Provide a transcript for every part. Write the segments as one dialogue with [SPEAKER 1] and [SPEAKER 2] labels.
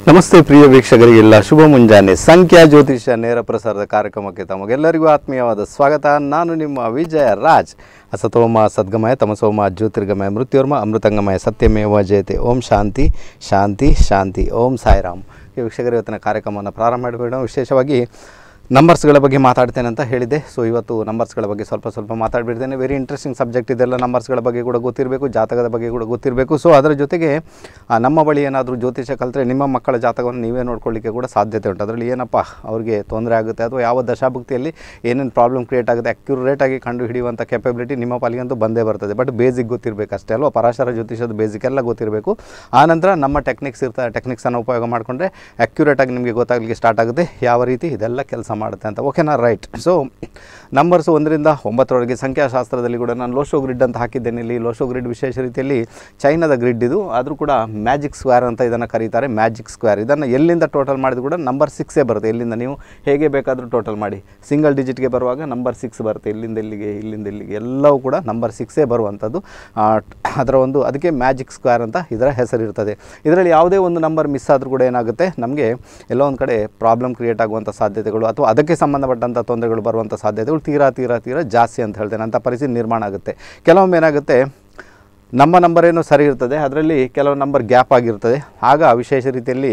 [SPEAKER 1] ನಮಸ್ತೆ ಪ್ರಿಯ ವೀಕ್ಷಕರಿಗೆಲ್ಲ ಶುಭ ಮುಂಜಾನೆ ಸಂಖ್ಯಾ ಜ್ಯೋತಿಷ ನೇರ ಪ್ರಸಾರದ ಕಾರ್ಯಕ್ರಮಕ್ಕೆ ತಮಗೆಲ್ಲರಿಗೂ ಆತ್ಮೀಯವಾದ ಸ್ವಾಗತ ನಾನು ನಿಮ್ಮ ವಿಜಯ ರಾಜ್ ಅಸತೋಮ ಸದ್ಗಮಯ ತಮಸೋಮ ಜ್ಯೋತಿರ್ಗಮಯ ಮೃತ್ಯೋರ್ಮ ಅಮೃತಂಗಮಯ ಸತ್ಯಮೇವ ಜಯತೆ ಓಂ ಶಾಂತಿ ಶಾಂತಿ ಶಾಂತಿ ಓಂ ಸಾಯಿರಾಮ್ ಈ ವೀಕ್ಷಕರು ಇವತ್ತಿನ ಕಾರ್ಯಕ್ರಮವನ್ನು ಪ್ರಾರಂಭ ಮಾಡಿಬಿಡೋಣ ವಿಶೇಷವಾಗಿ ನಂಬರ್ಸ್ಗಳ ಬಗ್ಗೆ ಮಾತಾಡ್ತೇನೆ ಅಂತ ಹೇಳಿದೆ ಸೊ ಇವತ್ತು ನಂಬರ್ಸ್ಗಳ ಬಗ್ಗೆ ಸ್ವಲ್ಪ ಸ್ವಲ್ಪ ಮಾತಾಡ್ಬಿಡ್ತೇನೆ ವೆರಿ ಇಂಟ್ರೆಸ್ಟಿಂಗ್ ಸಬ್ಜೆಕ್ಟ್ ಇದೆಲ್ಲ ನಂಬರ್ಸ್ಗಳ ಬಗ್ಗೆ ಕೂಡ ಗೊತ್ತಿರಬೇಕು ಜಾತಕದ ಬಗ್ಗೆ ಕೂಡ ಗೊತ್ತಿರಬೇಕು ಸೊ ಅದರ ಜೊತೆಗೆ ಆ, ನಮ್ಮ ಬಳಿ ಏನಾದರೂ ಜ್ಯೋತಿಷ ಕಲಿತ್ರೆ ನಿಮ್ಮ ಮಕ್ಕಳ ಜಾತಕವನ್ನು ನೀವೇ ನೋಡ್ಕೊಳ್ಳಿಕ್ಕೆ ಕೂಡ ಸಾಧ್ಯತೆ ಉಂಟು ಅದರಲ್ಲಿ ಏನಪ್ಪ ಅವ್ರಿಗೆ ತೊಂದರೆ ಆಗುತ್ತೆ ಅಥವಾ ಯಾವ ದಶಾಭುಕ್ತಿಯಲ್ಲಿ ಏನೇನು ಪ್ರಾಬ್ಲಮ್ ಕ್ರಿಯೇಟ್ ಆಗುತ್ತೆ ಅಕ್ಯುರೇಟಾಗಿ ಕಂಡು ಹಿಡಿಯುವಂಥ ಕೆಪಬಿಲಿಟಿ ನಿಮ್ಮ ಪಾಲಿಗಂತೂ ಬಂದೇ ಬರ್ತದೆ ಬಟ್ ಬೇಸಿಕ್ ಗೊತ್ತಿರಬೇಕು ಅಷ್ಟೇ ಅಲ್ವಾ ಪರಾಶರ ಜ್ಯೋತಿಷದ ಬೇಸಿಕ್ ಎಲ್ಲ ಗೊತ್ತಿರಬೇಕು ಆನಂತರ ನಮ್ಮ ಟೆಕ್ನಿಕ್ಸ್ ಇರ್ತಾರೆ ಟೆಕ್ನಿಕ್ಸನ್ನು ಉಪಯೋಗ ಮಾಡಿಕೊಂಡ್ರೆ ಅಕ್ಯುರೇಟಾಗಿ ನಿಮಗೆ ಗೊತ್ತಾಗಲಿಕ್ಕೆ ಸ್ಟಾರ್ಟ್ ಆಗುತ್ತೆ ಯಾವ ರೀತಿ ಇದೆಲ್ಲ ಕೆಲಸ ಮಾಡುತ್ತೆ ಅಂತ ಓಕೆನಾ ರೈಟ್ ಸೊ ನಂಬರ್ಸು ಒಂದರಿಂದ ಒಂಬತ್ತರವರೆಗೆ ಸಂಖ್ಯಾಶಾಸ್ತ್ರದಲ್ಲಿ ಕೂಡ ನಾನು ಲೋಶೋ ಗ್ರಿಡ್ ಅಂತ ಹಾಕಿದ್ದೇನೆ ಇಲ್ಲಿ ಲೋಶೋ ಗ್ರಿಡ್ ವಿಶೇಷ ರೀತಿಯಲ್ಲಿ ಚೈನಾದ ಗ್ರಿಡ್ ಇದು ಆದರೂ ಕೂಡ ಮ್ಯಾಜಿಕ್ ಸ್ಕ್ವೇರ್ ಅಂತ ಇದನ್ನು ಕರೀತಾರೆ ಮ್ಯಾಜಿಕ್ ಸ್ಕ್ವೇರ್ ಇದನ್ನು ಎಲ್ಲಿಂದ ಟೋಟಲ್ ಮಾಡಿದ್ರು ಕೂಡ ನಂಬರ್ ಸಿಕ್ಸೇ ಬರುತ್ತೆ ಎಲ್ಲಿಂದ ನೀವು ಹೇಗೆ ಬೇಕಾದರೂ ಟೋಟಲ್ ಮಾಡಿ ಸಿಂಗಲ್ ಡಿಜಿಟ್ಗೆ ಬರುವಾಗ ನಂಬರ್ ಸಿಕ್ಸ್ ಬರುತ್ತೆ ಇಲ್ಲಿಂದ ಇಲ್ಲಿಗೆ ಇಲ್ಲಿಂದ ಇಲ್ಲಿಗೆ ಎಲ್ಲವೂ ಕೂಡ ನಂಬರ್ ಸಿಕ್ಸೇ ಬರುವಂಥದ್ದು ಆ, ಅದರ ಒಂದು ಅದಕ್ಕೆ ಮ್ಯಾಜಿಕ್ ಸ್ಕ್ವೇರ್ ಅಂತ ಇದರ ಹೆಸರಿರ್ತದೆ ಇದರಲ್ಲಿ ಯಾವುದೇ ಒಂದು ನಂಬರ್ ಮಿಸ್ ಆದರೂ ಕೂಡ ಏನಾಗುತ್ತೆ ನಮಗೆ ಎಲ್ಲೋ ಒಂದು ಕಡೆ ಪ್ರಾಬ್ಲಮ್ ಕ್ರಿಯೇಟ್ ಆಗುವಂಥ ಸಾಧ್ಯತೆಗಳು ಅಥವಾ ಅದಕ್ಕೆ ಸಂಬಂಧಪಟ್ಟಂಥ ತೊಂದರೆಗಳು ಬರುವಂಥ ಸಾಧ್ಯತೆಗಳು ತೀರಾ ತೀರಾ ತೀರಾ ಜಾಸ್ತಿ ಅಂತ ಹೇಳ್ತೇನೆ ಅಂಥ ಪರಿಸ್ಥಿತಿ ನಿರ್ಮಾಣ ಆಗುತ್ತೆ ಕೆಲವೊಮ್ಮೆ ಏನಾಗುತ್ತೆ ನಮ್ಮ ನಂಬರ್ ಏನೋ ಸರಿ ಇರ್ತದೆ ಅದರಲ್ಲಿ ಕೆಲವು ನಂಬರ್ ಗ್ಯಾಪ್ ಆಗಿರ್ತದೆ ಆಗ ವಿಶೇಷ ರೀತಿಯಲ್ಲಿ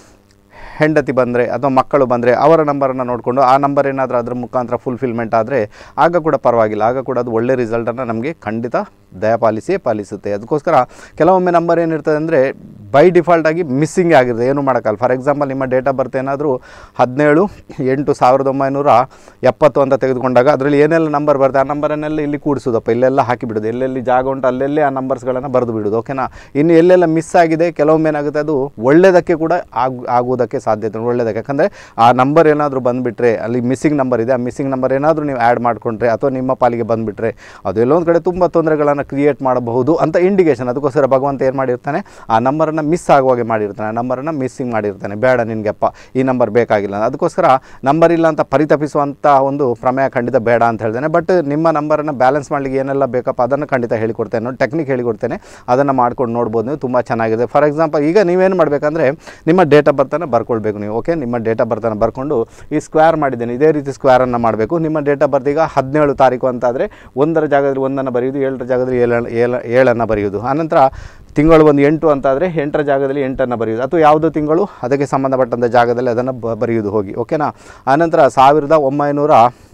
[SPEAKER 1] ಹೆಂಡತಿ ಬಂದರೆ ಅಥವಾ ಮಕ್ಕಳು ಬಂದರೆ ಅವರ ನಂಬರನ್ನು ನೋಡಿಕೊಂಡು ಆ ನಂಬರ್ ಏನಾದರೂ ಅದರ ಮುಖಾಂತರ ಫುಲ್ಫಿಲ್ಮೆಂಟ್ ಆದರೆ ಆಗ ಕೂಡ ಪರವಾಗಿಲ್ಲ ಆಗ ಕೂಡ ಅದು ಒಳ್ಳೆ ರಿಸಲ್ಟನ್ನು ನಮಗೆ ಖಂಡಿತ ದಯಪಾಲಿಸಿಯೇ ಪಾಲಿಸುತ್ತೆ ಅದಕ್ಕೋಸ್ಕರ ಕೆಲವೊಮ್ಮೆ ನಂಬರ್ ಏನಿರ್ತದೆ ಅಂದರೆ ಬೈ ಡಿಫಾಲ್ಟಾಗಿ ಮಿಸ್ಸಿಂಗ್ ಆಗಿರುತ್ತೆ ಏನು ಮಾಡೋಕ್ಕಲ್ಲ ಫಾರ್ ಎಕ್ಸಾಂಪಲ್ ನಿಮ್ಮ ಡೇಟ್ ಆಫ್ ಬರ್ತ್ ಏನಾದರೂ ಹದಿನೇಳು ಎಂಟು ಸಾವಿರದ ಒಂಬೈನೂರ ಎಪ್ಪತ್ತು ಅಂತ ತೆಗೆದುಕೊಂಡಾಗ ಅದರಲ್ಲಿ ಏನೆಲ್ಲ ನಂಬರ್ ಬರುತ್ತೆ ಆ ನಂಬರನ್ನೆಲ್ಲ ಇಲ್ಲಿ ಕೂಡಿಸೋದಪ್ಪ ಇಲ್ಲೆಲ್ಲ ಹಾಕಿಬಿಡೋದು ಎಲ್ಲೆಲ್ಲಿ ಜಾಗ ಉಂಟು ಅಲ್ಲೆಲ್ಲೇ ಆ ನಂಬರ್ಸ್ಗಳನ್ನು ಬರೆದು ಬಿಡೋದು ಓಕೆನಾ ಇನ್ನು ಎಲ್ಲೆಲ್ಲ ಮಿಸ್ ಆಗಿದೆ ಕೆಲವೊಮ್ಮೆ ಏನಾಗುತ್ತೆ ಅದು ಒಳ್ಳೆಯದಕ್ಕೆ ಕೂಡ ಆಗ್ ಆಗುವುದಕ್ಕೆ ಸಾಧ್ಯತೆ ಉಂಟು. ಒಳ್ಳೆಯದಕ್ಕೆ ಯಾಕಂದರೆ ಆ ನಂಬರ್ ಏನಾದರೂ ಬಂದುಬಿಟ್ರೆ ಅಲ್ಲಿ ಮಿಸ್ಸಿಂಗ್ ನಂಬರ್ ಇದೆ ಆ ಮಿಸ್ಸಿಂಗ್ ನಂಬರ್ ಏನಾದರೂ ನೀವು ಆ್ಯಡ್ ಮಾಡಿಕೊಂಡ್ರೆ ಅಥವಾ ನಿಮ್ಮ ಪಾಲಿಗೆ ಬಂದುಬಿಟ್ರೆ ಅದು ಎಲ್ಲೊಂದು ಕಡೆ ತುಂಬ ತೊಂದರೆಗಳನ್ನು ಕ್ರಿಯೇಟ್ ಮಾಡಬಹುದು ಅಂತ ಇಂಡಿಕೇಶನ್ ಅದಕ್ಕೋಸ್ಕರ ಭಗವಂತ ಏನು ಮಾಡಿರ್ತಾನೆ ಆ ನಂಬರನ್ನು ಮಿಸ್ ಆಗುವಾಗೆ ಮಾಡಿರ್ತಾನೆ ಆ ನಂಬರನ್ನು ಮಿಸ್ಸಿಂಗ್ ಮಾಡಿರ್ತಾನೆ ಬೇಡ ನಿನಗೆಪ್ಪ ಈ ನಂಬರ್ ಬೇಕಾಗಿಲ್ಲ ಅದಕ್ಕೋಸ್ಕರ ನಂಬರ್ ಇಲ್ಲ ಅಂತ ಪರಿತಪಿಸುವಂಥ ಒಂದು ಪ್ರಮೇಯ ಖಂಡಿತ ಬೇಡ ಅಂತ ಹೇಳ್ತೇನೆ ಬಟ್ ನಿಮ್ಮ ನಂಬರನ್ನು ಬ್ಯಾಲೆನ್ಸ್ ಮಾಡಲಿಕ್ಕೆ ಏನೆಲ್ಲ ಬೇಕಪ್ಪ ಅದನ್ನು ಖಂಡಿತ ಹೇಳಿಕೊಡ್ತೇನೆ ನೋಡಿ ಟೆಕ್ನಿಕ್ ಹೇಳಿಕೊಡ್ತೇನೆ ಅದನ್ನು ಮಾಡ್ಕೊಂಡು ನೋಡ್ಬೋದು ನೀವು ತುಂಬ ಚೆನ್ನಾಗಿದೆ ಫಾರ್ ಎಕ್ಸಾಂಪಲ್ ಈಗ ನೀವೇನು ಮಾಡಬೇಕಂದ್ರೆ ನಿಮ್ಮ ಡೇಟ್ ಆಫ್ ಬರ್ತನ್ನು ಬರ್ಕೊಳ್ಬೇಕು ನೀವು ಓಕೆ ನಿಮ್ಮ ಡೇಟ್ ಆಫ್ ಬರ್ತನ್ನು ಬರ್ಕೊಂಡು ಈ ಸ್ಕ್ವೇರ್ ಮಾಡಿದ್ದೇನೆ ಇದೇ ರೀತಿ ಸ್ಕ್ವೇರನ್ನು ಮಾಡಬೇಕು ನಿಮ್ಮ ಡೇಟ್ ಆಫ್ ಬರ್ತ್ ಈಗ ಹದಿನೇಳು ತಾರೀಕು ಅಂತಾದರೆ ಒಂದರ ಜಾಗದಲ್ಲಿ ಒಂದನ್ನು ಬರೆಯುವುದು ಏಳರ ಜಾಗದಲ್ಲಿ ಏಳು ಏಳು ಏಳನ್ನು ಬರೆಯುವುದು ಆನಂತರ ತಿಂಗಳು ಒಂದು ಎಂಟು ಅಂತಾದರೆ ಎಂಟರ ಜಾಗದಲ್ಲಿ ಎಂಟನ್ನು ಬರೆಯುವುದು ಅಥವಾ ಯಾವುದೋ ತಿಂಗಳು ಅದಕ್ಕೆ ಸಂಬಂಧಪಟ್ಟಂಥ ಜಾಗದಲ್ಲಿ ಅದನ್ನು ಬ ಬರೆಯುವುದು ಹೋಗಿ ಓಕೆನಾ ಆನಂತರ ಸಾವಿರದ ಒಂಬೈನೂರ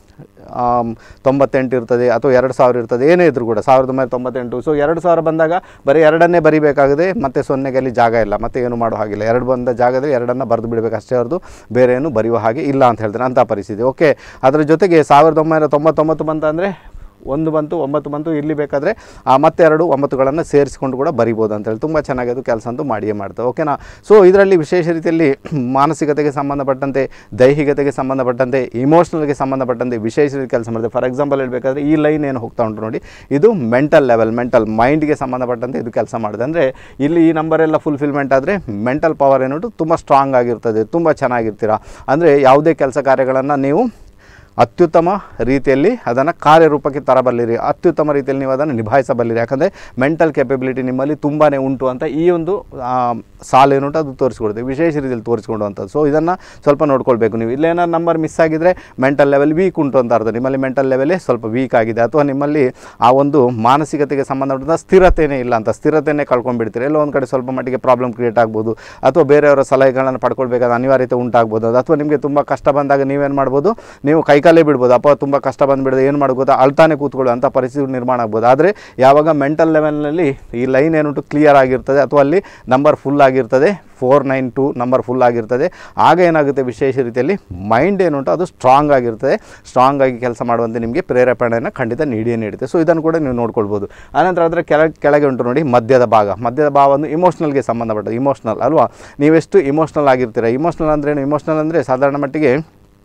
[SPEAKER 1] ಆಮ್, ತೊಂಬತ್ತೆಂಟು ಇರ್ತದೆ ಅಥವಾ ಎರಡು ಸಾವಿರ ಇರ್ತದೆ ಏನೇ ಇದ್ರೂ ಕೂಡ ಸಾವಿರದ ಒಂಬೈನೂರ ತೊಂಬತ್ತೆಂಟು ಸೊ ಎರಡು ಸಾವಿರ ಬಂದಾಗ ಬರೀ ಎರಡನ್ನೇ ಬರಿಬೇಕಾಗಿದೆ ಮತ್ತು ಸೊನ್ನೆಗೆ ಅಲ್ಲಿ ಜಾಗ ಇಲ್ಲ ಮತ್ತೆ ಏನು ಮಾಡೋ ಹಾಗಿಲ್ಲ ಎರಡು ಬಂದ ಜಾಗದಲ್ಲಿ ಎರಡನ್ನು ಬರೆದು ಬಿಡಬೇಕು ಅಷ್ಟೇ ಹೊರತು ಬೇರೆ ಏನು ಬರೆಯುವ ಹಾಗೆ ಇಲ್ಲ ಅಂತ ಹೇಳ್ತಾರೆ ಅಂಥ ಪರಿಸ್ಥಿತಿ ಓಕೆ ಅದರ ಜೊತೆಗೆ ಸಾವಿರದ ಒಂಬೈನೂರ ತೊಂಬತ್ತೊಂಬತ್ತು ಬಂತ ಅಂದರೆ ಒಂದು ಬಂತು ಒಂಬತ್ತು ಬಂತು ಇಲ್ಲಿ ಬೇಕಾದರೆ ಆ ಮತ್ತೆರಡು ಒಂಬತ್ತುಗಳನ್ನು ಸೇರಿಸಿಕೊಂಡು ಕೂಡ ಬರಿಬೋದು ಅಂತೇಳಿ ತುಂಬ ಚೆನ್ನಾಗಿ ಅದು ಕೆಲಸ ಅಂತೂ ಮಾಡಿಯೇ ಮಾಡ್ತವೆ ಓಕೆನಾ ಸೊ ಇದರಲ್ಲಿ ವಿಶೇಷ ರೀತಿಯಲ್ಲಿ ಮಾನಸಿಕತೆಗೆ ಸಂಬಂಧಪಟ್ಟಂತೆ ದೈಹಿಕತೆಗೆ ಸಂಬಂಧಪಟ್ಟಂತೆ ಇಮೋಷ್ನಲ್ಗೆ ಸಂಬಂಧಪಟ್ಟಂತೆ ವಿಶೇಷ ರೀತಿ ಕೆಲಸ ಮಾಡುತ್ತೆ ಫಾರ್ ಎಕ್ಸಾಂಪಲ್ ಹೇಳಬೇಕಾದ್ರೆ ಈ ಲೈನ್ ಏನು ಹೋಗ್ತಾ ಉಂಟು ನೋಡಿ ಇದು ಮೆಂಟಲ್ ಲೆವೆಲ್ ಮೆಂಟಲ್ ಮೈಂಡ್ಗೆ ಸಂಬಂಧಪಟ್ಟಂತೆ ಇದು ಕೆಲಸ ಮಾಡುತ್ತೆ ಅಂದರೆ ಇಲ್ಲಿ ಈ ನಂಬರ್ ಎಲ್ಲ ಫುಲ್ಫಿಲ್ಮೆಂಟ್ ಆದರೆ ಮೆಂಟಲ್ ಪವರ್ ಏನುಂಟು ತುಂಬ ಸ್ಟ್ರಾಂಗ್ ಆಗಿರ್ತದೆ ತುಂಬ ಚೆನ್ನಾಗಿರ್ತೀರ ಅಂದರೆ ಯಾವುದೇ ಕೆಲಸ ಕಾರ್ಯಗಳನ್ನು ನೀವು ಅತ್ಯುತ್ತಮ ರೀತಿಯಲ್ಲಿ ಅದನ್ನು ಕಾರ್ಯರೂಪಕ್ಕೆ ತರಬಲ್ಲಿರಿ ಅತ್ಯುತ್ತಮ ರೀತಿಯಲ್ಲಿ ನೀವು ಅದನ್ನು ನಿಭಾಯಿಸಬಲ್ಲಿರಿ ಯಾಕಂದರೆ ಮೆಂಟಲ್ ಕೆಪಬಿಲಿಟಿ ನಿಮ್ಮಲ್ಲಿ ತುಂಬಾ ಉಂಟು ಅಂತ ಈ ಒಂದು ಆ, ಸಾಲು ಏನುಂಟು ಅದು ತೋರಿಸ್ಕೊಡುತ್ತೆ ವಿಶೇಷ ರೀತಿಯಲ್ಲಿ ತೋರಿಸ್ಕೊಡುವಂಥದ್ದು ಸೊ ಇದನ್ನು ಸ್ವಲ್ಪ ನೋಡ್ಕೊಳ್ಬೇಕು ನೀವು ಇಲ್ಲೇನಾದ್ರು ನಂಬರ್ ಮಿಸ್ ಆಗಿದ್ದರೆ ಮೆಂಟಲ್ ಲೆವೆಲ್ ವೀಕ್ ಉಂಟು ಅಂತ ಅರ್ಥ ನಿಮ್ಮಲ್ಲಿ ಮೆಂಟಲ್ ಲೆವೆಲೇ ಸ್ವಲ್ಪ ವೀಕ್ ಆಗಿದೆ ಅಥವಾ ನಿಮ್ಮಲ್ಲಿ ಆ ಒಂದು ಮಾನಸಿಕತೆಗೆ ಸಂಬಂಧಪಟ್ಟಂಥ ಸ್ಥಿರತೆಯೇ ಇಲ್ಲ ಅಂತ ಸ್ಥಿರತೆಯೇ ಕಳ್ಕೊಂಡ್ಬಿಡ್ತೀರಿ ಎಲ್ಲೋ ಒಂದು ಕಡೆ ಸ್ವಲ್ಪ ಮಟ್ಟಿಗೆ ಪ್ರಾಬ್ಲಮ್ ಕ್ರಿಯೇಟ್ ಆಗ್ಬೋದು ಅಥವಾ ಬೇರೆಯವರ ಸಲಹೆಗಳನ್ನು ಪಡ್ಕೊಳ್ಬೇಕಾದ ಅನಿವಾರ್ಯತೆ ಉಂಟಾಗ್ಬೋದು ಅದು ಅಥವಾ ನಿಮಗೆ ತುಂಬ ಕಷ್ಟ ಬಂದಾಗ ನೀವೇನು ಮಾಡ್ಬೋದು ನೀವು ಕೈಕಾಲೇ ಬಿಡ್ಬೋದು ಅಪ್ಪ ತುಂಬ ಕಷ್ಟ ಬಂದುಬಿಡದೆ ಏನು ಮಾಡ್ಬೋದು ಅಳ್ತಾನೆ ಕೂತ್ಕೊಳ್ಳೋ ಅಂಥ ಪರಿಸ್ಥಿತಿ ನಿರ್ಮಾಣ ಆಗ್ಬೋದು ಆದರೆ ಯಾವಾಗ ಮೆಂಟಲ್ ಲೆವೆಲ್ನಲ್ಲಿ ಈ ಲೈನ್ ಏನುಂಟು ಕ್ಲಿಯರ್ ಆಗಿರ್ತದೆ ಅಥವಾ ಅಲ್ಲಿ ನಂಬರ್ ಫುಲ್ ಆಗಿರ್ತದೆ four nine two number full ಆಗಿರ್ತದೆ ಆಗ ಏನಾಗುತ್ತೆ ವಿಶೇಷ ರೀತಿಯಲ್ಲಿ ಮೈಂಡ್ ಏನುಂಟು ಅದು ಸ್ಟ್ರಾಂಗ್ ಆಗಿರ್ತದೆ ಸ್ಟ್ರಾಂಗ್ ಆಗಿ ಕೆಲಸ ಮಾಡುವಂತೆ ನಿಮಗೆ ಪ್ರೇರೇಪಣೆಯನ್ನು ಖಂಡಿತ ನೀಡಿಯೇ ನೀಡುತ್ತೆ ಸೊ ಇದನ್ನು ಕೂಡ ನೀವು ನೋಡ್ಕೊಳ್ಬೋದು ಆನಂತರ ಅದರ ಕೆಳಗೆ ಕೆಳಗೆ ಉಂಟು ನೋಡಿ ಮಧ್ಯದ ಭಾಗ ಮಧ್ಯದ ಭಾವ ಒಂದು ಇಮೋಷ್ನಲ್ಗೆ ಸಂಬಂಧಪಟ್ಟದ್ದು ಇಮೋಷ್ನಲ್ ಅಲ್ವಾ ನೀವೆಷ್ಟು ಇಮೋಷ್ನಲ್ ಆಗಿರ್ತೀರ ಇಮೋಷ್ನಲ್ ಅಂದ್ರೆ ಏನು ಇಮೋಷ್ನಲ್ ಅಂದರೆ ಸಾಧಾರಣ ಮಟ್ಟಿಗೆ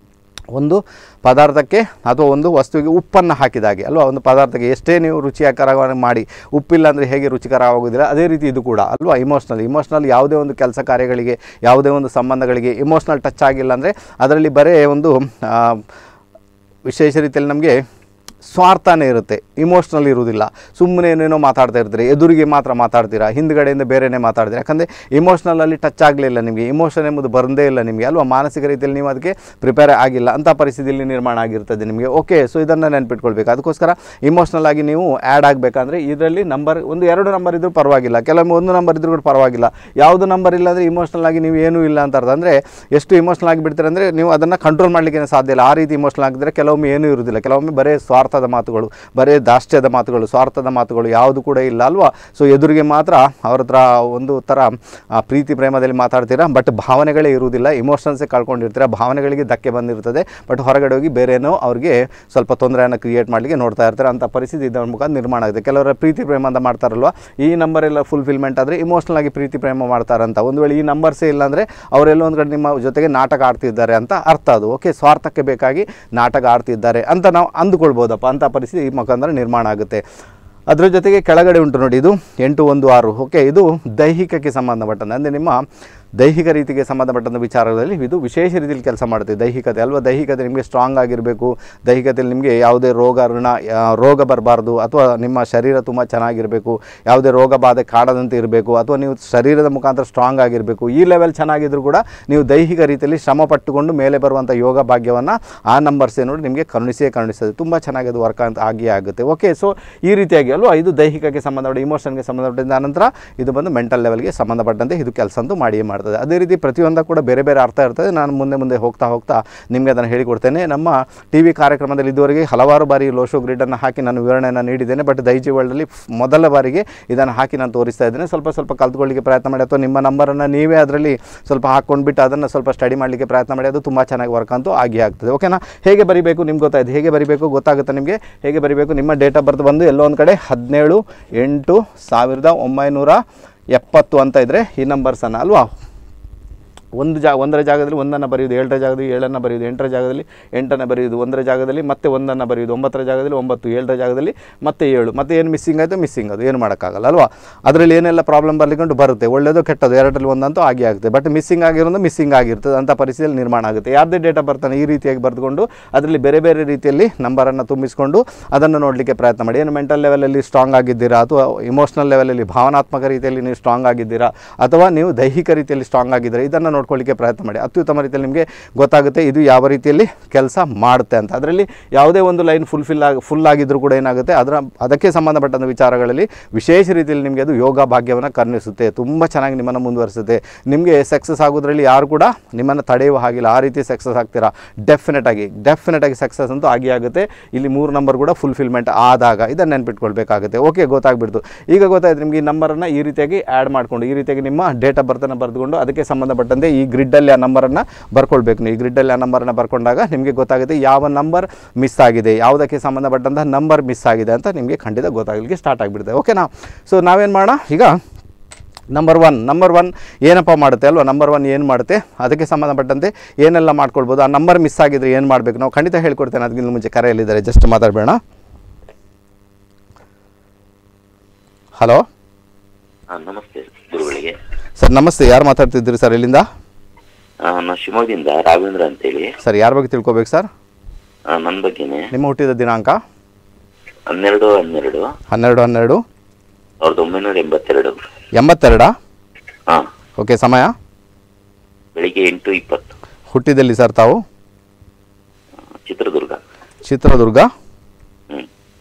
[SPEAKER 1] ಒಂದು ಪದಾರ್ಥಕ್ಕೆ ಅಥವಾ ಒಂದು ವಸ್ತುವಿಗೆ ಉಪ್ಪನ್ನು ಹಾಕಿದ ಹಾಗೆ ಅಲ್ವಾ ಒಂದು ಪದಾರ್ಥಕ್ಕೆ ಎಷ್ಟೇ ನೀವು ರುಚಿಕರವಾಗಿ ಮಾಡಿ ಉಪ್ಪಿಲ್ಲ ಅಂದರೆ ಹೇಗೆ ರುಚಿಕರವಾಗೋದಿಲ್ಲ ಅದೇ ರೀತಿ ಇದು ಕೂಡ ಅಲ್ವಾ ಇಮೋಷ್ನಲ್ ಇಮೋಷ್ನಲ್ ಯಾವುದೇ ಒಂದು ಕೆಲಸ ಕಾರ್ಯಗಳಿಗೆ ಯಾವುದೇ ಒಂದು ಸಂಬಂಧಗಳಿಗೆ ಇಮೋಷ್ನಲ್ ಟಚ್ ಆಗಿಲ್ಲ ಅಂದರೆ ಅದರಲ್ಲಿ ಬರೇ ಒಂದು ಆ, ವಿಶೇಷ ರೀತಿಯಲ್ಲಿ ನಮಗೆ ಸ್ವಾರ್ಥನೇ ಇರುತ್ತೆ ಇಮೋಷ್ನಲ್ ಇರುವುದಿಲ್ಲ ಸುಮ್ಮನೆ ಏನೇನೋ ಮಾತಾಡ್ತಾ ಇರ್ತೀರಿ ಎದುರಿಗೆ ಮಾತ್ರ ಮಾತಾಡ್ತೀರಾ ಹಿಂದ್ಗಡೆಯಿಂದ ಬೇರೆನೇ ಮಾತಾಡ್ತೀರಾ ಯಾಕಂದರೆ ಇಮೋಷ್ನಲಲ್ಲಿ ಟಚ್ ಆಗಲಿಲ್ಲ ನಿಮಗೆ ಇಮೋಷನ್ ಎಂಬುದು ಬಂದೇ ಇಲ್ಲ ನಿಮಗೆ ಅಲ್ವಾ ಮಾನಸಿಕ ರೀತಿಯಲ್ಲಿ ನೀವು ಅದಕ್ಕೆ ಪ್ರಿಪೇರ್ ಆಗಿಲ್ಲ ಅಂಥ ಪರಿಸ್ಥಿತಿಯಲ್ಲಿ ನಿರ್ಮಾಣ ಆಗಿರ್ತದೆ ನಿಮಗೆ ಓಕೆ ಸೊ ಇದನ್ನು ನೆನ್ಪಿಟ್ಕೊಳ್ಬೇಕು ಅದಕ್ಕೋಸ್ಕರ ಇಮೋಷ್ನಲ್ ಆಗಿ ನೀವು ಆ್ಯಡ್ ಆಗಬೇಕಂದ್ರೆ ಇದರಲ್ಲಿ ನಂಬರ್ ಒಂದು ಎರಡು ನಂಬರ್ ಇದ್ದರೂ ಪರವಾಗಿಲ್ಲ ಕೆಲವೊಮ್ಮೆ ಒಂದು ನಂಬರ್ ಇದ್ರೂ ಕೂಡ ಪರವಾಗಿಲ್ಲ ಯಾವುದು ನಂಬರ್ ಇಲ್ಲ ಅಂದರೆ ಇಮೋಷ್ನಲ್ ಆಗಿ ನೀವು ಏನೂ ಇಲ್ಲ ಅಂತ ಅರ್ಥ ಅಂದರೆ ಎಷ್ಟು ಇಮೋಷ್ನಲ್ ಆಗಿ ಬಿಡ್ತೀರ ಅಂದರೆ ನೀವು ಅದನ್ನು ಕಂಟ್ರೋಲ್ ಮಾಡಲಿಕ್ಕೆ ಸಾಧ್ಯ ಇಲ್ಲ ಆ ರೀತಿ ಇಮೋಷ್ನಲ್ ಆಗಿದ್ದರೆ ಕೆಲವೊಮ್ಮೆ ಏನೂ ಇರುವುದಿಲ್ಲ ಕೆಲವೊಮ್ಮೆ ಬರೀ ಸ್ವಾರ್ಥದ ಮಾತುಗಳು ಬರೀ ದಾಷ್ಟ್ಯದ ಮಾತುಗಳು ಸ್ವಾರ್ಥದ ಮಾತುಗಳು ಯಾವುದು ಕೂಡ ಇಲ್ಲ ಅಲ್ವಾ ಸೊ ಎದುರಿಗೆ ಮಾತ್ರ ಅವ್ರ ಹತ್ರ ಒಂದು ಥರ ಆ, ಪ್ರೀತಿ ಪ್ರೇಮದಲ್ಲಿ ಮಾತಾಡ್ತೀರಾ ಬಟ್ ಭಾವನೆಗಳೇ ಇರುವುದಿಲ್ಲ ಇಮೋಷನ್ಸೇ ಕಳ್ಕೊಂಡಿರ್ತೀರ ಭಾವನೆಗಳಿಗೆ ಧಕ್ಕೆ ಬಂದಿರ್ತದೆ ಬಟ್ ಹೊರಗಡೆ ಹೋಗಿ ಬೇರೇನೋ ಅವ್ರಿಗೆ ಸ್ವಲ್ಪ ತೊಂದರೆಯನ್ನು ಕ್ರಿಯೇಟ್ ಮಾಡಲಿಕ್ಕೆ ನೋಡ್ತಾ ಇರ್ತಾರೆ ಅಂಥ ಪರಿಸ್ಥಿತಿ ಇದರ ಮುಖಾಂತರ ನಿರ್ಮಾಣ ಆಗುತ್ತೆ ಕೆಲವರ ಪ್ರೀತಿ ಪ್ರೇಮ ಅಂತ ಮಾಡ್ತಾರಲ್ವ ಈ ನಂಬರ್ ಎಲ್ಲ ಫುಲ್ಫಿಲ್ಮೆಂಟ್ ಆದರೆ ಇಮೋಷ್ನಲ್ ಆಗಿ ಪ್ರೀತಿ ಪ್ರೇಮ ಮಾಡ್ತಾರಂತ ಒಂದು ವೇಳೆ ಈ ನಂಬರ್ಸೇ ಇಲ್ಲ ಅಂದರೆ ಅವರೆಲ್ಲ ಒಂದು ಕಡೆ ನಿಮ್ಮ ಜೊತೆಗೆ ನಾಟಕ ಆಡ್ತಿದ್ದಾರೆ ಅಂತ ಅರ್ಥ ಅದು ಓಕೆ ಸ್ವಾರ್ಥಕ್ಕೆ ಬೇಕಾಗಿ ನಾಟಕ ಆಡ್ತಿದ್ದಾರೆ ಅಂತ ನಾವು ಅಂದುಕೊಳ್ಬೋದಪ್ಪ ಅಂಥ ಪರಿಸ್ಥಿತಿ ಈ ಮುಖಾಂತರ ನಿರ್ಮಾಣ ಆಗುತ್ತೆ ಅದರ ಜೊತೆಗೆ ಕೆಳಗಡೆ ಉಂಟು ನೋಡಿ ಇದು ಎಂಟು ಒಂದು ಆರು ಓಕೆ ಇದು ದೈಹಿಕಕ್ಕೆ ಸಂಬಂಧಪಟ್ಟಂತೆ ಅಂದರೆ ನಿಮ್ಮ ದೈಹಿಕ ರೀತಿಗೆ ಸಂಬಂಧಪಟ್ಟಂಥ ವಿಚಾರಗಳಲ್ಲಿ ಇದು ವಿಶೇಷ ರೀತಿಯಲ್ಲಿ ಕೆಲಸ ಮಾಡುತ್ತೆ ದೈಹಿಕತೆ ಅಲ್ವಾ ದೈಹಿಕತೆ ನಿಮಗೆ ಸ್ಟ್ರಾಂಗ್ ಆಗಿರಬೇಕು ದೈಹಿಕತೆಯಲ್ಲಿ ನಿಮಗೆ ಯಾವುದೇ ರೋಗ ಋಣ ಆ, ರೋಗ ಬರಬಾರ್ದು ಅಥವಾ ನಿಮ್ಮ ಶರೀರ ತುಂಬ ಚೆನ್ನಾಗಿರಬೇಕು ಯಾವುದೇ ರೋಗ ಬಾಧೆ ಕಾಡದಂತೆ ಇರಬೇಕು ಅಥವಾ ನೀವು ಶರೀರದ ಮುಖಾಂತರ ಸ್ಟ್ರಾಂಗ್ ಆಗಿರಬೇಕು ಈ ಲೆವೆಲ್ ಚೆನ್ನಾಗಿದ್ರೂ ಕೂಡ ನೀವು ದೈಹಿಕ ರೀತಿಯಲ್ಲಿ ಶ್ರಮ ಪಟ್ಟುಕೊಂಡು ಮೇಲೆ ಬರುವಂಥ ಯೋಗ ಭಾಗ್ಯವನ್ನು ಆ ನಂಬರ್ಸೇ ನೋಡಿ ನಿಮಗೆ ಕರುಣಿಸೇ ಕರುಣಿಸ್ತದೆ ತುಂಬ ಚೆನ್ನಾಗಿ ಅದು ವರ್ಕ್ ಅಂತ ಆಗಿಯೇ ಆಗುತ್ತೆ ಓಕೆ ಸೊ ಈ ರೀತಿಯಾಗಿ ಅಲ್ವಾ ಇದು ದೈಹಿಕಕ್ಕೆ ಸಂಬಂಧಪಟ್ಟ ಇಮೋಷನ್ಗೆ ಸಂಬಂಧಪಟ್ಟಿದ್ದ ನಂತರ ಇದು ಬಂದು ಮೆಂಟಲ್ ಲೆವೆಲ್ಗೆ ಸಂಬಂಧಪಟ್ಟಂತೆ ಇದು ಕೆಲಸ ಅಂತೂ ಮಾಡಿಯೇ ಮಾಡ್ತದೆ ಅದೇ ರೀತಿ ಪ್ರತಿಯೊಂದು ಕೂಡ ಬೇರೆ ಬೇರೆ ಅರ್ಥ ಇರ್ತದೆ ನಾನು ಮುಂದೆ ಮುಂದೆ ಹೋಗ್ತಾ ಹೋಗ್ತಾ ನಿಮಗೆ ಅದನ್ನು ಹೇಳಿಕೊಡ್ತೇನೆ ನಮ್ಮ ಟಿ ವಿ ಕಾರ್ಯಕ್ರಮದಲ್ಲಿ ಇದುವರೆಗೆ ಹಲವಾರು ಬಾರಿ ಲೋಶೋ ಗ್ರಿಡನ್ನು ಹಾಕಿ ನಾನು ವಿವರಣೆಯನ್ನು ನೀಡಿದ್ದೇನೆ ಬಟ್ ದೈಜಿ ವರ್ಲ್ಡಲ್ಲಿ ಮೊದಲ ಬಾರಿಗೆ ಇದನ್ನು ಹಾಕಿ ನಾನು ತೋರಿಸ್ತಾ ಇದ್ದೇನೆ ಸ್ವಲ್ಪ ಸ್ವಲ್ಪ ಕಲ್ತ್ಕೊಳ್ಳಿಕ್ಕೆ ಪ್ರಯತ್ನ ಮಾಡಿ ಅಥವಾ ನಿಮ್ಮ ನಂಬರನ್ನು ನೀವೇ ಅದರಲ್ಲಿ ಸ್ವಲ್ಪ ಹಾಕ್ಕೊಂಡ್ಬಿಟ್ಟು ಅದನ್ನು ಸ್ವಲ್ಪ ಸ್ಟಡಿ ಮಾಡಲಿಕ್ಕೆ ಪ್ರಯತ್ನ ಮಾಡಿ ಅದು ತುಂಬ ಚೆನ್ನಾಗಿ ವರ್ಕ್ ಅಂತೂ ಆಗಿ ಆಗ್ತದೆ ಓಕೆನಾ ಹೇಗೆ ಬರಿಬೇಕು ನಿಮ್ಗೆ ಗೊತ್ತಾಯ್ತು ಹೇಗೆ ಬರಿಬೇಕು ಗೊತ್ತಾಗುತ್ತೆ ನಿಮಗೆ ಹೇಗೆ ಬರಿಬೇಕು ನಿಮ್ಮ ಡೇಟ್ ಆಫ್ ಬರ್ತ್ ಬಂದು ಎಲ್ಲೋ ಒಂದು ಕಡೆ ಹದಿನೇಳು ಎಂಟು ಸಾವಿರದ ಒಂಬೈನೂರ ಎಪ್ಪತ್ತು ಅಂತ ಇದ್ದರೆ ಈ ನಂಬರ್ಸನ್ನು ಅಲ್ವಾ ಒಂದು ಜಾ ಒಂದರ ಜಾಗದಲ್ಲಿ ಒಂದನ್ನು ಬರೆಯುವುದು ಏಳರ ಜಾಗದಲ್ಲಿ ಏಳನ್ನು ಬರೆಯುವುದು ಎಂಟರ ಜಾಗದಲ್ಲಿ ಎಂಟನ್ನು ಬರೆಯುವುದು ಒಂದರ ಜಾಗದಲ್ಲಿ ಮತ್ತೆ ಒಂದನ್ನು ಬರೆಯುವುದು ಒಂಬತ್ತರ ಜಾಗದಲ್ಲಿ ಒಂಬತ್ತು ಏಳರ ಜಾಗದಲ್ಲಿ ಮತ್ತೆ ಏಳು ಮತ್ತೆ ಏನು ಮಿಸ್ಸಿಂಗ್ ಆಯಿತು ಮಿಸ್ಸಿಂಗ್ ಅದು ಏನು ಮಾಡೋಕ್ಕಾಗಲ್ಲ ಅಲ್ವಾ ಅದರಲ್ಲಿ ಏನೆಲ್ಲ ಪ್ರಾಬ್ಲಮ್ ಬರ್ಲಿಕೊಂಡು ಬರುತ್ತೆ ಒಳ್ಳೆಯದು ಕೆಟ್ಟದು ಎರಡರಲ್ಲಿ ಒಂದಂತೂ ಆಗಿ ಆಗುತ್ತೆ ಬಟ್ ಮಿಸ್ಸಿಂಗ್ ಆಗಿರೋದು ಮಿಸ್ಸಿಂಗ್ ಆಗಿರ್ತದೆ ಅಂಥ ಪರಿಸ್ಥಿತಿಯಲ್ಲಿ ನಿರ್ಮಾಣ ಆಗುತ್ತೆ ಯಾರದೇ ಡೇಟಾ ಬರ್ತಾನೆ ಈ ರೀತಿಯಾಗಿ ಬರೆದುಕೊಂಡು ಅದರಲ್ಲಿ ಬೇರೆ ಬೇರೆ ರೀತಿಯಲ್ಲಿ ನಂಬರನ್ನು ತುಂಬಿಸಿಕೊಂಡು ಅದನ್ನು ನೋಡಲಿಕ್ಕೆ ಪ್ರಯತ್ನ ಮಾಡಿ ಏನು ಮೆಂಟಲ್ ಲೆವೆಲಲ್ಲಿ ಸ್ಟ್ರಾಂಗ್ ಆಗಿದ್ದೀರಾ ಅಥವಾ ಇಮೋಷ್ನಲ್ ಲೆವೆಲಲ್ಲಿ ಭಾವನಾತ್ಮಕ ರೀತಿಯಲ್ಲಿ ನೀವು ಸ್ಟ್ರಾಂಗ್ ಆಗಿದ್ದೀರಾ ಅಥವಾ ನೀವು ದೈಹಿಕ ರೀತಿಯಲ್ಲಿ ಸ್ಟ್ರಾಂಗ್ ಆಗಿದ್ದೀರಾ ಇದನ್ನು ನೋಡ್ಕೊಳ್ಳಿಕ್ಕೆ ಪ್ರಯತ್ನ ಮಾಡಿ ಅತ್ಯುತ್ತಮ ರೀತಿಯಲ್ಲಿ ನಿಮಗೆ ಗೊತ್ತಾಗುತ್ತೆ ಇದು ಯಾವ ರೀತಿಯಲ್ಲಿ ಕೆಲಸ ಮಾಡುತ್ತೆ ಅಂತ ಅದರಲ್ಲಿ ಯಾವುದೇ ಒಂದು ಲೈನ್ ಫುಲ್ಫಿಲ್ ಆಗಿ ಫುಲ್ ಆಗಿದ್ರೂ ಕೂಡ ಏನಾಗುತ್ತೆ ಅದರ ಅದಕ್ಕೆ ಸಂಬಂಧಪಟ್ಟಂಥ ವಿಚಾರಗಳಲ್ಲಿ ವಿಶೇಷ ರೀತಿಯಲ್ಲಿ ನಿಮಗೆ ಅದು ಯೋಗ ಭಾಗ್ಯವನ್ನು ಕರುಣಿಸುತ್ತೆ ತುಂಬ ಚೆನ್ನಾಗಿ ನಿಮ್ಮನ್ನು ಮುಂದುವರಿಸುತ್ತೆ ನಿಮಗೆ ಸಕ್ಸಸ್ ಆಗೋದ್ರಲ್ಲಿ ಯಾರು ಕೂಡ ನಿಮ್ಮನ್ನು ತಡೆಯುವ ಹಾಗಿಲ್ಲ ಆ ರೀತಿ ಸಕ್ಸಸ್ ಆಗ್ತೀರಾ ಡೆಫಿನೆಟ್ ಆಗಿ ಡೆಫಿನೆಟ್ ಆಗಿ ಸಕ್ಸಸ್ ಅಂತೂ ಆಗಿ ಆಗುತ್ತೆ ಇಲ್ಲಿ ಮೂರು ನಂಬರ್ ಕೂಡ ಫುಲ್ಫಿಲ್ಮೆಂಟ್ ಆದಾಗ ಇದನ್ನು ನೆನ್ಪಿಟ್ಕೊಳ್ಬೇಕಾಗುತ್ತೆ ಓಕೆ ಗೊತ್ತಾಗ್ಬಿಡ್ತು ಈಗ ಗೊತ್ತಾಯ್ತು ನಿಮಗೆ ಈ ನಂಬರನ್ನು ಈ ರೀತಿಯಾಗಿ ಆ್ಯಡ್ ಮಾಡಿಕೊಂಡು ಈ ರೀತಿಯಾಗಿ ನಿಮ್ಮ ಡೇಟ್ ಆಫ್ ಬರ್ತನ್ನು ಬರೆದುಕೊಂಡು ಅದಕ್ಕೆ ಸಂಬಂಧಪಟ್ಟಂತೆ ಈ ಗ್ರಿಡ್ಡಲ್ಲಿ ಆ ನಂಬರನ್ನು ಬರ್ಕೊಳ್ಬೇಕು ನೀವು ಈ ಗ್ರಿಡ್ಡಲ್ಲಿ ಆ ನಂಬರನ್ನು ಬರ್ಕೊಂಡಾಗ ನಿಮಗೆ ಗೊತ್ತಾಗುತ್ತೆ ಯಾವ ನಂಬರ್ ಮಿಸ್ ಆಗಿದೆ ಯಾವುದಕ್ಕೆ ಸಂಬಂಧಪಟ್ಟಂಥ ನಂಬರ್ ಮಿಸ್ ಆಗಿದೆ ಅಂತ ನಿಮಗೆ ಖಂಡಿತ ಗೊತ್ತಾಗಲಿಕ್ಕೆ ಸ್ಟಾರ್ಟ್ ಆಗಿಬಿಡುತ್ತೆ ಓಕೆನಾ ಸೊ ನಾವೇನು ಮಾಡೋಣ ಈಗ ನಂಬರ್ ಒನ್ ನಂಬರ್ ಒನ್ ಏನಪ್ಪ ಮಾಡುತ್ತೆ ಅಲ್ವಾ ನಂಬರ್ ಒನ್ ಏನು ಮಾಡುತ್ತೆ ಅದಕ್ಕೆ ಸಂಬಂಧಪಟ್ಟಂತೆ ಏನೆಲ್ಲ ಮಾಡ್ಕೊಳ್ಬೋದು ಆ ನಂಬರ್ ಮಿಸ್ ಆಗಿದ್ರೆ ಏನು ಮಾಡಬೇಕು ನಾವು ಖಂಡಿತ ಹೇಳ್ಕೊಡ್ತೇನೆ ಅದಕ್ಕಿಂತ ಮುಂಚೆ ಕರೆಯಲ್ಲಿದ್ದಾರೆ ಜಸ್ಟ್ ಮಾತಾಡಬೇಡ ಹಲೋ
[SPEAKER 2] ಹಾಂ ನಮಸ್ತೆ ಗುರುಗಳಿಗೆ
[SPEAKER 1] ಸರ್ ನಮಸ್ತೆ ಯಾರು ಮಾತಾಡ್ತಿದ್ದೀರಿ ಸರ್ ಇಲ್ಲಿಂದ
[SPEAKER 2] ಆ, ನಾನು ಶಿವಮೊಗ್ಗದಿಂದ ರಾಘವೇಂದ್ರ ಅಂತೇಳಿ
[SPEAKER 1] ಸರ್ ಯಾರ ಬಗ್ಗೆ ತಿಳ್ಕೊಬೇಕು ಸರ್
[SPEAKER 2] ಆ, ನನ್ನ ಬಗ್ಗೆನೆ
[SPEAKER 1] ನಿಮ್ಮ ಹುಟ್ಟಿದ ದಿನಾಂಕ
[SPEAKER 2] ಹನ್ನೆರಡು ಹನ್ನೆರಡು
[SPEAKER 1] ಹನ್ನೆರಡು ಹನ್ನೆರಡು
[SPEAKER 2] ಸಾವಿರದ ಒಂಬೈನೂರ ಎಂಬತ್ತೆರಡು
[SPEAKER 1] ಎಂಬತ್ತೆರಡಾ
[SPEAKER 2] ಹಾಂ
[SPEAKER 1] ಓಕೆ ಸಮಯ
[SPEAKER 2] ಬೆಳಿಗ್ಗೆ ಎಂಟು ಇಪ್ಪತ್ತು
[SPEAKER 1] ಹುಟ್ಟಿದಲ್ಲಿ ಸರ್ ತಾವು
[SPEAKER 2] ಆ, ಚಿತ್ರದುರ್ಗ
[SPEAKER 1] ಚಿತ್ರದುರ್ಗ
[SPEAKER 2] ಹ್ಞೂ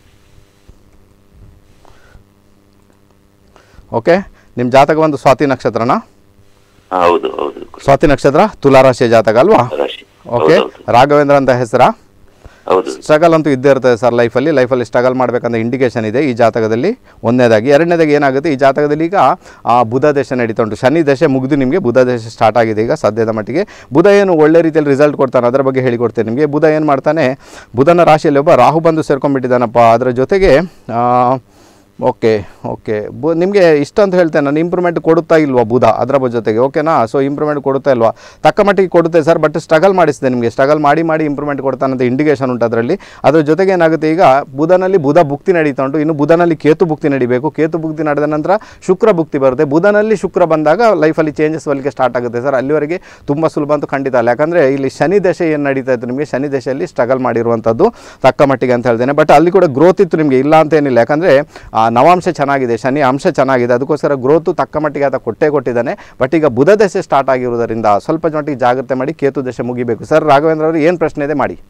[SPEAKER 1] ಓಕೆ ನಿಮ್ಮ ಜಾತಕ ಒಂದು ಸ್ವಾತಿ ನಕ್ಷತ್ರನಾ
[SPEAKER 2] ಹಾಂ ಹೌದು ಹೌದು
[SPEAKER 1] ಸ್ವಾತಿ ನಕ್ಷತ್ರ ತುಲಾರಾಶಿಯ ಜಾತಕ ಅಲ್ವಾ
[SPEAKER 2] ರಾಶಿ
[SPEAKER 1] ಓಕೆ
[SPEAKER 2] ಹೌದು
[SPEAKER 1] ರಾಘವೇಂದ್ರ ಅಂತ ಹೆಸರಾ
[SPEAKER 2] ಹೌದು
[SPEAKER 1] ಸ್ಟ್ರಗಲ್ ಅಂತೂ ಇದ್ದೇ ಇರ್ತದೆ ಸರ್ ಲೈಫಲ್ಲಿ ಲೈಫಲ್ಲಿ ಸ್ಟ್ರಗಲ್ ಮಾಡಬೇಕಂತ ಇಂಡಿಕೇಶನ್ ಇದೆ ಈ ಜಾತಕದಲ್ಲಿ ಒಂದನೇದಾಗಿ ಎರಡನೇದಾಗಿ ಏನಾಗುತ್ತೆ ಈ ಜಾತಕದಲ್ಲಿ ಈಗ ಆ ಬುಧ ದೇಶ ನಡೀತಾ ಉಂಟು ಶನಿ ದಶೆ ಮುಗಿದು ನಿಮಗೆ ಬುಧ ದೇಶ ಸ್ಟಾರ್ಟ್ ಆಗಿದೆ ಈಗ ಸದ್ಯದ ಮಟ್ಟಿಗೆ ಬುಧ ಏನು ಒಳ್ಳೆ ರೀತಿಯಲ್ಲಿ ರಿಸಲ್ಟ್ ಕೊಡ್ತಾನೆ ಅದರ ಬಗ್ಗೆ ಹೇಳಿಕೊಡ್ತೇನೆ ನಿಮಗೆ ಬುಧ ಏನು ಮಾಡ್ತಾನೆ ಬುಧನ ರಾಶಿಯಲ್ಲಿ ಒಬ್ಬ ರಾಹು ಬಂದು ಸೇರ್ಕೊಂಡ್ಬಿಟ್ಟಿದ್ದಾನಪ್ಪ ಅದರ ಜೊತೆಗೆ ಆ, ಓಕೆ ಓಕೆ ಬು ನಿಮಗೆ ಇಷ್ಟ ಅಂತ ಹೇಳ್ತೇನೆ ನಾನು ಇಂಪ್ರೂವ್ಮೆಂಟ್ ಕೊಡುತ್ತಾ ಇಲ್ವಾ ಬುಧ ಅದರ ಬ- ಜೊತೆಗೆ ಓಕೆನಾ ಸೊ ಇಂಪ್ರೂವ್ಮೆಂಟ್ ಕೊಡುತ್ತಾ ಇಲ್ವಾ ತಕ್ಕ ಮಟ್ಟಿಗೆ ಕೊಡುತ್ತೆ ಸರ್ ಬಟ್ ಸ್ಟ್ರಗಲ್ ಮಾಡಿಸಿದೆ ನಿಮಗೆ ಸ್ಟ್ರಗಲ್ ಮಾಡಿ ಮಾಡಿ ಇಂಪ್ರೂವ್ಮೆಂಟ್ ಕೊಡ್ತಾನಂತ ಇಂಡಿಕೇಶನ್ ಉಂಟು ಅದರಲ್ಲಿ ಅದ್ರ ಜೊತೆಗೆ ಏನಾಗುತ್ತೆ ಈಗ ಬುಧನಲ್ಲಿ ಬುಧ ಭುಕ್ತಿ ನಡೀತಾ ಉಂಟು ಇನ್ನು ಬುಧನಲ್ಲಿ ಕೇತು ಭುಕ್ತಿ ನಡಿಬೇಕು ಕೇತು ಭುಕ್ತಿ ನಡೆದ ನಂತರ ಶುಕ್ರ ಭುಕ್ತಿ ಬರುತ್ತೆ ಬುಧನಲ್ಲಿ ಶುಕ್ರ ಬಂದಾಗ ಲೈಫಲ್ಲಿ ಚೇಂಜಸ್ ಬರಲಿಕ್ಕೆ ಸ್ಟಾರ್ಟ್ ಆಗುತ್ತೆ ಸರ್ ಅಲ್ಲಿವರೆಗೆ ತುಂಬ ಸುಲಭ ಅಂತೂ ಖಂಡಿತ ಅಲ್ಲ ಯಾಕಂದರೆ ಇಲ್ಲಿ ಶನಿ ದಶೆ ಏನು ನಡೀತಾ ಇತ್ತು ನಿಮಗೆ ಶನಿ ದಶೆಯಲ್ಲಿ ಸ್ಟ್ರಗಲ್ ಮಾಡಿರುವಂಥದ್ದು ತಕ್ಕ ಮಟ್ಟಿಗೆ ಅಂತ ಹೇಳ್ತೇನೆ ಬಟ್ ಅಲ್ಲಿ ಕೂಡ ಗ್ರೋತ್ ಇತ್ತು ನಿಮಗೆ ಇಲ್ಲ ಅಂತ ಏನಿಲ್ಲ ಯಾಕಂದರೆ ನವಾಂಶ ಚೆನ್ನಾಗಿದೆ ಶನಿ ಅಂಶ ಚೆನ್ನಾಗಿದೆ ಅದಕ್ಕೋಸ್ಕರ ಗ್ರೋತು ತಕ್ಕ ಮಟ್ಟಿಗೆ ಆತ ಕೊಟ್ಟೇ ಕೊಟ್ಟಿದ್ದಾನೆ ಬಟ್ ಈಗ ಬುಧ ದಶೆ ಸ್ಟಾರ್ಟ್ ಆಗಿರುವುದರಿಂದ ಸ್ವಲ್ಪ ಮಟ್ಟಿಗೆ ಜಾಗ್ರತೆ ಮಾಡಿ ಕೇತು ದಶೆ ಮುಗಿಬೇಕು ಸರ್ ರಾಘವೇಂದ್ರ ಅವರು ಏನು ಪ್ರಶ್ನೆ ಇದೆ ಮಾಡಿ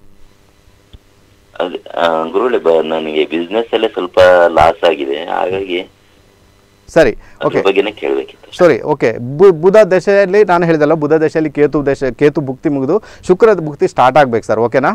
[SPEAKER 2] ಅದೇ ಆ, ಗುರುಗಳೇ ಬ ನನಗೆ ಬಿಸ್ನೆಸ್ ಅಲ್ಲೇ ಸ್ವಲ್ಪ ಲಾಸ್ ಆಗಿದೆ ಹಾಗಾಗಿ
[SPEAKER 1] ಸರಿ
[SPEAKER 2] ಅದ್ರ
[SPEAKER 1] ಓಕೆ
[SPEAKER 2] ಬಗ್ಗೆನೇ ಕೇಳಬೇಕಿತ್ತು
[SPEAKER 1] ಸರಿ ಓಕೆ ಬು ಬುಧ ದಶೆಯಲ್ಲಿ ನಾನು ಹೇಳಿದಲ್ಲ ಬುಧ ದಶೆಯಲ್ಲಿ ಕೇತು ದಶೆ ಕೇತು ಭುಕ್ತಿ ಮುಗಿದು ಶುಕ್ರದ ಭುಕ್ತಿ ಸ್ಟಾರ್ಟ್ ಆಗ್ಬೇಕು ಸರ್ ಓಕೆನಾ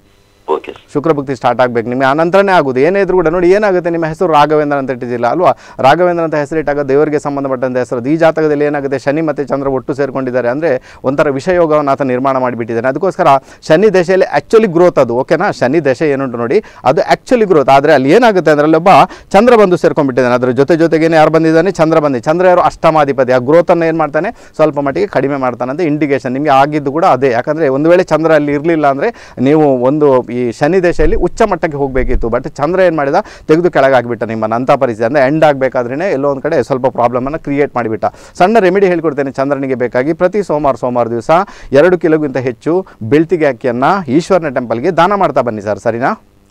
[SPEAKER 2] ಓಕೆ ಸರ್
[SPEAKER 1] ಶುಕ್ರ ಭಕ್ತಿ ಸ್ಟಾರ್ಟ್ ಆಗ್ಬೇಕು ನಿಮಗೆ ಆನಂತರನೇ ಆಗೋದು ಏನೇ ಇದ್ರೂ ಕೂಡ ನೋಡಿ ಏನಾಗುತ್ತೆ ನಿಮ್ಮ ಹೆಸರು ರಾಘವೇಂದ್ರ ಅಂತ ಇಟ್ಟಿದ್ದಿಲ್ಲ ಅಲ್ವಾ ರಾಘವೇಂದ್ರ ಅಂತ ಹೆಸರಿಟ್ಟಾಗ ದೇವರಿಗೆ ಸಂಬಂಧಪಟ್ಟಂಥ ಹೆಸರು ಈ ಜಾತಕದಲ್ಲಿ ಏನಾಗುತ್ತೆ ಶನಿ ಮತ್ತು ಚಂದ್ರ ಒಟ್ಟು ಸೇರ್ಕೊಂಡಿದ್ದಾರೆ ಅಂದರೆ ಒಂಥರ ವಿಷಯೋಗವನ್ನು ಆತ ನಿರ್ಮಾಣ ಮಾಡಿಬಿಟ್ಟಿದ್ದಾನೆ ಅದಕ್ಕೋಸ್ಕರ ಶನಿ ದಶೆಯಲ್ಲಿ ಆ್ಯಕ್ಚುಲಿ ಗ್ರೋತ್ ಅದು ಓಕೆನಾ ಶನಿ ದಶೆ ಏನುಂಟು ನೋಡಿ ಅದು ಆ್ಯಕ್ಚುಲಿ ಗ್ರೋತ್ ಆದರೆ ಅಲ್ಲಿ ಏನಾಗುತ್ತೆ ಅದರಲ್ಲಿ ಒಬ್ಬ ಚಂದ್ರ ಬಂದು ಸೇರ್ಕೊಂಡ್ಬಿಟ್ಟಿದ್ದಾನೆ ಅದರ ಜೊತೆ ಜೊತೆಗೇನೆ ಯಾರು ಬಂದಿದ್ದಾನೆ ಚಂದ್ರ ಬಂದಿ ಚಂದ್ರ ಯಾರು ಅಷ್ಟಮಾಧಿಪತಿ ಆ ಗ್ರೋತನ್ನು ಏನು ಮಾಡ್ತಾನೆ ಸ್ವಲ್ಪ ಮಟ್ಟಿಗೆ ಕಡಿಮೆ ಮಾಡ್ತಾನೆ ಅಂತ ಇಂಡಿಕೇಶನ್ ನಿಮಗೆ ಆಗಿದ್ದು ಕೂಡ ಅದೇ ಯಾಕಂದರೆ ಒಂದು ವೇಳೆ ಚಂದ್ರ ಅಲ್ಲಿ ಇರಲಿಲ್ಲ ಅಂದರೆ ನೀವು ಒಂದು ಈ ಶನಿ ದೇಶದಲ್ಲಿ ಉಚ್ಚ ಮಟ್ಟಕ್ಕೆ ಹೋಗಬೇಕಿತ್ತು ಬಟ್ ಚಂದ್ರ ಏನು ಮಾಡಿದ ತೆಗೆದು ಕೆಳಗಾಗಿಬಿಟ್ಟ ನಿಮ್ಮನ್ನು ಅಂಥ ಪರಿಸ್ಥಿತಿ ಅಂದರೆ ಎಂಡ್ ಆಗಬೇಕಾದ್ರೇ ಎಲ್ಲೋ ಒಂದು ಕಡೆ ಸ್ವಲ್ಪ ಪ್ರಾಬ್ಲಮನ್ನು ಕ್ರಿಯೇಟ್ ಮಾಡಿಬಿಟ್ಟ ಸಣ್ಣ ರೆಮಿಡಿ ಹೇಳ್ಕೊಡ್ತೇನೆ ಚಂದ್ರನಿಗೆ ಬೇಕಾಗಿ ಪ್ರತಿ ಸೋಮವಾರ ಸೋಮವಾರ ದಿವಸ ಎರಡು ಕಿಲೋಗಿಂತ ಹೆಚ್ಚು ಬೆಳ್ತಿಗೆ ಅಕ್ಕಿಯನ್ನು ಈಶ್ವರನ ಟೆಂಪಲ್ಗೆ ದಾನ ಮಾಡ್ತಾ ಬನ್ನಿ ಸರ್ ಸರಿನಾ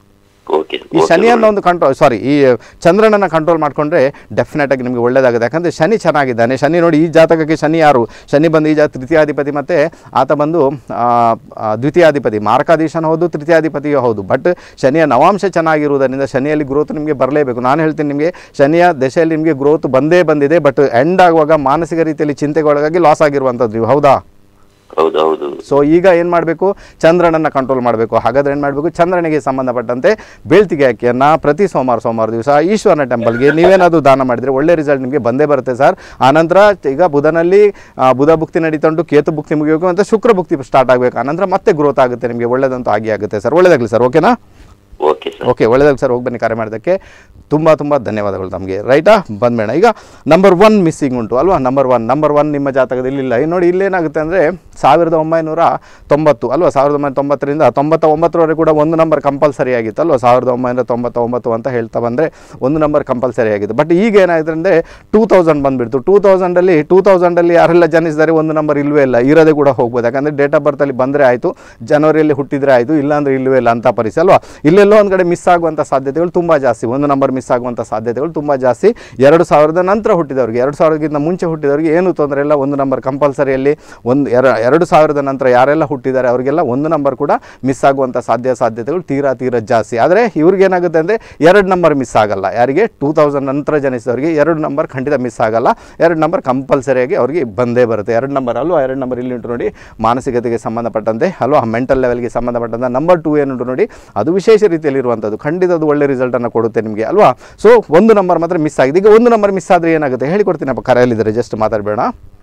[SPEAKER 2] ಓಕೆ
[SPEAKER 1] ಈ ಶನಿಯನ್ನು ಒಂದು ಕಂಟ್ರೋಲ್ ಸಾರಿ ಈ ಚಂದ್ರನನ್ನು ಕಂಟ್ರೋಲ್ ಮಾಡಿಕೊಂಡ್ರೆ ಡೆಫಿನೆಟ್ ಆಗಿ ನಿಮಗೆ ಒಳ್ಳೇದಾಗುತ್ತೆ ಯಾಕಂದರೆ ಶನಿ ಚೆನ್ನಾಗಿದ್ದಾನೆ ಶನಿ ನೋಡಿ ಈ ಜಾತಕಕ್ಕೆ ಶನಿ ಯಾರು ಶನಿ ಬಂದು ಈ ಜಾ ತೃತೀಯಾಧಿಪತಿ ಮತ್ತು ಆತ ಬಂದು ಆ, ಆ, ದ್ವಿತೀಯಾಧಿಪತಿ ಮಾರಕಾಧೀಶನ ಹೌದು ತೃತೀಯಾಧಿಪತಿಯೂ ಹೌದು ಬಟ್ ಶನಿಯ ನವಾಂಶ ಚೆನ್ನಾಗಿರುವುದರಿಂದ ಶನಿಯಲ್ಲಿ ಗ್ರೋತ್ ನಿಮಗೆ ಬರಲೇಬೇಕು ನಾನು ಹೇಳ್ತೀನಿ ನಿಮಗೆ ಶನಿಯ ದಶೆಯಲ್ಲಿ ನಿಮಗೆ ಗ್ರೋತ್ ಬಂದೇ ಬಂದಿದೆ ಬಟ್ ಎಂಡ್ ಆಗುವಾಗ ಮಾನಸಿಕ ರೀತಿಯಲ್ಲಿ ಚಿಂತೆಗೊಳಗಾಗಿ ಲಾಸ್ ಆಗಿರುವಂಥದ್ದು ಇವು ಹೌದಾ
[SPEAKER 2] ಹೌದು ಹೌದು
[SPEAKER 1] ಸೊ ಈಗ ಏನು ಮಾಡಬೇಕು ಚಂದ್ರನನ್ನು ಕಂಟ್ರೋಲ್ ಮಾಡಬೇಕು ಹಾಗಾದ್ರೆ ಏನು ಮಾಡಬೇಕು ಚಂದ್ರನಿಗೆ ಸಂಬಂಧಪಟ್ಟಂತೆ ಬೇಳ್ತಿಗೆ ಅಕ್ಕಿಯನ್ನು ಪ್ರತಿ ಸೋಮವಾರ ಸೋಮವಾರ ದಿವಸ ಈಶ್ವರನ ಟೆಂಪಲ್ಗೆ ನೀವೇನಾದರೂ ದಾನ ಮಾಡಿದರೆ ಒಳ್ಳೆ ರಿಸಲ್ಟ್ ನಿಮಗೆ ಬಂದೇ ಬರುತ್ತೆ ಸರ್ ಆನಂತರ ಈಗ ಬುಧನಲ್ಲಿ ಆ, ಬುಧ ಭುಕ್ತಿ ನಡೀತಾ ಉಂಟು ಕೇತು ಭುಕ್ತಿ ಮುಗಿಬೇಕು ಅಂತ ಶುಕ್ರ ಭುಕ್ತಿ ಸ್ಟಾರ್ಟ್ ಆಗಬೇಕು ಆನಂತರ ಮತ್ತೆ ಗ್ರೋತ್ ಆಗುತ್ತೆ ನಿಮಗೆ ಒಳ್ಳೇದಂತೂ ಆಗಿ ಆಗುತ್ತೆ ಸರ್ ಒಳ್ಳೇದಾಗಲಿ ಸರ್ ಓಕೆನಾ
[SPEAKER 2] ಓಕೆ ಸರ್
[SPEAKER 1] ಓಕೆ ಒಳ್ಳೆದಾಗ ಸರ್ ಹೋಗಿ ಬನ್ನಿ ಕಾರ್ಯ ಮಾಡೋದಕ್ಕೆ ತುಂಬ ತುಂಬ ಧನ್ಯವಾದಗಳು ತಮಗೆ ರೈಟಾ ಬಂದ್ಬೇಡ ಈಗ ನಂಬರ್ ಒನ್ ಮಿಸ್ಸಿಂಗ್ ಉಂಟು ಅಲ್ವಾ ನಂಬರ್ ಒನ್ ನಂಬರ್ ಒನ್ ನಿಮ್ಮ ಜಾತಕದಲ್ಲಿ ಇಲ್ಲ ಈಗ ನೋಡಿ ಇಲ್ಲೇನಾಗುತ್ತೆ ಅಂದರೆ ಸಾವಿರದ ಒಂಬೈನೂರ ತೊಂಬತ್ತು ಅಲ್ವಾ ಸಾವಿರದ ಒಂಬೈನೂರ ತೊಂಬತ್ತರಿಂದ ತೊಂಬತ್ತ ಒಂಬತ್ತರವರೆಗೆ ಕೂಡ ಒಂದು ನಂಬರ್ ಕಂಪಲ್ಸರಿ ಆಗಿತ್ತು ಅಲ್ವಾ ಸಾವಿರದ ಒಂಬೈನೂರ ತೊಂಬತ್ತ ಒಂಬತ್ತು ಅಂತ ಹೇಳ್ತಾ ಬಂದರೆ ಒಂದು ನಂಬರ್ ಕಂಪಲ್ಸರಿ ಆಗಿತ್ತು ಬಟ್ ಈಗ ಏನಾಗಿದೆ ಅಂದರೆ ಟೂ ತೌಸಂಡ್ ಬಂದುಬಿಡ್ತು ಟೂ ತೌಸಂಡಲ್ಲಿ ಟೂ ತೌಸಂಡಲ್ಲಿ ಯಾರೆಲ್ಲ ಜನಿಸಿದ್ದಾರೆ ಒಂದು ನಂಬರ್ ಇಲ್ಲವೇ ಇಲ್ಲ ಇರೋದೇ ಕೂಡ ಹೋಗ್ಬೋದು ಯಾಕಂದರೆ ಡೇಟ್ ಆಫ್ ಬರ್ತಲ್ಲಿ ಬಂದರೆ ಆಯಿತು ಜನವರಿಯಲ್ಲಿ ಹುಟ್ಟಿದರೆ ಆಯಿತು ಇಲ್ಲಾಂದರೆ ಇಲ್ಲವೇ ಇಲ್ಲ ಅಂತ ಪರಿಸ್ಥಿತಿ ಅಲ್ವಾ ಇಲ್ಲೆಲ್ಲೋ ಒಂದು ಕಡೆ ಮಿಸ್ ಆಗುವಂಥ ಸಾಧ್ಯತೆಗಳು ತುಂಬ ಜಾಸ್ತಿ ಒಂದು ನಂಬರ್ ಮಿಸ್ ಆಗುವಂಥ ಸಾಧ್ಯತೆಗಳು ತುಂಬ ಜಾಸ್ತಿ ಎರಡು ಸಾವಿರದ ನಂತರ ಹುಟ್ಟಿದವರಿಗೆ ಎರಡು ಸಾವಿರಕ್ಕಿಂತ ಮುಂಚೆ ಹುಟ್ಟಿದವರಿಗೆ ಏನು ತೊಂದರೆ ಇಲ್ಲ ಒಂದು ನಂಬರ್ ಕಂಪಲ್ಸರಿಯಲ್ಲಿ ಒಂದು ಎರ ಎರಡು ಸಾವಿರದ ನಂತರ ಯಾರೆಲ್ಲ ಹುಟ್ಟಿದ್ದಾರೆ ಅವರಿಗೆಲ್ಲ ಒಂದು ನಂಬರ್ ಕೂಡ ಮಿಸ್ ಆಗುವಂಥ ಸಾಧ್ಯ ಸಾಧ್ಯತೆಗಳು ತೀರಾ ತೀರಾ ಜಾಸ್ತಿ ಆದರೆ ಇವ್ರಿಗೇನಾಗುತ್ತೆ ಅಂದರೆ ಎರಡು ನಂಬರ್ ಮಿಸ್ ಆಗಲ್ಲ ಯಾರಿಗೆ ಟೂ ತೌಸಂಡ್ ನಂತರ ಜನಿಸಿದವರಿಗೆ ಎರಡು ನಂಬರ್ ಖಂಡಿತ ಮಿಸ್ ಆಗಲ್ಲ ಎರಡು ನಂಬರ್ ಕಂಪಲ್ಸರಿಯಾಗಿ ಅವರಿಗೆ ಬಂದೇ ಬರುತ್ತೆ ಎರಡು ನಂಬರ್ ಅಲ್ವಾ ಎರಡು ನಂಬರ್ ಇಲ್ಲಿ ಉಂಟು ನೋಡಿ ಮಾನಸಿಕತೆಗೆ ಸಂಬಂಧಪಟ್ಟಂತೆ ಅಲ್ವಾ ಮೆಂಟಲ್ ಲೆವೆಲ್ಗೆ ಸಂಬಂಧಪಟ್ಟಂತೆ ನಂಬರ್ ಟೂ ಏನುಂಟು ನೋಡಿ ಅದು ವಿಶೇಷ ರೀತಿಯಲ್ಲಿ ಇರುವಂಥದ್ದು ಖಂಡಿತ ಅದು ಒಳ್ಳೆ ರಿಸಲ್ಟನ್ನು ಕೊಡುತ್ತೆ ನಿಮಗೆ ಅಲ್ವಾ ಸೊ ಒಂದು ನಂಬರ್ ಮಾತ್ರ ಮಿಸ್ ಆಗಿದೆ ಈಗ ಒಂದು ನಂಬರ್ ಮಿಸ್ ಆದರೆ ಏನಾಗುತ್ತೆ ಹೇಳಿಕೊಡ್ತೀನಪ್ಪ ಕರೆಯಲ್ಲಿದ್ದಾರೆ ಜಸ್ಟ್ ಮಾತಾಡಬೇಡ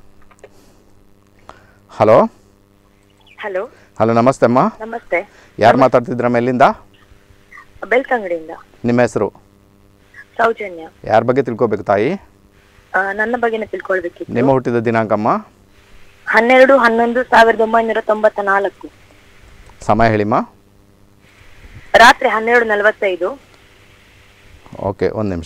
[SPEAKER 1] ಹಲೋ
[SPEAKER 3] ಹಲೋ
[SPEAKER 1] ಹಲೋ ನಮಸ್ತೆ ಅಮ್ಮ
[SPEAKER 3] ನಮಸ್ತೆ
[SPEAKER 1] ಯಾರು ಮಾತಾಡ್ತಿದ್ರಮ್ಮ ಎಲ್ಲಿಂದ
[SPEAKER 3] ಬೆಳ್ತಂಗಡಿಯಿಂದ
[SPEAKER 1] ನಿಮ್ಮ ಹೆಸರು
[SPEAKER 3] ಸೌಜನ್ಯ
[SPEAKER 1] ಯಾರ ಬಗ್ಗೆ ತಿಳ್ಕೊಬೇಕು ತಾಯಿ
[SPEAKER 3] ಆ, ನನ್ನ ಬಗ್ಗೆನೇ ತಿಳ್ಕೊಳ್ಬೇಕಿತ್ತು
[SPEAKER 1] ನಿಮ್ಮ ಹುಟ್ಟಿದ ದಿನಾಂಕಮ್ಮ
[SPEAKER 3] ಹನ್ನೆರಡು ಹನ್ನೊಂದು ಸಾವಿರದ ಒಂಬೈನೂರ ತೊಂಬತ್ತ ನಾಲ್ಕು
[SPEAKER 1] ಸಮಯ ಹೇಳಿಮ್ಮ
[SPEAKER 3] ರಾತ್ರಿ ಹನ್ನೆರಡು ನಲವತ್ತೈದು
[SPEAKER 1] ಓಕೆ ಒಂದು ನಿಮಿಷ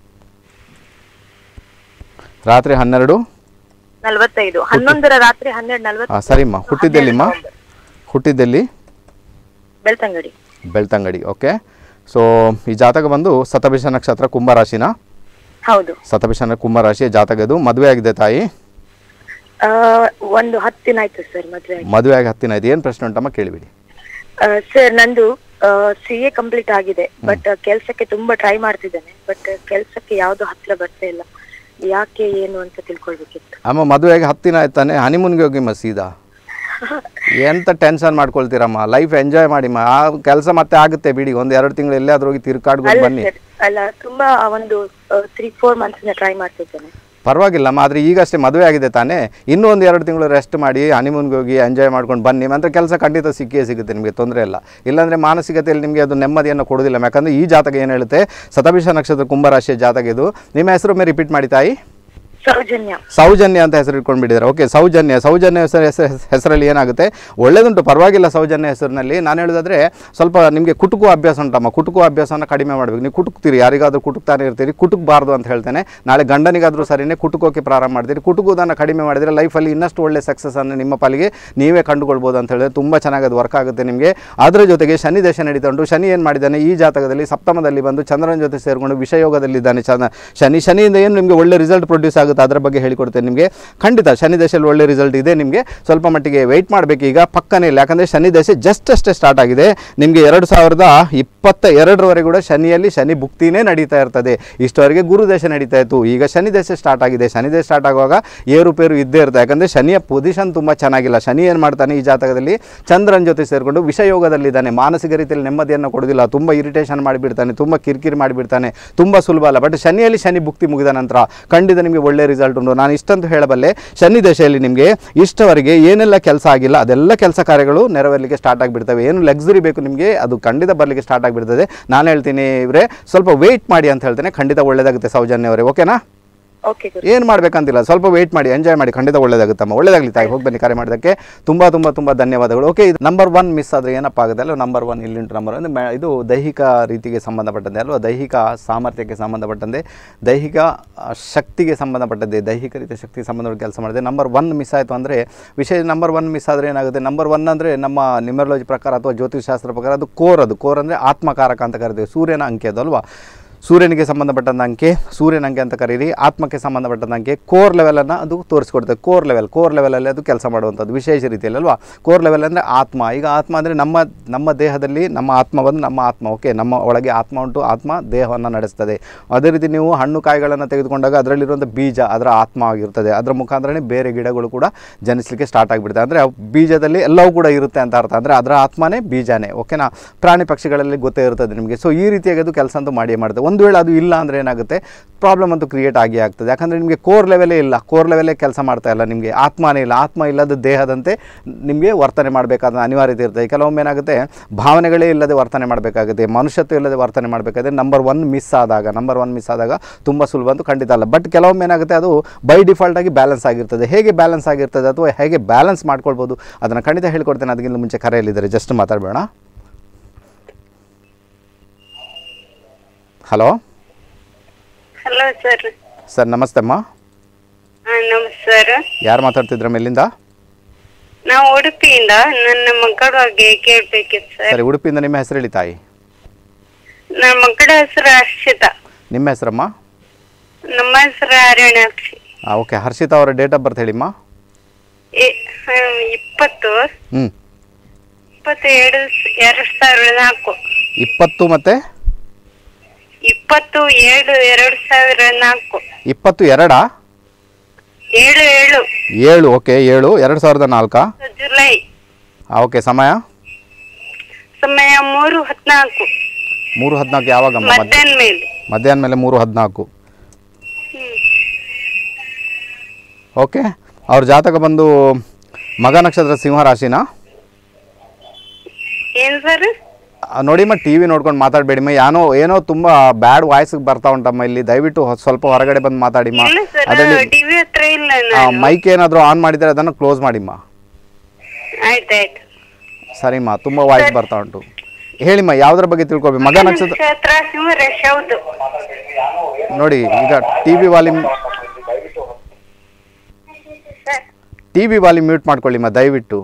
[SPEAKER 1] ರಾತ್ರಿ ಹನ್ನೆರಡು
[SPEAKER 3] ನಲವತ್ತೈದು ಹನ್ನೊಂದರ ರಾತ್ರಿ ಹನ್ನೆರಡು
[SPEAKER 1] ಹಾಂ
[SPEAKER 3] ನಲವತ್ತು
[SPEAKER 1] ಸರಿಮ್ಮ ಹುಟ್ಟಿದ್ದೆಲ್ಲಿಮ್ಮ ಹುಟ್ಟಿದ್ದೆಲ್ಲಿ
[SPEAKER 3] ಬೆಳ್ತಂಗಡಿ
[SPEAKER 1] ಬೆಳ್ತಂಗಡಿ ಓಕೆ ಸೊ ಈ ಜಾತಕ ಬಂದು ಸತಭಿಷ ನಕ್ಷತ್ರ ಕುಂಭರಾಶಿನ
[SPEAKER 3] ಹೌದು
[SPEAKER 1] ಸತಭಿಷ ಕುಂಭರಾಶಿಯ ಜಾತಕ ಇದು ಮದುವೆ ಆಗಿದೆ ತಾಯಿ
[SPEAKER 3] ಆ, ಒಂದು ಹತ್ತು ದಿನ ಆಯ್ತು ಸರ್ ಮದುವೆ ಆಗಿ
[SPEAKER 1] ಮದುವೆ ಆಗಿ ಹತ್ತಿನ ಇದು ಏನು ಪ್ರಶ್ನೆ ಉಂಟಮ್ಮ ಕೇಳಿಬಿಡಿ
[SPEAKER 3] ಸರ್ ನಂದು ಸಿ ಎ ಕಂಪ್ಲೀಟ್ ಆಗಿದೆ ಬಟ್ ಕೆಲ್ಸಕ್ಕೆ ತುಂಬಾ ಟ್ರೈ ಮಾಡ್ತಿದ್ದೇನೆ ಬಟ್ ಕೆಲ್ಸಕ್ಕೆ ಯಾವ್ದು ಹತ್ರ ಬರ್ತಾ ಇಲ್ಲ ಯಾಕೆ ಏನು ಅಂತ ತಿಳ್ಕೊಳ್ಬೇಕಿತ್ತು
[SPEAKER 1] ಅಮ್ಮ ಮದುವೆಗೆ ಹತ್ತಿನ ಆಯ್ತಾನೆ ಹನಿಮೂನ್ಗೆ ಹೋಗಿಮ್ಮ ಸೀದಾ ಎಂತ ಟೆನ್ಷನ್ ಮಾಡ್ಕೊಳ್ತೀರಮ್ಮ ಲೈಫ್ ಎಂಜಾಯ್ ಮಾಡಿಮ್ಮ ಆ ಕೆಲಸ ಮತ್ತೆ ಆಗುತ್ತೆ ಬಿಡಿ ಒಂದು ಎರಡು ತಿಂಗಳು ಎಲ್ಲೇ ಹೋಗಿ ತಿರ್ಕಾಡ್ಕೊಂಡು
[SPEAKER 3] ಅಲ್ಲ
[SPEAKER 1] ಬನ್ನಿ
[SPEAKER 3] ಸರ್ ಅಲ್ಲ ತುಂಬಾ ಒಂದು ತ್ರೀ ಫೋರ್ ಮಂತ್ಸ್ ಟ್ರೈ ಮಾಡ್ತಿದ್ದೇನೆ
[SPEAKER 1] ಪರವಾಗಿಲ್ಲಮ್ಮ ಆದರೆ ಈಗಷ್ಟೇ ಮದುವೆ ಆಗಿದೆ ತಾನೇ ಇನ್ನೂ ಒಂದು ಎರಡು ತಿಂಗಳು ರೆಸ್ಟ್ ಮಾಡಿ ಹನಿಮೂನ್ಗೆ ಹೋಗಿ ಎಂಜಾಯ್ ಮಾಡ್ಕೊಂಡು ಬನ್ನಿ ನಂತರ ಕೆಲಸ ಖಂಡಿತ ಸಿಕ್ಕೇ ಸಿಗುತ್ತೆ ನಿಮಗೆ ತೊಂದರೆ ಇಲ್ಲ ಇಲ್ಲಾಂದರೆ ಮಾನಸಿಕತೆಯಲ್ಲಿ ನಿಮಗೆ ಅದು ನೆಮ್ಮದಿಯನ್ನು ಕೊಡೋದಿಲ್ಲ ಯಾಕಂದರೆ ಈ ಜಾತಕ ಏನು ಹೇಳುತ್ತೆ ಶತಭಿಷ ನಕ್ಷತ್ರ ಕುಂಭರಾಶಿಯ ಜಾತಕ ಇದು ನಿಮ್ಮ ಹೆಸರು ಮೇಲೆ ರಿಪೀಟ್ ಮಾಡಿ ತಾಯಿ
[SPEAKER 3] ಸೌಜನ್ಯ
[SPEAKER 1] ಸೌಜನ್ಯ ಅಂತ ಹೆಸರು ಇಟ್ಕೊಂಡ್ಬಿಟ್ಟಿದ್ದಾರೆ ಓಕೆ ಸೌಜನ್ಯ ಸೌಜನ್ಯ ಹೆಸರು ಹೆಸರು ಹೆಸರಲ್ಲಿ ಏನಾಗುತ್ತೆ ಒಳ್ಳೇದುಂಟು ಪರವಾಗಿಲ್ಲ ಸೌಜನ್ಯ ಹೆಸರಿನಲ್ಲಿ ನಾನು ಹೇಳೋದಾದ್ರೆ ಸ್ವಲ್ಪ ನಿಮಗೆ ಕುಟುಕು ಅಭ್ಯಾಸ ಉಂಟಮ್ಮ ಕುಟುಕು ಅಭ್ಯಾಸನ ಕಡಿಮೆ ಮಾಡಬೇಕು ನೀವು ಕುಟುಕ್ತೀರಿ ಯಾರಿಗಾದ್ರೂ ಕುಟುಕ್ತಾನೆ ಇರ್ತೀರಿ ಕುಟುಕಬಾರ್ದು ಅಂತ ಹೇಳ್ತೇನೆ ನಾಳೆ ಗಂಡನಿಗಾದರೂ ಸರಿನೇ ಕುಟುಕೋಕೆ ಪ್ರಾರಂಭ ಮಾಡ್ತೀರಿ ಕುಟುಕುವುದನ್ನು ಕಡಿಮೆ ಮಾಡಿದರೆ ಲೈಫಲ್ಲಿ ಇನ್ನಷ್ಟು ಒಳ್ಳೆ ಸಕ್ಸಸ್ ಅನ್ನು ನಿಮ್ಮ ಪಾಲಿಗೆ ನೀವೇ ಕಂಡುಕೊಳ್ಬೋದು ಅಂತ ಹೇಳಿದ್ರೆ ತುಂಬ ಚೆನ್ನಾಗಿ ಅದು ವರ್ಕ್ ಆಗುತ್ತೆ ನಿಮಗೆ ಅದರ ಜೊತೆಗೆ ಶನಿ ದೇಶ ನಡೀತಾ ಉಂಟು ಶನಿ ಏನು ಮಾಡಿದ್ದಾನೆ ಈ ಜಾತಕದಲ್ಲಿ ಸಪ್ತಮದಲ್ಲಿ ಬಂದು ಚಂದ್ರನ ಜೊತೆ ಸೇರಿಕೊಂಡು ವಿಷಯೋಗದಲ್ಲಿದ್ದಾನೆ ಚಂದ ಶನಿ ಶನಿಯಿಂದ ಏನು ನಿಮಗೆ ಒಳ್ಳೆ ರಿಸಲ್ಟ್ ಪ್ರೊಡ್ಯೂಸ್ ಆಗುತ್ತೆ ಅದರ ಬಗ್ಗೆ ಹೇಳಿಕೊಡ್ತೇನೆ ನಿಮಗೆ ಖಂಡಿತ ಶನಿ ದಶೆಯಲ್ಲಿ ಒಳ್ಳೆ ರಿಸಲ್ಟ್ ಇದೆ ನಿಮಗೆ ಸ್ವಲ್ಪ ಮಟ್ಟಿಗೆ ವೆಯ್ಟ್ ಮಾಡಬೇಕು ಈಗ ಪಕ್ಕನೇ ಇಲ್ಲ ಯಾಕಂದರೆ ಶನಿ ದಶೆ ಜಸ್ಟ್ ಅಷ್ಟೇ ಸ್ಟಾರ್ಟ್ ಆಗಿದೆ ನಿಮಗೆ ಎರಡು ಸಾವಿರದ ಇಪ್ಪತ್ತ ಎರಡರವರೆಗೆ ಕೂಡ ಶನಿಯಲ್ಲಿ ಶನಿ ಭುಕ್ತಿನೇ ನಡೀತಾ ಇರ್ತದೆ ಇಷ್ಟವರೆಗೆ ಗುರು ದಶೆ ನಡೀತಾ ಇತ್ತು ಈಗ ಶನಿ ದಶೆ ಸ್ಟಾರ್ಟ್ ಆಗಿದೆ ಶನಿ ದಶೆ ಸ್ಟಾರ್ಟ್ ಆಗುವಾಗ ಏರುಪೇರು ಇದ್ದೇ ಇರುತ್ತೆ ಯಾಕಂದರೆ ಶನಿಯ ಪೊಸಿಷನ್ ತುಂಬ ಚೆನ್ನಾಗಿಲ್ಲ ಶನಿ ಏನು ಮಾಡ್ತಾನೆ ಈ ಜಾತಕದಲ್ಲಿ ಚಂದ್ರನ ಜೊತೆ ಸೇರಿಕೊಂಡು ವಿಷಯೋಗದಲ್ಲಿದ್ದಾನೆ ಮಾನಸಿಕ ರೀತಿಯಲ್ಲಿ ನೆಮ್ಮದಿಯನ್ನು ಕೊಡೋದಿಲ್ಲ ತುಂಬ ಇರಿಟೇಷನ್ ಮಾಡಿಬಿಡ್ತಾನೆ ತುಂಬ ಕಿರಿಕಿರಿ ಮಾಡಿಬಿಡ್ತಾನೆ ತುಂಬ ಸುಲಭ ಅಲ್ಲ ಬಟ್ ಶನಿಯಲ್ಲಿ ಶನಿ ಭುಕ್ತಿ ಮುಗಿದ ನಂತರ ಖಂಡಿತ ನಿಮಗೆ ಒಳ್ಳೆ ರಿಸಲ್ಟ್ ಉಂಟು ನಾನು ಇಷ್ಟಂತೂ ಹೇಳಬಲ್ಲೆ ಶನಿ ದಶೆಯಲ್ಲಿ ನಿಮಗೆ ಇಷ್ಟವರೆಗೆ ಏನೆಲ್ಲ ಕೆಲಸ ಆಗಿಲ್ಲ ಅದೆಲ್ಲ ಕೆಲಸ ಕಾರ್ಯಗಳು ನೆರವೇರಲಿಕ್ಕೆ ಸ್ಟಾರ್ಟ್ ಆಗಿಬಿಡ್ತವೆ ಏನು ಲಕ್ಸುರಿ ಬೇಕು ನಿಮಗೆ ಅದು ಖಂಡಿತ ಬರಲಿಕ್ಕೆ ಸ್ಟಾರ್ಟ್ ಆಗಿಬಿಡ್ತದೆ ನಾನು ಹೇಳ್ತೀನಿ ಇವರೇ ಸ್ವಲ್ಪ ವೆಯ್ಟ್ ಮಾಡಿ ಅಂತ ಹೇಳ್ತೇನೆ ಖಂಡಿತ ಒಳ್ಳೆಯದಾಗುತ್ತೆ ಸೌಜನ್ಯ ಅವರೇ ಓಕೆನಾ
[SPEAKER 3] ಓಕೆ ಗುರು
[SPEAKER 1] ಏನು ಮಾಡಬೇಕಂತಿಲ್ಲ ಸ್ವಲ್ಪ ವೆಯ್ಟ್ ಮಾಡಿ ಎಂಜಾಯ್ ಮಾಡಿ ಖಂಡಿತ ಒಳ್ಳೇದಾಗುತ್ತಮ್ಮ ಒಳ್ಳೇದಾಗಲಿ ತಾಯಿ ಹೋಗಿ ಬನ್ನಿ ಕರೆ ಮಾಡೋದಕ್ಕೆ ತುಂಬ ತುಂಬ ತುಂಬ ಧನ್ಯವಾದಗಳು ಓಕೆ ಇದು ನಂಬರ್ ಒನ್ ಮಿಸ್ ಆದರೆ ಏನಪ್ಪ ಆಗುತ್ತೆ ಅಲ್ವ ನಂಬರ್ ಒನ್ ಇಲ್ಲಿಂಟು ನಂಬರ್ ಒನ್ ಮ್ಯಾ- ಇದು ದೈಹಿಕ ರೀತಿಗೆ ಸಂಬಂಧಪಟ್ಟಂತೆ ಅಲ್ವಾ ದೈಹಿಕ ಸಾಮರ್ಥ್ಯಕ್ಕೆ ಸಂಬಂಧಪಟ್ಟಂತೆ ದೈಹಿಕ ಆ, ಶಕ್ತಿಗೆ ಸಂಬಂಧಪಟ್ಟಂತೆ ದೈಹಿಕ ರೀತಿಯ ಶಕ್ತಿಗೆ ಸಂಬಂಧಪಟ್ಟ ಕೆಲಸ ಮಾಡಿದೆ ನಂಬರ್ ಒನ್ ಮಿಸ್ ಆಯಿತು ಅಂದರೆ ವಿಷಯ ನಂಬರ್ ಒನ್ ಮಿಸ್ ಆದರೆ ಏನಾಗುತ್ತೆ ನಂಬರ್ ಒನ್ ಅಂದರೆ ನಮ್ಮ ನ್ಯೂಮರಾಲಜಿ ಪ್ರಕಾರ ಅಥವಾ ಜ್ಯೋತಿಷಾಸ್ತ್ರ ಪ್ರಕಾರ ಅದು ಕೋರ್ ಅದು ಕೋರ್ ಅಂದರೆ ಆತ್ಮಕಾರಕ ಅಂತ ಕರಿತೀವಿ ಸೂರ್ಯನ ಅಂಕೆ ಅದು ಅಲ್ವಾ ಸೂರ್ಯನಿಗೆ ಸಂಬಂಧಪಟ್ಟಂಥ ಅಂಕೆ ಸೂರ್ಯನ ಅಂಕೆ ಅಂತ ಕರೀರಿ ಆತ್ಮಕ್ಕೆ ಸಂಬಂಧಪಟ್ಟಂಥ ಅಂಕೆ ಕೋರ್ ಲೆವೆಲನ್ನು ಅದು ತೋರಿಸ್ಕೊಡ್ತದೆ ಕೋರ್ ಲೆವೆಲ್ ಕೋರ್ ಲೆವೆಲಲ್ಲಿ ಅದು ಕೆಲಸ ಮಾಡುವಂಥದ್ದು ವಿಶೇಷ ರೀತಿಯಲ್ಲಿ ಅಲ್ವಾ ಕೋರ್ ಲೆವೆಲ್ ಅಂದರೆ ಆತ್ಮ ಈಗ ಆತ್ಮ ಅಂದರೆ ನಮ್ಮ ನಮ್ಮ ದೇಹದಲ್ಲಿ ನಮ್ಮ ಆತ್ಮ ಬಂದು ನಮ್ಮ ಆತ್ಮ ಓಕೆ ನಮ್ಮ ಒಳಗೆ ಆತ್ಮ ಉಂಟು ಆತ್ಮ ದೇಹವನ್ನು ನಡೆಸ್ತದೆ ಅದೇ ರೀತಿ ನೀವು ಹಣ್ಣು ಕಾಯಿಗಳನ್ನು ತೆಗೆದುಕೊಂಡಾಗ ಅದರಲ್ಲಿರುವಂಥ ಬೀಜ ಅದರ ಆತ್ಮ ಆಗಿರ್ತದೆ ಅದರ ಮುಖಾಂತರನೇ ಬೇರೆ ಗಿಡಗಳು ಕೂಡ ಜನಿಸಲಿಕ್ಕೆ ಸ್ಟಾರ್ಟ್ ಆಗಿಬಿಡುತ್ತೆ ಅಂದರೆ ಬೀಜದಲ್ಲಿ ಎಲ್ಲವೂ ಕೂಡ ಇರುತ್ತೆ ಅಂತ ಅರ್ಥ ಅಂದರೆ ಅದರ ಆತ್ಮನೇ ಬೀಜನೇ ಓಕೆನಾ ಪ್ರಾಣಿ ಪಕ್ಷಿಗಳಲ್ಲಿ ಗೊತ್ತೇ ಇರ್ತದೆ ನಿಮಗೆ ಸೊ ಈ ರೀತಿಯಾಗಿ ಅದು ಕೆಲಸ ಅಂತೂ ಮಾಡಿಯೇ ಮಾಡುತ್ತೆ ಒಂದು ವೇಳೆ ಅದು ಇಲ್ಲ ಅಂದರೆ ಏನಾಗುತ್ತೆ ಪ್ರಾಬ್ಲಮ್ ಅಂತೂ ಕ್ರಿಯೇಟ್ ಆಗಿ ಆಗ್ತದೆ ಯಾಕಂದರೆ ನಿಮಗೆ ಕೋರ್ ಲೆವೆಲೇ ಇಲ್ಲ ಕೋರ್ ಲೆವೆಲೇ ಕೆಲಸ ಮಾಡ್ತಾ ಇಲ್ಲ ನಿಮಗೆ ಆತ್ಮನೇ ಇಲ್ಲ ಆತ್ಮ ಇಲ್ಲದ ದೇಹದಂತೆ ನಿಮಗೆ ವರ್ತನೆ ಮಾಡಬೇಕಾದ ಅನಿವಾರ್ಯತೆ ಇರ್ತದೆ ಕೆಲವೊಮ್ಮೆ ಏನಾಗುತ್ತೆ ಭಾವನೆಗಳೇ ಇಲ್ಲದೆ ವರ್ತನೆ ಮಾಡಬೇಕಾಗುತ್ತೆ ಮನುಷ್ಯತ್ವ ಇಲ್ಲದೆ ವರ್ತನೆ ಮಾಡಬೇಕಾದ್ರೆ ನಂಬರ್ ಒನ್ ಮಿಸ್ ಆದಾಗ ನಂಬರ್ ಒನ್ ಮಿಸ್ ಆದಾಗ ತುಂಬ ಸುಲಭ ಅಂತೂ ಖಂಡಿತ ಅಲ್ಲ ಬಟ್ ಕೆಲವೊಮ್ಮೆ ಏನಾಗುತ್ತೆ ಅದು ಬೈ ಡಿಫಾಲ್ಟ್ ಆಗಿ ಬ್ಯಾಲೆನ್ಸ್ ಆಗಿರ್ತದೆ ಹೇಗೆ ಬ್ಯಾಲೆನ್ಸ್ ಆಗಿರ್ತದೆ ಅಥವಾ ಹೇಗೆ ಬ್ಯಾಲೆನ್ಸ್ ಮಾಡ್ಕೊಳ್ಬೋದು ಅದನ್ನು ಖಂಡಿತ ಹೇಳ್ಕೊಡ್ತೇನೆ ಅದಕ್ಕಿಂತ ಮುಂಚೆ ಕರೆಯಲ್ಲಿದ್ದಾರೆ ಜಸ್ಟ್ ಮಾತಾಡಬೇಡ ಹಲೋ
[SPEAKER 4] ಹಲೋ ಸರ್
[SPEAKER 1] ಸರ್ ನಮಸ್ತೆ ಅಮ್ಮ
[SPEAKER 4] ನಮಸ್ಕಾರ
[SPEAKER 1] ಯಾರು ಮಾತಾಡ್ತಿದ್ರಮ್ಮ ಎಲ್ಲಿಂದ
[SPEAKER 4] ನಾವು ಉಡುಪಿಯಿಂದ ನನ್ನ ಮಕ್ಕಳ ಬಗ್ಗೆ ಕೇಳ್ಬೇಕಿತ್ತು ಸರ್
[SPEAKER 1] ಸರಿ ಉಡುಪಿಯಿಂದ ನಿಮ್ಮ ಹೆಸರು ಹೇಳಿ ತಾಯಿ
[SPEAKER 4] ನನ್ನ ಮಕ್ಕಳ ಹೆಸರು ಹರ್ಷಿತಾ
[SPEAKER 1] ನಿಮ್ಮ ಹೆಸರಮ್ಮ
[SPEAKER 4] ನಮ್ಮ ಹೆಸರು ಅರುಣಾಕ್ಷಿ
[SPEAKER 1] ಹಾಂ ಓಕೆ ಹರ್ಷಿತಾ ಅವರ ಡೇಟ್ ಆಫ್ ಬರ್ತ್ ಹೇಳಿಮ್ಮ
[SPEAKER 4] ಎ- ಹ್ಮ್, ಇಪ್ಪತ್ತು
[SPEAKER 1] ಹ್ಞೂ
[SPEAKER 4] ಇಪ್ಪತ್ತು ಎರಡು ಸ- ಎರಡು ಸಾವಿರದ ನಾಲ್ಕು
[SPEAKER 1] ಇಪ್ಪತ್ತು ಮತ್ತು
[SPEAKER 4] ಇಪ್ಪತ್ತು ಏಳು ಎರಡು ಸಾವಿರ ನಾಲ್ಕು
[SPEAKER 1] ಇಪ್ಪತ್ತು ಎರಡಾ
[SPEAKER 4] ಏಳು ಏಳು
[SPEAKER 1] ಏಳು ಓಕೆ ಏಳು ಎರಡು ಸಾವಿರದ ನಾಲ್ಕಾ
[SPEAKER 4] ಜುಲೈ
[SPEAKER 1] ಹಾಂ ಓಕೆ ಸಮಯ
[SPEAKER 4] ಸಮಯ ಮೂರು ಹದಿನಾಲ್ಕು
[SPEAKER 1] ಮೂರು ಹದಿನಾಲ್ಕು ಯಾವಾಗಮ್ಮ ಮಧ್ಯ
[SPEAKER 4] ಮಧ್ಯಾಹ್ನ ಮೇಲೆ
[SPEAKER 1] ಮಧ್ಯಾಹ್ನ ಮೇಲೆ ಮೂರು ಹದಿನಾಲ್ಕು
[SPEAKER 4] ಹ್ಮ್.
[SPEAKER 1] ಓಕೆ ಅವ್ರ ಜಾತಕ ಬಂದು ಮಗ ನಕ್ಷತ್ರ ಸಿಂಹರಾಶಿನಾ
[SPEAKER 4] ಏನ್ ಸರ್
[SPEAKER 1] ಆ, ನೋಡಿಮ್ಮ ಟಿ ವಿ ನೋಡ್ಕೊಂಡು ಮಾತಾಡಬೇಡಿಮ್ಮ ಏನೋ ಏನೋ ತುಂಬ ಬ್ಯಾಡ್ ವಾಯ್ಸ್ ಬರ್ತಾ ಉಂಟಮ್ಮ ಇಲ್ಲಿ ದಯವಿಟ್ಟು ಹೊ- ಸ್ವಲ್ಪ ಹೊರಗಡೆ ಬಂದು ಮಾತಾಡಿಮ್ಮ
[SPEAKER 4] ಇಲ್ಲ ಸರ್
[SPEAKER 1] ಅದರಲ್ಲಿ
[SPEAKER 4] ಟಿವಿ ಹತ್ರ ಇಲ್ಲ ನಾನು
[SPEAKER 1] ಮೈಕ್ ಏನಾದರೂ ಆನ್ ಮಾಡಿದರೆ ಅದನ್ನು ಕ್ಲೋಸ್ ಮಾಡಿಮ್ಮ
[SPEAKER 4] ಆಯ್ತಾಯ್ತು
[SPEAKER 1] ಸರಿಮ್ಮ ತುಂಬ ವಾಯ್ಸ್ ಬರ್ತಾ ಉಂಟು ಹೇಳಿಮ್ಮ ಯಾವುದ್ರ ಬಗ್ಗೆ ತಿಳ್ಕೊಬೇಕು ಮಗ ನಕ್ಷತ್ರ
[SPEAKER 4] ನಕ್ಷತ್ರ ಸಿಂಹರಾಶಿ ಹೌದು
[SPEAKER 1] ನೋಡಿ ಈಗ T V volume
[SPEAKER 4] sir
[SPEAKER 1] T V volume mute ಮಾಡ್ಕೊಳ್ಳಿಮ್ಮ ದಯವಿಟ್ಟು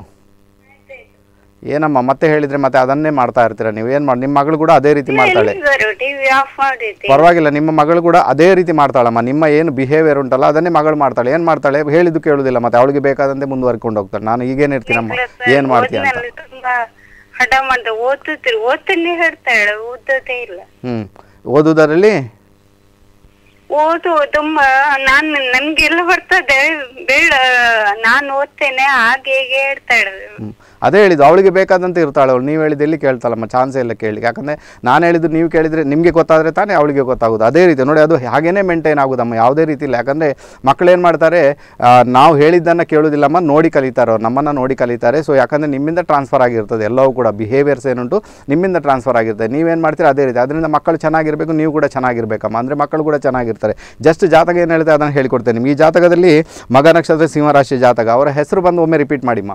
[SPEAKER 1] ಏನಮ್ಮ ಮತ್ತೆ ಹೇಳಿದರೆ ಮತ್ತೆ ಅದನ್ನೇ ಮಾಡ್ತಾ ಇರ್ತೀರ ನೀವು ಏನು ಮಾಡಿ ನಿಮ್ಮ ಮಗಳು ಕೂಡ ಅದೇ ರೀತಿ ಮಾಡ್ತಾಳೆ
[SPEAKER 4] ಸರ್ ಟಿವಿ ಆಫ್ ಮಾಡಿದ್ದೆ
[SPEAKER 1] ಪರವಾಗಿಲ್ಲ ನಿಮ್ಮ ಮಗಳು ಕೂಡ ಅದೇ ರೀತಿ ಮಾಡ್ತಾಳಮ್ಮ ನಿಮ್ಮ ಏನು ಬಿಹೇವಿಯರ್ ಉಂಟಲ್ಲ ಅದನ್ನೇ ಮಗಳು ಮಾಡ್ತಾಳೆ ಏನು ಮಾಡ್ತಾಳೆ ಹೇಳಿದ್ದು ಕೇಳುವುದಿಲ್ಲ ಮತ್ತೆ ಅವಳಿಗೆ ಬೇಕಾದಂತೆ ಮುಂದುವರ್ಕೊಂಡು ಹೋಗ್ತಾಳೆ ನಾನು ಈಗೇನು ಇರ್ತೀನಮ್ಮ ಏನು ಮಾಡ್ತೀಯ ಅಂತ
[SPEAKER 4] ಓದಿನಲ್ಲಿ ತುಂಬಾ ಹಠ ಮಾಡ್ತಾ ಓದುತ್ತೀರಿ ಓದ್ತೀನಿ ಹೇಳ್ತಾಳೆ ಓದೋದೇ ಇಲ್ಲ
[SPEAKER 1] ಹ್ಞೂ ಓದುವುದರಲ್ಲಿ
[SPEAKER 4] ಓದು ತುಂಬಾ ನಾನ್ ನನ್ಗೆಲ್ಲ ಬರ್ತದೆ ಬೇಡ ನಾನ್ ಓದ್ತೇನೆ ಹಾಗೆ ಹೀಗೆ ಹೇಳ್ತಾ ಇರೋದು
[SPEAKER 1] ಹ್ಮ್. ಅದೇ ಹೇಳಿದ್ದು ಅವಳಿಗೆ ಬೇಕಾದಂತೆ ಇರ್ತಾಳೆ ಅವಳು ನೀವು ಹೇಳಿದ್ದು ಎಲ್ಲಿ ಕೇಳ್ತಾಳಮ್ಮ ಚಾನ್ಸೇ ಇಲ್ಲ ಕೇಳಿ ಯಾಕಂದರೆ ನಾನು ಹೇಳಿದ್ದು ನೀವು ಕೇಳಿದರೆ ನಿಮಗೆ ಗೊತ್ತಾದರೆ ತಾನೇ ಅವಳಿಗೆ ಗೊತ್ತಾಗೋದು ಅದೇ ರೀತಿ ನೋಡಿ ಅದು ಹಾಗೇನೇ ಮೇಂಟೈನ್ ಆಗೋದಮ್ಮ ಯಾವುದೇ ರೀತಿ ಇಲ್ಲ ಯಾಕಂದರೆ ಮಕ್ಕಳು ಏನು ಮಾಡ್ತಾರೆ ಆ, ನಾವು ಹೇಳಿದ್ದನ್ನು ಕೇಳೋದಿಲ್ಲಮ್ಮ ನೋಡಿ ಕಲಿತಾರೆ ಅವ್ರು ನಮ್ಮನ್ನು ನೋಡಿ ಕಲಿತಾರೆ ಸೊ ಯಾಕಂದರೆ ನಿಮ್ಮಿಂದ ಟ್ರಾನ್ಸ್ಫರ್ ಆಗಿರ್ತದೆ ಎಲ್ಲವೂ ಕೂಡ ಬಿಹೇವಿಯರ್ಸ್ ಏನುಂಟು ನಿಮ್ಮಿಂದ ಟ್ರಾನ್ಸ್ಫರ್ ಆಗಿರ್ತದೆ ನೀವೇನು ಮಾಡ್ತೀರಾ ಅದೇ ರೀತಿ ಅದರಿಂದ ಮಕ್ಕಳು ಚೆನ್ನಾಗಿರಬೇಕು ನೀವು ಕೂಡ ಚೆನ್ನಾಗಿರ್ಬೇಕಮ್ಮ ಅಂದರೆ ಮಕ್ಕಳು ಕೂಡ ಚೆನ್ನಾಗಿರ್ತಾರೆ ಜಸ್ಟ್ ಜಾತಕ ಏನು ಹೇಳ್ತಾರೆ ಅದನ್ನು ಹೇಳಿಕೊಡ್ತೇನೆ ನಿಮ್ಗೆ ಈ ಜಾತಕದಲ್ಲಿ ಮಗ ನಕ್ಷತ್ರ ಸಿಂಹರಾಶಿ ಜಾತಕ ಅವರ ಹೆಸರು ಬಂದು ಒಮ್ಮೆ ರಿಪೀಟ್ ಮಾಡಿಮ್ಮ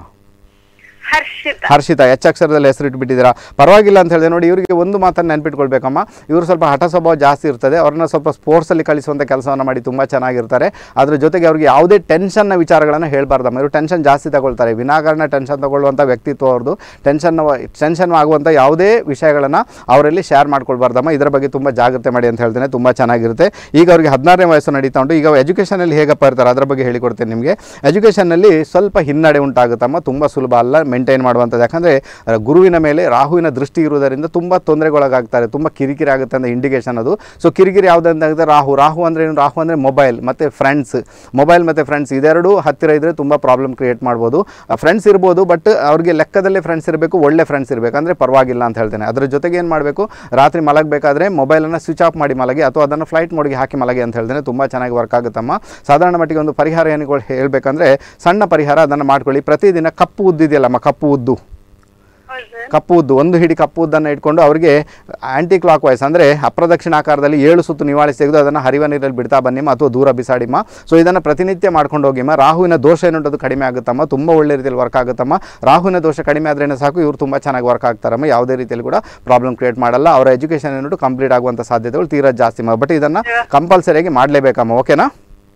[SPEAKER 4] ಹರ್ಷಿತ
[SPEAKER 1] ಹರ್ಷಿತ ಎಚ್ ಅಕ್ಷರದಲ್ಲಿ ಹೆಸರಿಟ್ಬಿಟ್ಟಿದ್ದೀರಾ ಪರವಾಗಿಲ್ಲ ಅಂತ ಹೇಳಿದೆ ನೋಡಿ ಇವರಿಗೆ ಒಂದು ಮಾತನ್ನು ನೆನ್ಪಿಟ್ಕೊಳ್ಬೇಕಮ್ಮ ಇವರು ಸ್ವಲ್ಪ ಹಠ ಸ್ವಭಾವ ಜಾಸ್ತಿ ಇರ್ತದೆ ಅವ್ರನ್ನ ಸ್ವಲ್ಪ ಸ್ಪೋರ್ಟ್ಸಲ್ಲಿ ಕಳಿಸುವಂಥ ಕೆಲಸವನ್ನು ಮಾಡಿ ತುಂಬ ಚೆನ್ನಾಗಿರ್ತಾರೆ ಅದ್ರ ಜೊತೆಗೆ ಅವ್ರಿಗೆ ಯಾವುದೇ ಟೆನ್ಷನ್ನ ವಿಚಾರಗಳನ್ನು ಹೇಳ್ಬಾರ್ದಮ್ಮ ಇವರು ಟೆನ್ಷನ್ ಜಾಸ್ತಿ ತಗೊಳ್ತಾರೆ ವಿನಾಕಾರಣ ಟೆನ್ಷನ್ ತಗೊಳ್ಳುವಂಥ ವ್ಯಕ್ತಿತ್ವ ಅವ್ರದ್ದು ಟೆನ್ಷನ್ ಟೆನ್ಷನ್ ಆಗುವಂಥ ಯಾವುದೇ ವಿಷಯಗಳನ್ನು ಅವರಲ್ಲಿ ಶೇರ್ ಮಾಡ್ಕೊಳ್ಬಾರ್ದಮ್ಮ ಇದರ ಬಗ್ಗೆ ತುಂಬ ಜಾಗ್ರತೆ ಮಾಡಿ ಅಂತ ಹೇಳ್ತೇನೆ ತುಂಬ ಚೆನ್ನಾಗಿರುತ್ತೆ ಈಗ ಅವರಿಗೆ ಹದಿನಾರನೇ ವಯಸ್ಸು ನಡೀತಾ ಉಂಟು ಈಗ ಎಜುಕೇಷನಲ್ಲಿ ಹೇಗಪ್ಪ ಇರ್ತಾರೆ ಅದರ ಬಗ್ಗೆ ಹೇಳಿಕೊಡ್ತೇನೆ ನಿಮಗೆ ಎಜುಕೇಷನ್ನಲ್ಲಿ ಸ್ವಲ್ಪ ಹಿನ್ನಡೆ ಉಂಟಾಗುತ್ತಮ್ಮ ತುಂಬ ಸುಲಭ ಅಲ್ಲ ಮೇಂಟೈನ್ ಮಾಡುವಂಥದ್ದು ಯಾಕಂದರೆ ಗುರುವಿನ ಮೇಲೆ ರಾಹುವಿನ ದೃಷ್ಟಿ ಇರುವುದರಿಂದ ತುಂಬ ತೊಂದರೆಗೊಳಗಾಗ್ತಾರೆ ತುಂಬ ಕಿರಿಕಿರಿ ಆಗುತ್ತೆ ಅಂತ ಇಂಡಿಕೇಶನ್ ಅದು ಸೊ ಕಿರಿಕಿರಿ ಯಾವುದಂತ ರಾಹು ರಾಹು ಅಂದರೆ ಏನು ರಾಹು ಅಂದರೆ ಮೊಬೈಲ್ ಮತ್ತು ಫ್ರೆಂಡ್ಸ್ ಮೊಬೈಲ್ ಮತ್ತು ಫ್ರೆಂಡ್ಸ್ ಇದೆರಡು ಹತ್ತಿರ ಇದ್ದರೆ ತುಂಬ ಪ್ರಾಬ್ಲಮ್ ಕ್ರಿಯೇಟ್ ಮಾಡ್ಬೋದು ಫ್ರೆಂಡ್ಸ್ ಇರ್ಬೋದು ಬಟ್ ಅವ್ರಿಗೆ ಲೆಕ್ಕದಲ್ಲೇ ಫ್ರೆಂಡ್ಸ್ ಇರಬೇಕು ಒಳ್ಳೆ ಫ್ರೆಂಡ್ಸ್ ಇರಬೇಕು ಅಂದರೆ ಪರವಾಗಿಲ್ಲ ಅಂತ ಹೇಳ್ತೇನೆ ಅದ್ರ ಜೊತೆಗೆ ಏನು ಮಾಡಬೇಕು ರಾತ್ರಿ ಮಲಗಬೇಕಾದ್ರೆ ಮೊಬೈಲನ್ನು ಸ್ವಿಚ್ ಆಫ್ ಮಾಡಿ ಮಲಗಿ ಅಥವಾ ಅದನ್ನು ಫ್ಲೈಟ್ ಮೋಡ್ಗೆ ಹಾಕಿ ಮಲಗಿ ಅಂತ ಹೇಳ್ತೇನೆ ತುಂಬ ಚೆನ್ನಾಗಿ ವರ್ಕ್ ಆಗುತ್ತಮ್ಮ ಸಾಧಾರಣ ಮಟ್ಟಿಗೆ ಒಂದು ಪರಿಹಾರ ಏನು ಹೇಳಬೇಕಂದ್ರೆ ಸಣ್ಣ ಪರಿಹಾರ ಅದನ್ನು ಮಾಡ್ಕೊಳ್ಳಿ ಪ್ರತಿದಿನ ಕಪ್ಪು ಉದ್ದು ಇದೆಯಲ್ಲಮ್ಮ ಕಪ್ಪು ಉದ್ದು
[SPEAKER 4] ಹೌದು ಸರ್
[SPEAKER 1] ಕಪ್ಪು ಉದ್ದು ಒಂದು ಹಿಡಿ ಕಪ್ಪು ಉದ್ದನ್ನು ಇಟ್ಕೊಂಡು ಅವರಿಗೆ ಆ್ಯಂಟಿ ಕ್ಲಾಕ್ ವೈಸ್ ಅಂದರೆ ಅಪ್ರದಕ್ಷಿಣಾಕಾರದಲ್ಲಿ ಏಳು ಸುತ್ತು ನಿವಾಳಿಸಿ ತೆಗೆದು ಅದನ್ನು ಹರಿವ ನೀರಲ್ಲಿ ಬಿಡ್ತಾ ಬನ್ನಿಮ್ಮ ಅಥವಾ ದೂರ ಬಿಸಾಡಿಮ್ಮ ಸೊ ಇದನ್ನು ಪ್ರತಿನಿತ್ಯ ಮಾಡ್ಕೊಂಡು ಹೋಗಿಮ್ಮ ರಾಹುವಿನ ದೋಷ ಏನುಂಟು ಅದು ಕಡಿಮೆ ಆಗುತ್ತಮ್ಮ ತುಂಬ ಒಳ್ಳೆ ರೀತಿಯಲ್ಲಿ ವರ್ಕ್ ಆಗುತ್ತಮ್ಮ ರಾಹುವಿನ ದೋಷ ಕಡಿಮೆ ಆದ್ರೇನೆ ಸಾಕು ಇವರು ತುಂಬ ಚೆನ್ನಾಗಿ ವರ್ಕ್ ಆಗ್ತಾರಮ್ಮ ಯಾವುದೇ ರೀತಿಯಲ್ಲಿ ಕೂಡ ಪ್ರಾಬ್ಲಮ್ ಕ್ರಿಯೇಟ್ ಮಾಡಲ್ಲ ಅವರ ಎಜುಕೇಷನ್ ಏನುಂಟು ಕಂಪ್ಲೀಟ್ ಆಗುವಂಥ ಸಾಧ್ಯತೆಗಳು ತೀರಾ ಜಾಸ್ತಿ ಬಟ್ ಇದನ್ನು ಕಂಪಲ್ಸರಿಯಾಗಿ ಮಾಡಲೇಬೇಕಮ್ಮ ಓಕೆನಾ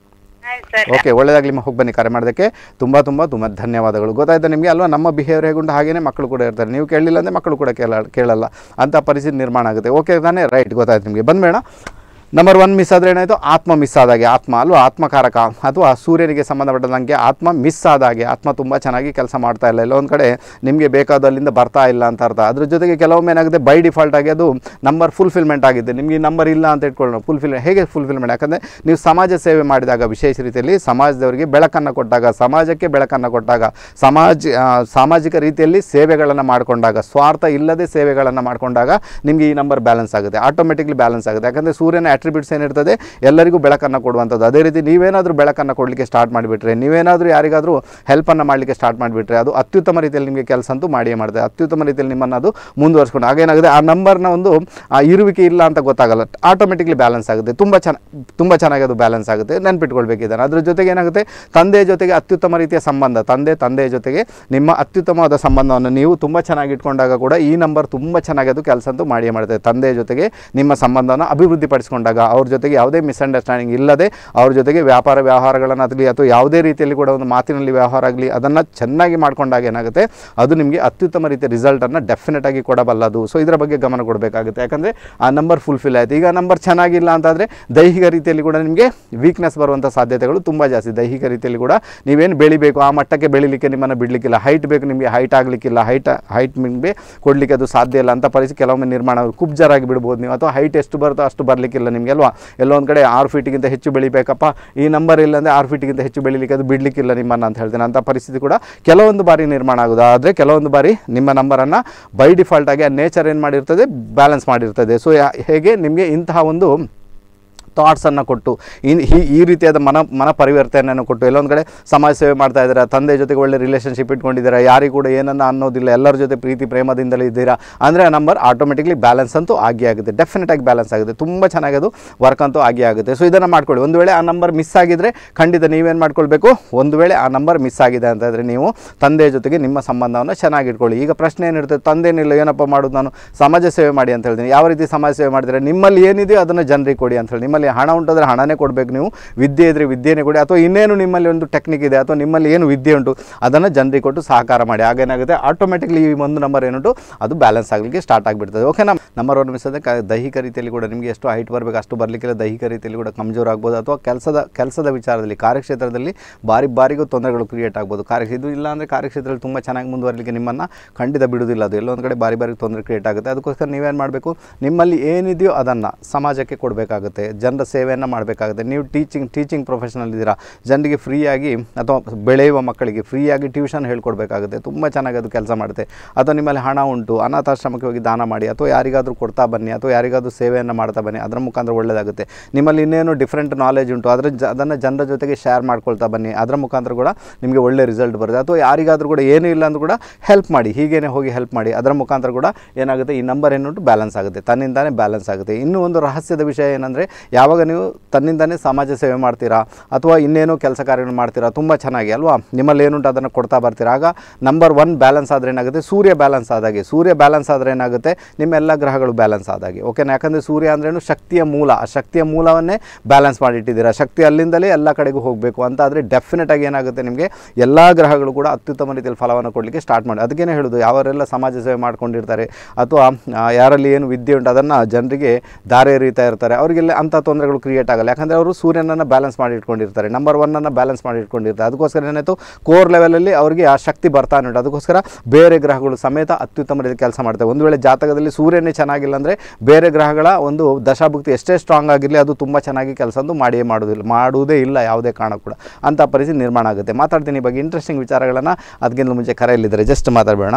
[SPEAKER 4] ಆಯ್ತು ಸರ್
[SPEAKER 1] ಓಕೆ ಒಳ್ಳೆಯದಾಗಲಿ ಹೋಗಿ ಬನ್ನಿ ಕರೆ ಮಾಡೋದಕ್ಕೆ ತುಂಬ ತುಂಬ ತುಂಬ ಧನ್ಯವಾದಗಳು ಗೊತ್ತಾಯ್ತಾ ನಿಮಗೆ ಅಲ್ವಾ ನಮ್ಮ ಬಿಹೇವಿಯರ್ ಹೇಗುಂಟು ಹಾಗೇನೇ ಮಕ್ಕಳು ಕೂಡ ಇರ್ತಾರೆ ನೀವು ಕೇಳಲಿಲ್ಲ ಅಂದರೆ ಮಕ್ಕಳು ಕೂಡ ಕೇಳ ಕೇಳಲ್ಲ ಅಂಥ ಪರಿಸ್ಥಿತಿ ನಿರ್ಮಾಣ ಆಗುತ್ತೆ ಓಕೆ ತಾನೇ ರೈಟ್ ಗೊತ್ತಾಯ್ತು ನಿಮಗೆ ಬಂದ್ಬೇಡ ನಂಬರ್ ಒನ್ ಮಿಸ್ ಆದರೆ ಏನಾಯಿತು ಆತ್ಮ ಮಿಸ್ ಆದಾಗೆ ಆತ್ಮ ಅಲ್ವಾ ಆತ್ಮಕಾರಕ ಅಥವಾ ಸೂರ್ಯನಿಗೆ ಸಂಬಂಧಪಟ್ಟದಂಗೆ ಆತ್ಮ ಮಿಸ್ ಆದಾಗೆ ಆತ್ಮ ತುಂಬ ಚೆನ್ನಾಗಿ ಕೆಲಸ ಮಾಡ್ತಾ ಇಲ್ಲ ಇಲ್ಲ ಒಂದು ಕಡೆ ನಿಮಗೆ ಬೇಕಾದಲ್ಲಿಂದ ಬರ್ತಾ ಇಲ್ಲ ಅಂತ ಅರ್ಥ ಅದ್ರ ಜೊತೆಗೆ ಕೆಲವೊಮ್ಮೆ ಏನಾಗುತ್ತೆ ಬೈ ಡಿಫಾಲ್ಟ್ ಆಗಿ ಅದು ನಂಬರ್ ಫುಲ್ಫಿಲ್ಮೆಂಟ್ ಆಗಿದೆ ನಿಮಗೆ ಈ ನಂಬರ್ ಇಲ್ಲ ಅಂತ ಇಟ್ಕೊಳ್ಳೋಣ ಫುಲ್ಫಿಲ್ ಹೇಗೆ ಫುಲ್ಫಿಲ್ಮೆಂಟ್ ಯಾಕಂದರೆ ನೀವು ಸಮಾಜ ಸೇವೆ ಮಾಡಿದಾಗ ವಿಶೇಷ ರೀತಿಯಲ್ಲಿ ಸಮಾಜದವರಿಗೆ ಬೆಳಕನ್ನು ಕೊಟ್ಟಾಗ ಸಮಾಜಕ್ಕೆ ಬೆಳಕನ್ನು ಕೊಟ್ಟಾಗ ಸಮಾಜ ಆ, ಸಾಮಾಜಿಕ ರೀತಿಯಲ್ಲಿ ಸೇವೆಗಳನ್ನು ಮಾಡಿಕೊಂಡಾಗ ಸ್ವಾರ್ಥ ಇಲ್ಲದೆ ಸೇವೆಗಳನ್ನು ಮಾಡಿಕೊಂಡಾಗ ನಿಮಗೆ ಈ ನಂಬರ್ ಬ್ಯಾಲೆನ್ಸ್ ಆಗುತ್ತೆ ಆಟೋಮೆಟಿಕ್ಲಿ ಬ್ಯಾಲೆನ್ಸ್ ಆಗುತ್ತೆ ಯಾಕಂದರೆ ಸೂರ್ಯನ ಅಟ್ರಿಬ್ಯೂಟ್ಸ್ ಏನಿರ್ತದೆ ಎಲ್ಲರಿಗೂ ಬೆಳಕನ್ನು ಕೊಡುವಂಥದ್ದು ಅದೇ ರೀತಿ ನೀವೇನಾದರೂ ಬೆಳಕನ್ನು ಕೊಡಲಿಕ್ಕೆ ಸ್ಟಾರ್ಟ್ ಮಾಡಿಬಿಟ್ರೆ ನೀವೇನಾದರೂ ಯಾರಿಗಾದರೂ ಹೆಲ್ಪನ್ನು ಮಾಡಲಿಕ್ಕೆ ಸ್ಟಾರ್ಟ್ ಮಾಡಿಬಿಟ್ರೆ ಅದು ಅತ್ಯುತ್ತಮ ರೀತಿಯಲ್ಲಿ ನಿಮಗೆ ಕೆಲಸ ಅಂತೂ ಮಾಡಿಯೇ ಮಾಡುತ್ತೆ ಅತ್ಯುತ್ತಮ ರೀತಿಯಲ್ಲಿ ನಿಮ್ಮನ್ನು ಅದು ಮುಂದುವರ್ಸ್ಕೊಂಡು ಹಾಗೇನಾಗುತ್ತೆ ಆ ನಂಬರ್ನ ಒಂದು ಆ ಇರುವಿಕೆ ಇಲ್ಲ ಅಂತ ಗೊತ್ತಾಗಲ್ಲ ಆಟೋಮೆಟಿಕ್ಲಿ ಬ್ಯಾಲೆನ್ಸ್ ಆಗುತ್ತೆ ತುಂಬ ಚೆನ್ನ ತುಂಬ ಚೆನ್ನಾಗಿ ಅದು ಬ್ಯಾಲೆನ್ಸ್ ಆಗುತ್ತೆ ನೆನ್ಪಿಟ್ಕೊಳ್ಬೇಕು ಇದನ್ನು ಅದ್ರ ಜೊತೆಗೆ ಏನಾಗುತ್ತೆ ತಂದೆಯ ಜೊತೆಗೆ ಅತ್ಯುತ್ತಮ ರೀತಿಯ ಸಂಬಂಧ ತಂದೆ ತಂದೆಯ ಜೊತೆಗೆ ನಿಮ್ಮ ಅತ್ಯುತ್ತಮವಾದ ಸಂಬಂಧವನ್ನು ನೀವು ತುಂಬ ಚೆನ್ನಾಗಿ ಇಟ್ಕೊಂಡಾಗ ಕೂಡ ಈ ನಂಬರ್ ತುಂಬ ಚೆನ್ನಾಗಿ ಅದು ಕೆಲಸ ಅಂತೂ ಮಾಡಿಯೇ ಮಾಡುತ್ತೆ ತಂದೆಯ ಜೊತೆಗೆ ನಿಮ್ಮ ಸಂಬಂಧವನ್ನು ಅಭಿವೃದ್ಧಿಪಡಿಸ್ಕೊಂಡಾಗ ಅವ್ರ ಜೊತೆಗೆ ಯಾವುದೇ ಮಿಸ್ಅಂಡರ್ಸ್ಟ್ಯಾಂಡಿಂಗ್ ಇಲ್ಲದೆ ಅವ್ರ ಜೊತೆಗೆ ವ್ಯಾಪಾರ ವ್ಯವಹಾರಗಳನ್ನು ಆಗಲಿ ಅಥವಾ ಯಾವುದೇ ರೀತಿಯಲ್ಲಿ ಕೂಡ ಒಂದು ಮಾತಿನಲ್ಲಿ ವ್ಯವಹಾರ ಆಗಲಿ ಅದನ್ನು ಚೆನ್ನಾಗಿ ಮಾಡ್ಕೊಂಡಾಗ ಏನಾಗುತ್ತೆ ಅದು ನಿಮಗೆ ಅತ್ಯುತ್ತಮ ರೀತಿಯ ರಿಸಲ್ಟನ್ನು ಡೆಫಿನೆಟ್ ಆಗಿ ಕೊಡಬಲ್ಲದು ಸೊ ಇದರ ಬಗ್ಗೆ ಗಮನ ಕೊಡಬೇಕಾಗುತ್ತೆ ಯಾಕಂದರೆ ಆ ನಂಬರ್ ಫುಲ್ಫಿಲ್ ಆಯಿತು ಈಗ ನಂಬರ್ ಚೆನ್ನಾಗಿಲ್ಲ ಅಂತಾದರೆ ದೈಹಿಕ ರೀತಿಯಲ್ಲಿ ಕೂಡ ನಿಮಗೆ ವೀಕ್ನೆಸ್ ಬರುವಂಥ ಸಾಧ್ಯತೆಗಳು ತುಂಬ ಜಾಸ್ತಿ ದೈಹಿಕ ರೀತಿಯಲ್ಲಿ ಕೂಡ ನೀವೇನು ಬೆಳಿಬೇಕು ಆ ಮಟ್ಟಕ್ಕೆ ಬೆಳಿಲಿಕ್ಕೆ ನಿಮ್ಮನ್ನು ಬಿಡಲಿಕ್ಕಿಲ್ಲ ಹೈಟ್ ಬೇಕು ನಿಮಗೆ ಹೈಟ್ ಆಗಲಿಕ್ಕಿಲ್ಲ ಹೈಟ್ ಹೈಟ್ ನಿಮಗೆ ಕೊಡಲಿಕ್ಕೆ ಅದು ಸಾಧ್ಯ ಇಲ್ಲ ಅಂತ ಪರಿಸ್ಥಿತಿ ಕೆಲವೊಮ್ಮೆ ನಿರ್ಮಾಣ ಆಗುತ್ತೆ. ಕುಬ್ಜರಾಗಿ ಬಿಡ್ಬೋದು ನೀವು ಅಥವಾ ಹೈಟ್ ಎಷ್ಟು ಬರುತ್ತೋ ಅಷ್ಟು ಬರಲಿಕ್ಕಿಲ್ಲ ನಿಮಗೆ ಅಲ್ವಾ ಎಲ್ಲೋ ಒಂದು ಕಡೆ ಆರು ಫೀಟಿಗಿಂತ ಹೆಚ್ಚು ಬೆಳಿಬೇಕಪ್ಪ ಈ ನಂಬರ್ ಇಲ್ಲ ಅಂದರೆ ಆರು ಫೀಟಿಗಿಂತ ಹೆಚ್ಚು ಬೆಳಿಲಿಕ್ಕೆ ಅದು ಬಿಡಲಿಕ್ಕಿಲ್ಲ ನಿಮ್ಮನ್ನು ಅಂತ ಹೇಳ್ತೇನೆ ಅಂಥ ಪರಿಸ್ಥಿತಿ ಕೂಡ ಕೆಲವೊಂದು ಬಾರಿ ನಿರ್ಮಾಣ ಆಗೋದು ಆದರೆ ಕೆಲವೊಂದು ಬಾರಿ ನಿಮ್ಮ ನಂಬರನ್ನು ಬೈ ಡಿಫಾಲ್ಟ್ ಆಗಿ ಆ ನೇಚರ್ ಏನು ಮಾಡಿರ್ತದೆ ಬ್ಯಾಲೆನ್ಸ್ ಮಾಡಿರ್ತದೆ ಸೊ ಹೇಗೆ ನಿಮಗೆ ಇಂತಹ ಒಂದು ಥಾಟ್ಸನ್ನು ಕೊಟ್ಟು ಇನ್ ಈ ಈ ರೀತಿಯಾದ ಮನ ಮನ ಪರಿವರ್ತನೆಯನ್ನು ಕೊಟ್ಟು ಎಲ್ಲೊಂದು ಕಡೆ ಸಮಾಜ ಸೇವೆ ಮಾಡ್ತಾ ಇದ್ದೀರಾ ತಂದೆ ಜೊತೆಗೆ ಒಳ್ಳೆ ರಿಲೇಷನ್ಶಿಪ್ ಇಟ್ಕೊಂಡಿದ್ದೀರಾ ಯಾರಿಗೂ ಕೂಡ ಏನನ್ನ ಅನ್ನೋದಿಲ್ಲ ಎಲ್ಲರ ಜೊತೆ ಪ್ರೀತಿ ಪ್ರೇಮದಿಂದಲೇ ಇದ್ದೀರಾ ಅಂದರೆ ಆ ನಂಬರ್ ಆಟೋಮೆಟಿಕ್ಲಿ ಬ್ಯಾಲೆನ್ಸ್ ಅಂತೂ ಆಗಿ ಆಗುತ್ತೆ ಡೆಫಿನೆಟ್ ಆಗಿ ಬ್ಯಾಲೆನ್ಸ್ ಆಗುತ್ತೆ ತುಂಬ ಚೆನ್ನಾಗಿ ಅದು ವರ್ಕ್ ಅಂತೂ ಆಗಿ ಆಗುತ್ತೆ ಸೊ ಇದನ್ನು ಮಾಡ್ಕೊಳ್ಳಿ ಒಂದು ವೇಳೆ ಆ ನಂಬರ್ ಮಿಸ್ ಆಗಿದ್ರೆ ಖಂಡಿತ ನೀವೇನು ಮಾಡ್ಕೊಳ್ಬೇಕು ಒಂದು ವೇಳೆ ಆ ನಂಬರ್ ಮಿಸ್ ಆಗಿದೆ ಅಂತಂದರೆ ನೀವು ತಂದೆಯ ಜೊತೆಗೆ ನಿಮ್ಮ ಸಂಬಂಧವನ್ನು ಚೆನ್ನಾಗಿ ಇಟ್ಕೊಳ್ಳಿ ಈಗ ಪ್ರಶ್ನೆ ಏನಿರ್ತದೆ ತಂದೆನಿಲ್ಲ ಏನಪ್ಪ ಮಾಡೋದು ನಾನು ಸಮಾಜ ಸೇವೆ ಮಾಡಿ ಅಂತ ಹೇಳ್ತೀನಿ ಯಾವ ರೀತಿ ಸಮಾಜ ಸೇವೆ ಮಾಡಿದ್ರೆ ನಿಮ್ಮಲ್ಲಿ ಏನಿದೆಯೋ ಅದನ್ನು ಜನರಿಗೆ ಕೊಡಿ ಅಂತ ಹೇಳಿ ನಿಮ್ಮಲ್ಲಿ ಹಣ ಉಂಟಾದರೆ ಹಣನೇ ಕೊಡಬೇಕು ನೀವು ವಿದ್ಯೆ ಇದ್ದರೆ ವಿದ್ಯೆನೇ ಕೊಡಿ ಅಥವಾ ಇನ್ನೇನು ನಿಮ್ಮಲ್ಲಿ ಒಂದು ಟೆಕ್ನಿಕ್ ಇದೆ ಅಥವಾ ನಿಮ್ಮಲ್ಲಿ ಏನು ವಿದ್ಯೆ ಉಂಟು ಅದನ್ನು ಜನರಿಗೆ ಕೊಟ್ಟು ಸಹಕಾರ ಮಾಡಿ ಆಗೇನಾಗುತ್ತೆ ಆಟೋಮೆಟಿಕ್ಲಿ ಈ ಒಂದು ನಂಬರ್ ಏನುಂಟು ಅದು ಬ್ಯಾಲೆನ್ಸ್ ಆಗಲಿಕ್ಕೆ ಸ್ಟಾರ್ಟ್ ಆಗಿಬಿಡ್ತದೆ ಓಕೆ ನಮ್ಮ ನಂಬರ್ ಒನ್ ಮಿಸ್ ಕ ದೈಹಿಕ ರೀತಿಯಲ್ಲಿ ಕೂಡ ನಿಮಗೆ ಎಷ್ಟು ಹೈಟ್ ಬರಬೇಕು ಅಷ್ಟು ಬರಲಿಕ್ಕಿಲ್ಲ ದೈಹಿಕ ರೀತಿಯಲ್ಲಿ ಕೂಡ ಕಮ್ಜೋರ್ ಆಗ್ಬೋದು ಅಥವಾ ಕೆಲಸದ ಕೆಲಸದ ವಿಚಾರದಲ್ಲಿ ಕಾರ್ಯಕ್ಷೇತ್ರದಲ್ಲಿ ಬಾರಿ ಬಾರಿಗೂ ತೊಂದರೆಗಳು ಕ್ರಿಯೇಟ್ ಆಗ್ಬೋದು ಕಾರ್ಯ ಇದು ಇಲ್ಲ ಅಂದರೆ ಕಾರ್ಯಕ್ಷೇತ್ರದಲ್ಲಿ ತುಂಬ ಚೆನ್ನಾಗಿ ಮುಂದುವರಲಿಕ್ಕೆ ನಿಮ್ಮನ್ನು ಖಂಡಿತ ಬಿಡುವುದಿಲ್ಲ ಅದು ಎಲ್ಲೊಂದು ಕಡೆ ಬಾರಿ ಬಾರಿ ತೊಂದರೆ ಕ್ರಿಯೇಟ್ ಆಗುತ್ತೆ ಅದಕ್ಕೋಸ್ಕರ ನೀವೇನು ಮಾಡಬೇಕು ನಿಮ್ಮಲ್ಲಿ ಏನಿದೆಯೋ ಅದನ್ನು ಸಮಾಜಕ್ಕೆ ಕೊಡಬೇಕಾಗುತ್ತೆ ಜನರ ಜನರ ಸೇವೆಯನ್ನು ಮಾಡಬೇಕಾಗುತ್ತೆ ನೀವು ಟೀಚಿಂಗ್ ಟೀಚಿಂಗ್ ಪ್ರೊಫೆಷನಲ್ ಇದ್ದೀರಾ ಜನರಿಗೆ ಫ್ರೀಯಾಗಿ ಅಥವಾ ಬೆಳೆಯುವ ಮಕ್ಕಳಿಗೆ ಫ್ರೀಯಾಗಿ ಟ್ಯೂಷನ್ ಹೇಳ್ಕೊಡ್ಬೇಕಾಗುತ್ತೆ ತುಂಬ ಚೆನ್ನಾಗಿ ಅದು ಕೆಲಸ ಮಾಡುತ್ತೆ ಅಥವಾ ನಿಮ್ಮಲ್ಲಿ ಹಣ ಉಂಟು ಅನಾಥಾಶ್ರಮಕ್ಕೆ ಹೋಗಿ ದಾನ ಮಾಡಿ ಅಥವಾ ಯಾರಿಗಾದರೂ ಕೊಡ್ತಾ ಬನ್ನಿ ಅಥವಾ ಯಾರಿಗಾದರೂ ಸೇವೆಯನ್ನು ಮಾಡ್ತಾ ಬನ್ನಿ ಅದರ ಮುಖಾಂತರ ಒಳ್ಳೆಯದಾಗುತ್ತೆ ನಿಮ್ಮಲ್ಲಿ ಇನ್ನೇನು ಡಿಫ್ರೆಂಟ್ ನಾಲೆಜ್ ಉಂಟು ಅದರ ಜ ಅದನ್ನು ಜನರ ಜೊತೆಗೆ ಶೇರ್ ಮಾಡ್ಕೊಳ್ತಾ ಬನ್ನಿ ಅದರ ಮುಖಾಂತರ ಕೂಡ ನಿಮಗೆ ಒಳ್ಳೆ ರಿಸಲ್ಟ್ ಬರುತ್ತೆ ಅಥವಾ ಯಾರಿಗಾದರೂ ಕೂಡ ಏನೂ ಇಲ್ಲ ಅಂದ್ರೂ ಕೂಡ ಹೆಲ್ಪ್ ಮಾಡಿ ಹೀಗೇನೆ ಹೋಗಿ ಹೆಲ್ಪ್ ಮಾಡಿ ಅದರ ಮುಖಾಂತರ ಕೂಡ ಏನಾಗುತ್ತೆ ಈ ನಂಬರ್ ಏನುಂಟು ಬ್ಯಾಲೆನ್ಸ್ ಆಗುತ್ತೆ ತನ್ನಿಂದಾನೇ ಬ್ಯಾಲೆನ್ಸ್ ಆಗುತ್ತೆ ಇನ್ನೂ ಒಂದು ರಹಸ್ಯದ ವಿಷಯ ಏನಂದರೆ ಯಾವಾಗ ನೀವು ತನ್ನಿಂದಾನೇ ಸಮಾಜ ಸೇವೆ ಮಾಡ್ತೀರಾ ಅಥವಾ ಇನ್ನೇನೋ ಕೆಲಸ ಕಾರ್ಯಗಳು ಮಾಡ್ತೀರಾ ತುಂಬ ಚೆನ್ನಾಗಿ ಅಲ್ವಾ ನಿಮ್ಮಲ್ಲಿ ಏನುಂಟು ಅದನ್ನು ಕೊಡ್ತಾ ಬರ್ತೀರಾ ಆಗ ನಂಬರ್ ಒನ್ ಬ್ಯಾಲೆನ್ಸ್ ಆದರೆ ಏನಾಗುತ್ತೆ ಸೂರ್ಯ ಬ್ಯಾಲೆನ್ಸ್ ಆದಾಗೆ ಸೂರ್ಯ ಬ್ಯಾಲೆನ್ಸ್ ಆದರೆ ಏನಾಗುತ್ತೆ ನಿಮ್ಮ ಎಲ್ಲ ಗ್ರಹಗಳು ಬ್ಯಾಲೆನ್ಸ್ ಆದಾಗೆ ಓಕೆನಾ ಯಾಕಂದರೆ ಸೂರ್ಯ ಅಂದ್ರೇನು ಶಕ್ತಿಯ ಮೂಲ ಆ ಶಕ್ತಿಯ ಮೂಲವನ್ನೇ ಬ್ಯಾಲೆನ್ಸ್ ಮಾಡಿಟ್ಟಿದ್ದೀರಾ ಶಕ್ತಿ ಅಲ್ಲಿಂದಲೇ ಎಲ್ಲ ಕಡೆಗೂ ಹೋಗಬೇಕು ಅಂತ ಆದರೆ ಡೆಫಿನೆಟ್ ಆಗಿ ಏನಾಗುತ್ತೆ ನಿಮಗೆ ಎಲ್ಲ ಗ್ರಹಗಳು ಕೂಡ ಅತ್ಯುತ್ತಮ ರೀತಿಯಲ್ಲಿ ಫಲವನ್ನು ಕೊಡಲಿಕ್ಕೆ ಸ್ಟಾರ್ಟ್ ಮಾಡಿ ಅದಕ್ಕೇನೆ ಹೇಳೋದು ಯಾವರೆಲ್ಲ ಸಮಾಜ ಸೇವೆ ಮಾಡ್ಕೊಂಡಿರ್ತಾರೆ ಅಥವಾ ಆ, ಯಾರಲ್ಲಿ ಏನು ವಿದ್ಯೆ ಉಂಟು ಅದನ್ನು ಜನರಿಗೆ ದಾರಿ ಎರೀತಾ ಇರ್ತಾರೆ ಅವರಿಗೆಲ್ಲ ಅಂಥ ತೊಂದರೆಗಳು ಕ್ರಿಯೇಟ್ ಆಗಲ್ಲ ಯಾಕಂದರೆ ಅವರು ಸೂರ್ಯನನ್ನು ಬ್ಯಾಲೆನ್ಸ್ ಮಾಡಿ ಇಟ್ಕೊಂಡಿರ್ತಾರೆ ನಂಬರ್ ಒನ್ನನ್ನು ಬ್ಯಾಲೆನ್ಸ್ ಮಾಡಿ ಇಟ್ಕೊಂಡಿರ್ತಾರೆ ಅದಕ್ಕೋಸ್ಕರ ಏನಾಯಿತು ಕೋರ್ ಲೆವೆಲಲ್ಲಿ ಅವರಿಗೆ ಆ ಶಕ್ತಿ ಬರ್ತಾನೆ ಉಂಟು ಅದಕ್ಕೋಸ್ಕರ ಬೇರೆ ಗ್ರಹಗಳು ಸಮೇತ ಅತ್ಯುತ್ತಮ ರೀತಿ ಕೆಲಸ ಮಾಡ್ತವೆ ಒಂದು ವೇಳೆ ಜಾತಕದಲ್ಲಿ ಸೂರ್ಯನೇ ಚೆನ್ನಾಗಿಲ್ಲ ಅಂದರೆ ಬೇರೆ ಗ್ರಹಗಳ ಒಂದು ದಶಾಭುಕ್ತಿ ಎಷ್ಟೇ ಸ್ಟ್ರಾಂಗ್ ಆಗಿರಲಿ ಅದು ತುಂಬ ಚೆನ್ನಾಗಿ ಕೆಲಸ ಅಂತೂ ಮಾಡಿಯೇ ಮಾಡೋದಿಲ್ಲ ಮಾಡುವುದೇ ಇಲ್ಲ ಯಾವುದೇ ಕಾರಣ ಕೂಡ ಅಂಥ ಪರಿಸ್ಥಿತಿ ನಿರ್ಮಾಣ ಆಗುತ್ತೆ ಮಾತಾಡ್ತೀನಿ ಈ ಬಗ್ಗೆ ಇಂಟ್ರೆಸ್ಟಿಂಗ್ ವಿಚಾರಗಳನ್ನು ಅದಕ್ಕಿಂತ ಮುಂಚೆ ಕರೆಯಲ್ಲಿದ್ದಾರೆ ಜಸ್ಟ್ ಮಾತಾಡಬೇಡ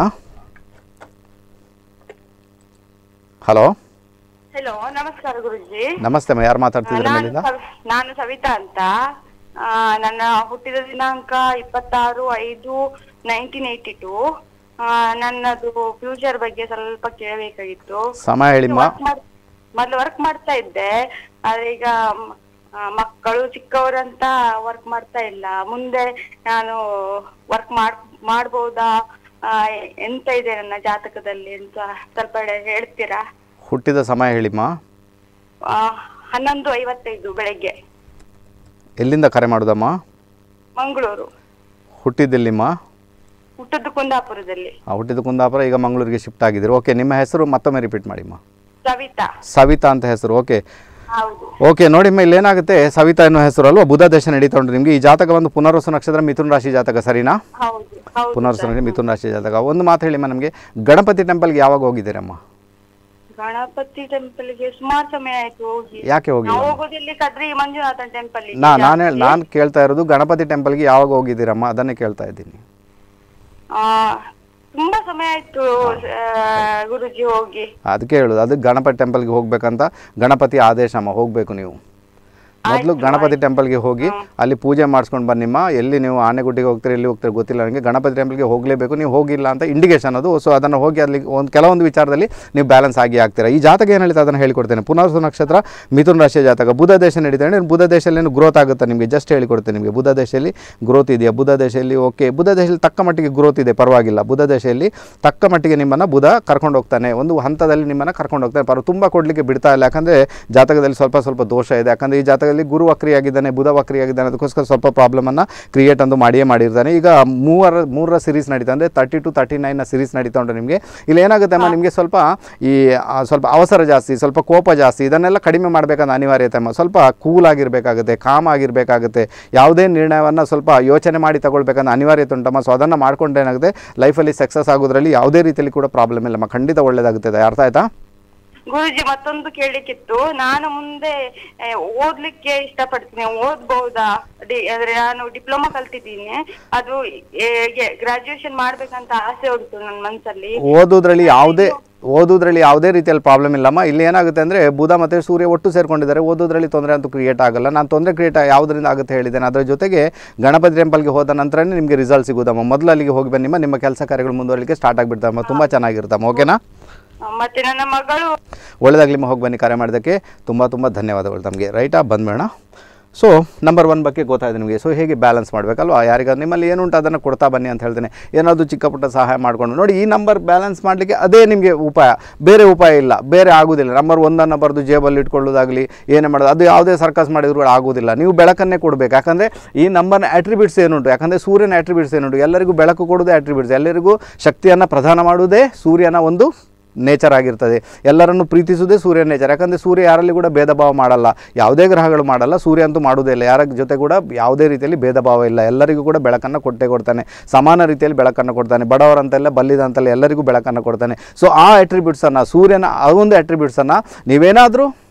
[SPEAKER 1] ಹಲೋ
[SPEAKER 4] ಹಲೋ ನಮಸ್ಕಾರ ಗುರುಜಿ
[SPEAKER 1] ನಮಸ್ತೆ ಅಮ್ಮ ಯಾರು ಮಾತಾಡ್ತಿದ್ದೀರಾ
[SPEAKER 4] ನಾನು
[SPEAKER 1] ಮೇಲಿಂದ
[SPEAKER 4] ಸವ್- ನಾನು ಸವಿತಾ ಅಂತ ಆ, ನನ್ನ ಹುಟ್ಟಿದ ದಿನಾಂಕ ಇಪ್ಪತ್ತಾರು ಐದು ನೈನ್ಟೀನ್ ಏಯ್ಟಿ ಟು ನನ್ನದು ಫ್ಯೂಚರ್ ಬಗ್ಗೆ ಸ್ವಲ್ಪ ಕೇಳಬೇಕಾಗಿತ್ತು
[SPEAKER 1] ಸಮಯ ಹೇಳಿಮ್ಮ
[SPEAKER 4] ವರ್ಕ್ ಮಾಡ್- ಮೊದ್ಲು ವರ್ಕ್ ಮಾಡ್ತಾ ಇದ್ದೆ ಆದ್ರೆ ಈಗ ಮ್- ಆ, ಮಕ್ಕಳು ಚಿಕ್ಕವರಂತ ವರ್ಕ್ ಮಾಡ್ತಾ ಇಲ್ಲ ಮುಂದೆ ನಾನು ವರ್ಕ್ ಮಾಡ್ ಮಾಡ್ಬೋದಾ ಆ, ಎಂತ ಇದೆ ನನ್ನ ಜಾತಕದಲ್ಲಿ ಅಂತ ಸ್ವಲ್ಪ ಹೇಳ್ತೀರಾ
[SPEAKER 1] ಹುಟ್ಟಿದ ಸಮಯ ಹೇಳಿಮ್ಮ
[SPEAKER 4] ಆ, ಹನ್ನೊಂದು ಐವತ್ತೈದು ಬೆಳಗ್ಗೆ
[SPEAKER 1] ಎಲ್ಲಿಂದ ಕರೆ ಮಾಡೋದಮ್ಮ
[SPEAKER 4] ಮಂಗಳೂರು
[SPEAKER 1] ಹುಟ್ಟಿದ್ದೆಲ್ಲಿಮ್ಮ
[SPEAKER 4] ಹುಟ್ಟದ್ದು ಕುಂದಾಪುರದಲ್ಲಿ
[SPEAKER 1] ಆ, ಹುಟ್ಟಿದ ಕುಂದಾಪುರ ಈಗ ಮಂಗಳೂರಿಗೆ ಶಿಫ್ಟ್ ಆಗಿದ್ದೀರಿ ಓಕೆ ನಿಮ್ಮ ಹೆಸರು ಮತ್ತೊಮ್ಮೆ ರಿಪೀಟ್ ಮಾಡಿಮ್ಮ
[SPEAKER 4] ಸವಿತಾ
[SPEAKER 1] ಸವಿತಾ ಅಂತ ಹೆಸರು ಓಕೆ
[SPEAKER 4] ಹೌದು
[SPEAKER 1] ಓಕೆ ನೋಡಿಮ್ಮ ಇಲ್ಲಿ ಏನಾಗುತ್ತೆ ಸವಿತಾ ಅನ್ನೋ ಹೆಸರು ಅಲ್ವಾ ಬುಧ ದಶ ನಡೀತಾ ಉಂಟು ನಿಮಗೆ ಈ ಜಾತಕ ಒಂದು ಪುನರ್ವಸು ನಕ್ಷತ್ರ ಮಿಥುನ ರಾಶಿ ಜಾತಕ ಸರಿನಾ
[SPEAKER 4] ಹೌದು ಹೌದು
[SPEAKER 1] ಪುನರ್ವಸು ನಕ್ಷತ್ರ ಮಿಥುನ ರಾಶಿ ಜಾತಕ ಒಂದು ಮಾತು ಹೇಳಿಮ್ಮ ನಮಗೆ ಗಣಪತಿ ಟೆಂಪಲ್ಗೆ ಯಾವಾಗ ಹೋಗಿದ್ದೀರಮ್ಮ
[SPEAKER 4] ಗಣಪತಿ ಟೆಂಪಲ್ ಗೆ ಸುಮಾರು ಸಮಯ ಆಯ್ತು ಹೋಗಿ
[SPEAKER 1] ಯಾಕೆ ಹೋಗಿಲ್ಲ
[SPEAKER 4] ನಾವು ಹೋಗೋದಿಲ್ಲಿ ಕದ್ರಿ ಮಂಜುನಾಥನ್ ಟೆಂಪಲ್
[SPEAKER 1] ನಾ ನಾನು ನಾನು ಕೇಳ್ತಾ ಇರೋದು ಗಣಪತಿ ಟೆಂಪಲ್ಗೆ ಯಾವಾಗ ಹೋಗಿದ್ದೀರಮ್ಮ ಅದನ್ನೇ ಕೇಳ್ತಾ ಇದ್ದೀನಿ
[SPEAKER 4] ತುಂಬಾ ಸಮಯ ಆಯ್ತು ಆ, ಗುರುಜಿ ಹೋಗಿ
[SPEAKER 1] ಅದಕ್ಕೆ ಹೇಳೋದು ಅದು ಗಣಪತಿ ಟೆಂಪಲ್ಗೆ ಹೋಗ್ಬೇಕಂತ ಗಣಪತಿ ಆದೇಶ ಅಮ್ಮ ಹೋಗಬೇಕು ನೀವು ಮೊದಲು ಗಣಪತಿ ಟೆಂಪಲ್ಗೆ ಹೋಗಿ ಅಲ್ಲಿ ಪೂಜೆ ಮಾಡಿಸ್ಕೊಂಡು ಬನ್ನಿಮ್ಮ ಎಲ್ಲಿ ನೀವು ಆನೆಗುಡ್ಡಿಗೆ ಹೋಗ್ತೀರಿ ಎಲ್ಲಿ ಹೋಗ್ತೀರಿ ಗೊತ್ತಿಲ್ಲ ನನಗೆ ಗಣಪತಿ ಟೆಂಪಲ್ಗೆ ಹೋಗಲೇಬೇಕು ನೀವು ಹೋಗಿಲ್ಲ ಅಂತ ಇಂಡಿಕೇಶನ್ ಅದು ಸೊ ಅದನ್ನು ಹೋಗಿ ಅಲ್ಲಿ ಒಂದು ಕೆಲವೊಂದು ವಿಚಾರದಲ್ಲಿ ನೀವು ಬ್ಯಾಲೆನ್ಸ್ ಆಗಿ ಆಗ್ತೀರಾ ಈ ಜಾತಕ ಏನು ಹೇಳ್ತಾ ಅದನ್ನು ಹೇಳ್ಕೊಡ್ತೇನೆ ಪುನರ್ಸು ನಕ್ಷತ್ರ ಮಿಥುನ ರಾಶಿಯ ಜಾತಕ ಬುಧ ದೇಶ ನಡೀತಾನೆ ಬುಧ ದೇಶದಲ್ಲಿ ಏನು ಗ್ರೋತ್ ಆಗುತ್ತೆ ನಿಮಗೆ ಜಸ್ಟ್ ಹೇಳಿಕೊಡ್ತೇನೆ ನಿಮಗೆ ಬುಧ ದೇಶದಲ್ಲಿ ಗ್ರೋತ್ ಇದೆಯಾ ಬುಧ ದೇಶದಲ್ಲಿ ಓಕೆ ಬುಧ ದೇಶದಲ್ಲಿ ತಕ್ಕ ಮಟ್ಟಿಗೆ ಗ್ರೋತ್ ಇದೆ ಪರವಾಗಿಲ್ಲ ಬುಧ ದೇಶದಲ್ಲಿ ತಕ್ಕ ಮಟ್ಟಿಗೆ ನಿಮ್ಮನ್ನು ಬುಧ ಕರ್ಕೊಂಡು ಹೋಗ್ತಾನೆ ಒಂದು ಹಂತದಲ್ಲಿ ನಿಮ್ಮನ್ನು ಕರ್ಕೊಂಡು ಹೋಗ್ತಾನೆ ಪರ ತುಂಬ ಕೊಡಲಿಕ್ಕೆ ಬಿಡ್ತಾ ಇಲ್ಲ ಯಾಕಂದರೆ ಜಾತಕದಲ್ಲಿ ಸ್ವಲ್ಪ ಸ್ವಲ್ಪ ದೋಷ ಇದೆ ಯಾಕಂದರೆ ಈ ಜಾತಕದಲ್ಲಿ ಗುರು ವಕ್ರಿಯಾಗಿದ್ದಾನೆ ಬುಧ ವಕ್ರಿಯಾಗಿದ್ದಾನೆ ಅದಕ್ಕೋಸ್ಕರ ಸ್ವಲ್ಪ ಪ್ರಾಬ್ಲಮನ್ನು ಕ್ರಿಯೇಟ್ ಅಂದು ಮಾಡಿಯೇ ಮಾಡಿರ್ತಾನೆ ಈಗ ಮೂವರ ಮೂರರ ಸಿರೀಸ್ ನಡೀತಾ ಅಂದರೆ ತರ್ಟಿ ಟು ತರ್ಟಿ ನೈನ್ನ ಸಿರೀಸ್ ನಡೀತಾ ಉಂಟು ನಿಮಗೆ ಇಲ್ಲಿ ಏನಾಗುತ್ತೆ ಅಮ್ಮ ನಿಮಗೆ ಸ್ವಲ್ಪ ಈ ಆ, ಸ್ವಲ್ಪ ಅವಸರ ಜಾಸ್ತಿ ಸ್ವಲ್ಪ ಕೋಪ ಜಾಸ್ತಿ ಇದನ್ನೆಲ್ಲ ಕಡಿಮೆ ಮಾಡಬೇಕಂತ ಅನಿವಾರ್ಯತೆ ಅಮ್ಮ ಸ್ವಲ್ಪ ಕೂಲ್ ಆಗಿರಬೇಕಾಗುತ್ತೆ ಕಾಮ್ ಆಗಿರಬೇಕಾಗುತ್ತೆ ಯಾವುದೇ ನಿರ್ಣಯವನ್ನು ಸ್ವಲ್ಪ ಯೋಚನೆ ಮಾಡಿ ತಗೊಳ್ಬೇಕಂತ ಅನಿವಾರ್ಯತೆ ಉಂಟಮ್ಮ ಸೊ ಅದನ್ನು ಮಾಡ್ಕೊಂಡ್ರೆ ಏನಾಗುತ್ತೆ ಲೈಫಲ್ಲಿ ಸಕ್ಸಸ್ ಆಗೋದ್ರಲ್ಲಿ ಯಾವುದೇ ರೀತಿಯಲ್ಲಿ ಕೂಡ ಪ್ರಾಬ್ಲಮ್ ಇಲ್ಲಮ್ಮ ಖಂಡಿತ ಒಳ್ಳೆಯದಾಗುತ್ತದೆ ಅರ್ಥ ಆಯ್ತಾ
[SPEAKER 4] ಗುರುಜಿ ಮತ್ತೊಂದು ಕೇಳಲಿಕ್ಕಿತ್ತು ನಾನು ಮುಂದೆ ಆ, ಓದ್ಲಿಕ್ಕೆ ಇಷ್ಟಪಡ್ತೀನಿ ಓದ್ಬಹುದಾ ಡಿ- ಅಂದ್ರೆ ನಾನು ಡಿಪ್ಲೊಮಾ ಕಲ್ತಿದ್ದೀನಿ ಅದು ಗ್ರಾಜುಯೇಷನ್ ಮಾಡ್ಬೇಕಂತ ಆಸೆ ಉಂಟು ನನ್ನ ಮನ್ಸಲ್ಲಿ
[SPEAKER 1] ಓದೋದ್ರಲ್ಲಿ ಯಾವುದೇ ಓದೋದ್ರಲ್ಲಿ ಯಾವುದೇ ರೀತಿಯಲ್ಲಿ ಪ್ರಾಬ್ಲಮ್ ಇಲ್ಲಮ್ಮ ಇಲ್ಲಿ ಏನಾಗುತ್ತೆ ಅಂದರೆ ಬುಧ ಮತ್ತು ಸೂರ್ಯ ಒಟ್ಟು ಸೇರ್ಕೊಂಡಿದ್ದಾರೆ ಓದೋದ್ರಲ್ಲಿ ತೊಂದರೆ ಅಂತೂ ಕ್ರಿಯೇಟ್ ಆಗಲ್ಲ ನಾನು ತೊಂದರೆ ಕ್ರಿಯೇಟ್ ಯಾವುದರಿಂದ ಆಗುತ್ತೆ ಹೇಳಿದ್ದೇನೆ ಅದರ ಜೊತೆಗೆ ಗಣಪತಿ ಟೆಂಪಲ್ಗೆ ಹೋದ ನಂತರನೇ ನಿಮಗೆ ರಿಸಲ್ಟ್ ಸಿಗೋದಮ್ಮ ಮೊದಲು ಅಲ್ಲಿಗೆ ಹೋಗಿ ಬನ್ನಿಮ್ಮ ನಿಮ್ಮ ಕೆಲಸ ಕಾರ್ಯಗಳು ಮುಂದುವರಲಿಕ್ಕೆ ಸ್ಟಾರ್ಟ್ ಆಗಿಬಿಡ್ತಮ್ಮ ತುಂಬ ಚೆನ್ನಾಗಿರ್ತಮ್ಮ ಓಕೆನಾ
[SPEAKER 4] ಆ, ಮತ್ತೆ ನನ್ನ ಮಗಳು
[SPEAKER 1] ಒಳ್ಳೆದಾಗಲಿ ಹೋಗಿ ಬನ್ನಿ ಕರೆ ಮಾಡೋದಕ್ಕೆ ತುಂಬ ತುಂಬ ಧನ್ಯವಾದಗಳು ತಮಗೆ ರೈಟಾ ಬಂದ್ಬೇಡ ಸೊ ನಂಬರ್ ಒನ್ ಬಗ್ಗೆ ಗೊತ್ತಾಯ್ತು ನಿಮಗೆ ಸೊ ಹೇಗೆ ಬ್ಯಾಲೆನ್ಸ್ ಮಾಡಬೇಕಲ್ವಾ ಯಾರಿಗಾದ್ರು ನಿಮ್ಮಲ್ಲಿ ಏನುಂಟು ಅದನ್ನು ಕೊಡ್ತಾ ಬನ್ನಿ ಅಂತ ಹೇಳ್ತೇನೆ ಏನಾದರೂ ಚಿಕ್ಕ ಪುಟ್ಟ ಸಹಾಯ ಮಾಡಿಕೊಂಡು ನೋಡಿ ಈ ನಂಬರ್ ಬ್ಯಾಲೆನ್ಸ್ ಮಾಡಲಿಕ್ಕೆ ಅದೇ ನಿಮಗೆ ಉಪಾಯ ಬೇರೆ ಉಪಾಯ ಇಲ್ಲ ಬೇರೆ ಆಗೋದಿಲ್ಲ ನಂಬರ್ ಒಂದನ್ನು ಬರೆದು ಜೇಬಲ್ಲಿ ಇಟ್ಕೊಳ್ಳೋದಾಗಲಿ ಏನೇ ಮಾಡೋದು ಅದು ಯಾವುದೇ ಸರ್ಕಸ್ ಮಾಡಿದ್ರು ಕೂಡ ಆಗೋದಿಲ್ಲ ನೀವು ಬೆಳಕನ್ನೇ ಕೊಡಬೇಕು ಯಾಕಂದರೆ ಈ ನಂಬರ್ನ ಆಟ್ರಿಬ್ಯೂಟ್ಸ್ ಏನುಂಟು ಯಾಕಂದರೆ ಸೂರ್ಯನ ಆಟ್ರಿಬ್ಯೂಟ್ಸ್ ಏನುಂಟು ಎಲ್ಲರಿಗೂ ಬೆಳಕು ಕೊಡೋದೇ ಆಟ್ರಿಬ್ಯೂಟ್ಸ್ ಎಲ್ಲರಿಗೂ ಶಕ್ತಿಯನ್ನು ಪ್ರದಾನ ಮಾಡುವುದೇ ಸೂರ್ಯನ ಒಂದು ನೇಚರ್ ಆಗಿರ್ತದೆ ಎಲ್ಲರನ್ನು ಪ್ರೀತಿಸುವುದೇ ಸೂರ್ಯ ನೇಚರ್ ಯಾಕಂದರೆ ಸೂರ್ಯ ಯಾರಲ್ಲಿ ಕೂಡ ಭೇದ ಭಾವ ಮಾಡಲ್ಲ ಯಾವುದೇ ಗ್ರಹಗಳು ಮಾಡಲ್ಲ ಸೂರ್ಯ ಅಂತೂ ಮಾಡುವುದೇ ಇಲ್ಲ ಯಾರ ಜೊತೆ ಕೂಡ ಯಾವುದೇ ರೀತಿಯಲ್ಲಿ ಭೇದ ಭಾವ ಇಲ್ಲ ಎಲ್ಲರಿಗೂ ಕೂಡ ಬೆಳಕನ್ನು ಕೊಟ್ಟೇ ಕೊಡ್ತಾನೆ ಸಮಾನ ರೀತಿಯಲ್ಲಿ ಬೆಳಕನ್ನು ಕೊಡ್ತಾನೆ ಬಡವರಂತೆಲ್ಲ ಬಲ್ಲಿದಂತೆಲ್ಲ ಎಲ್ಲರಿಗೂ ಬೆಳಕನ್ನು ಕೊಡ್ತಾನೆ ಸೊ ಆ ಅಟ್ರಿಬ್ಯೂಟ್ಸನ್ನು ಸೂರ್ಯನ ಆ ಒಂದು ಅಟ್ರಿಬ್ಯೂಟ್ಸನ್ನು ನೀವೇನಾದರೂ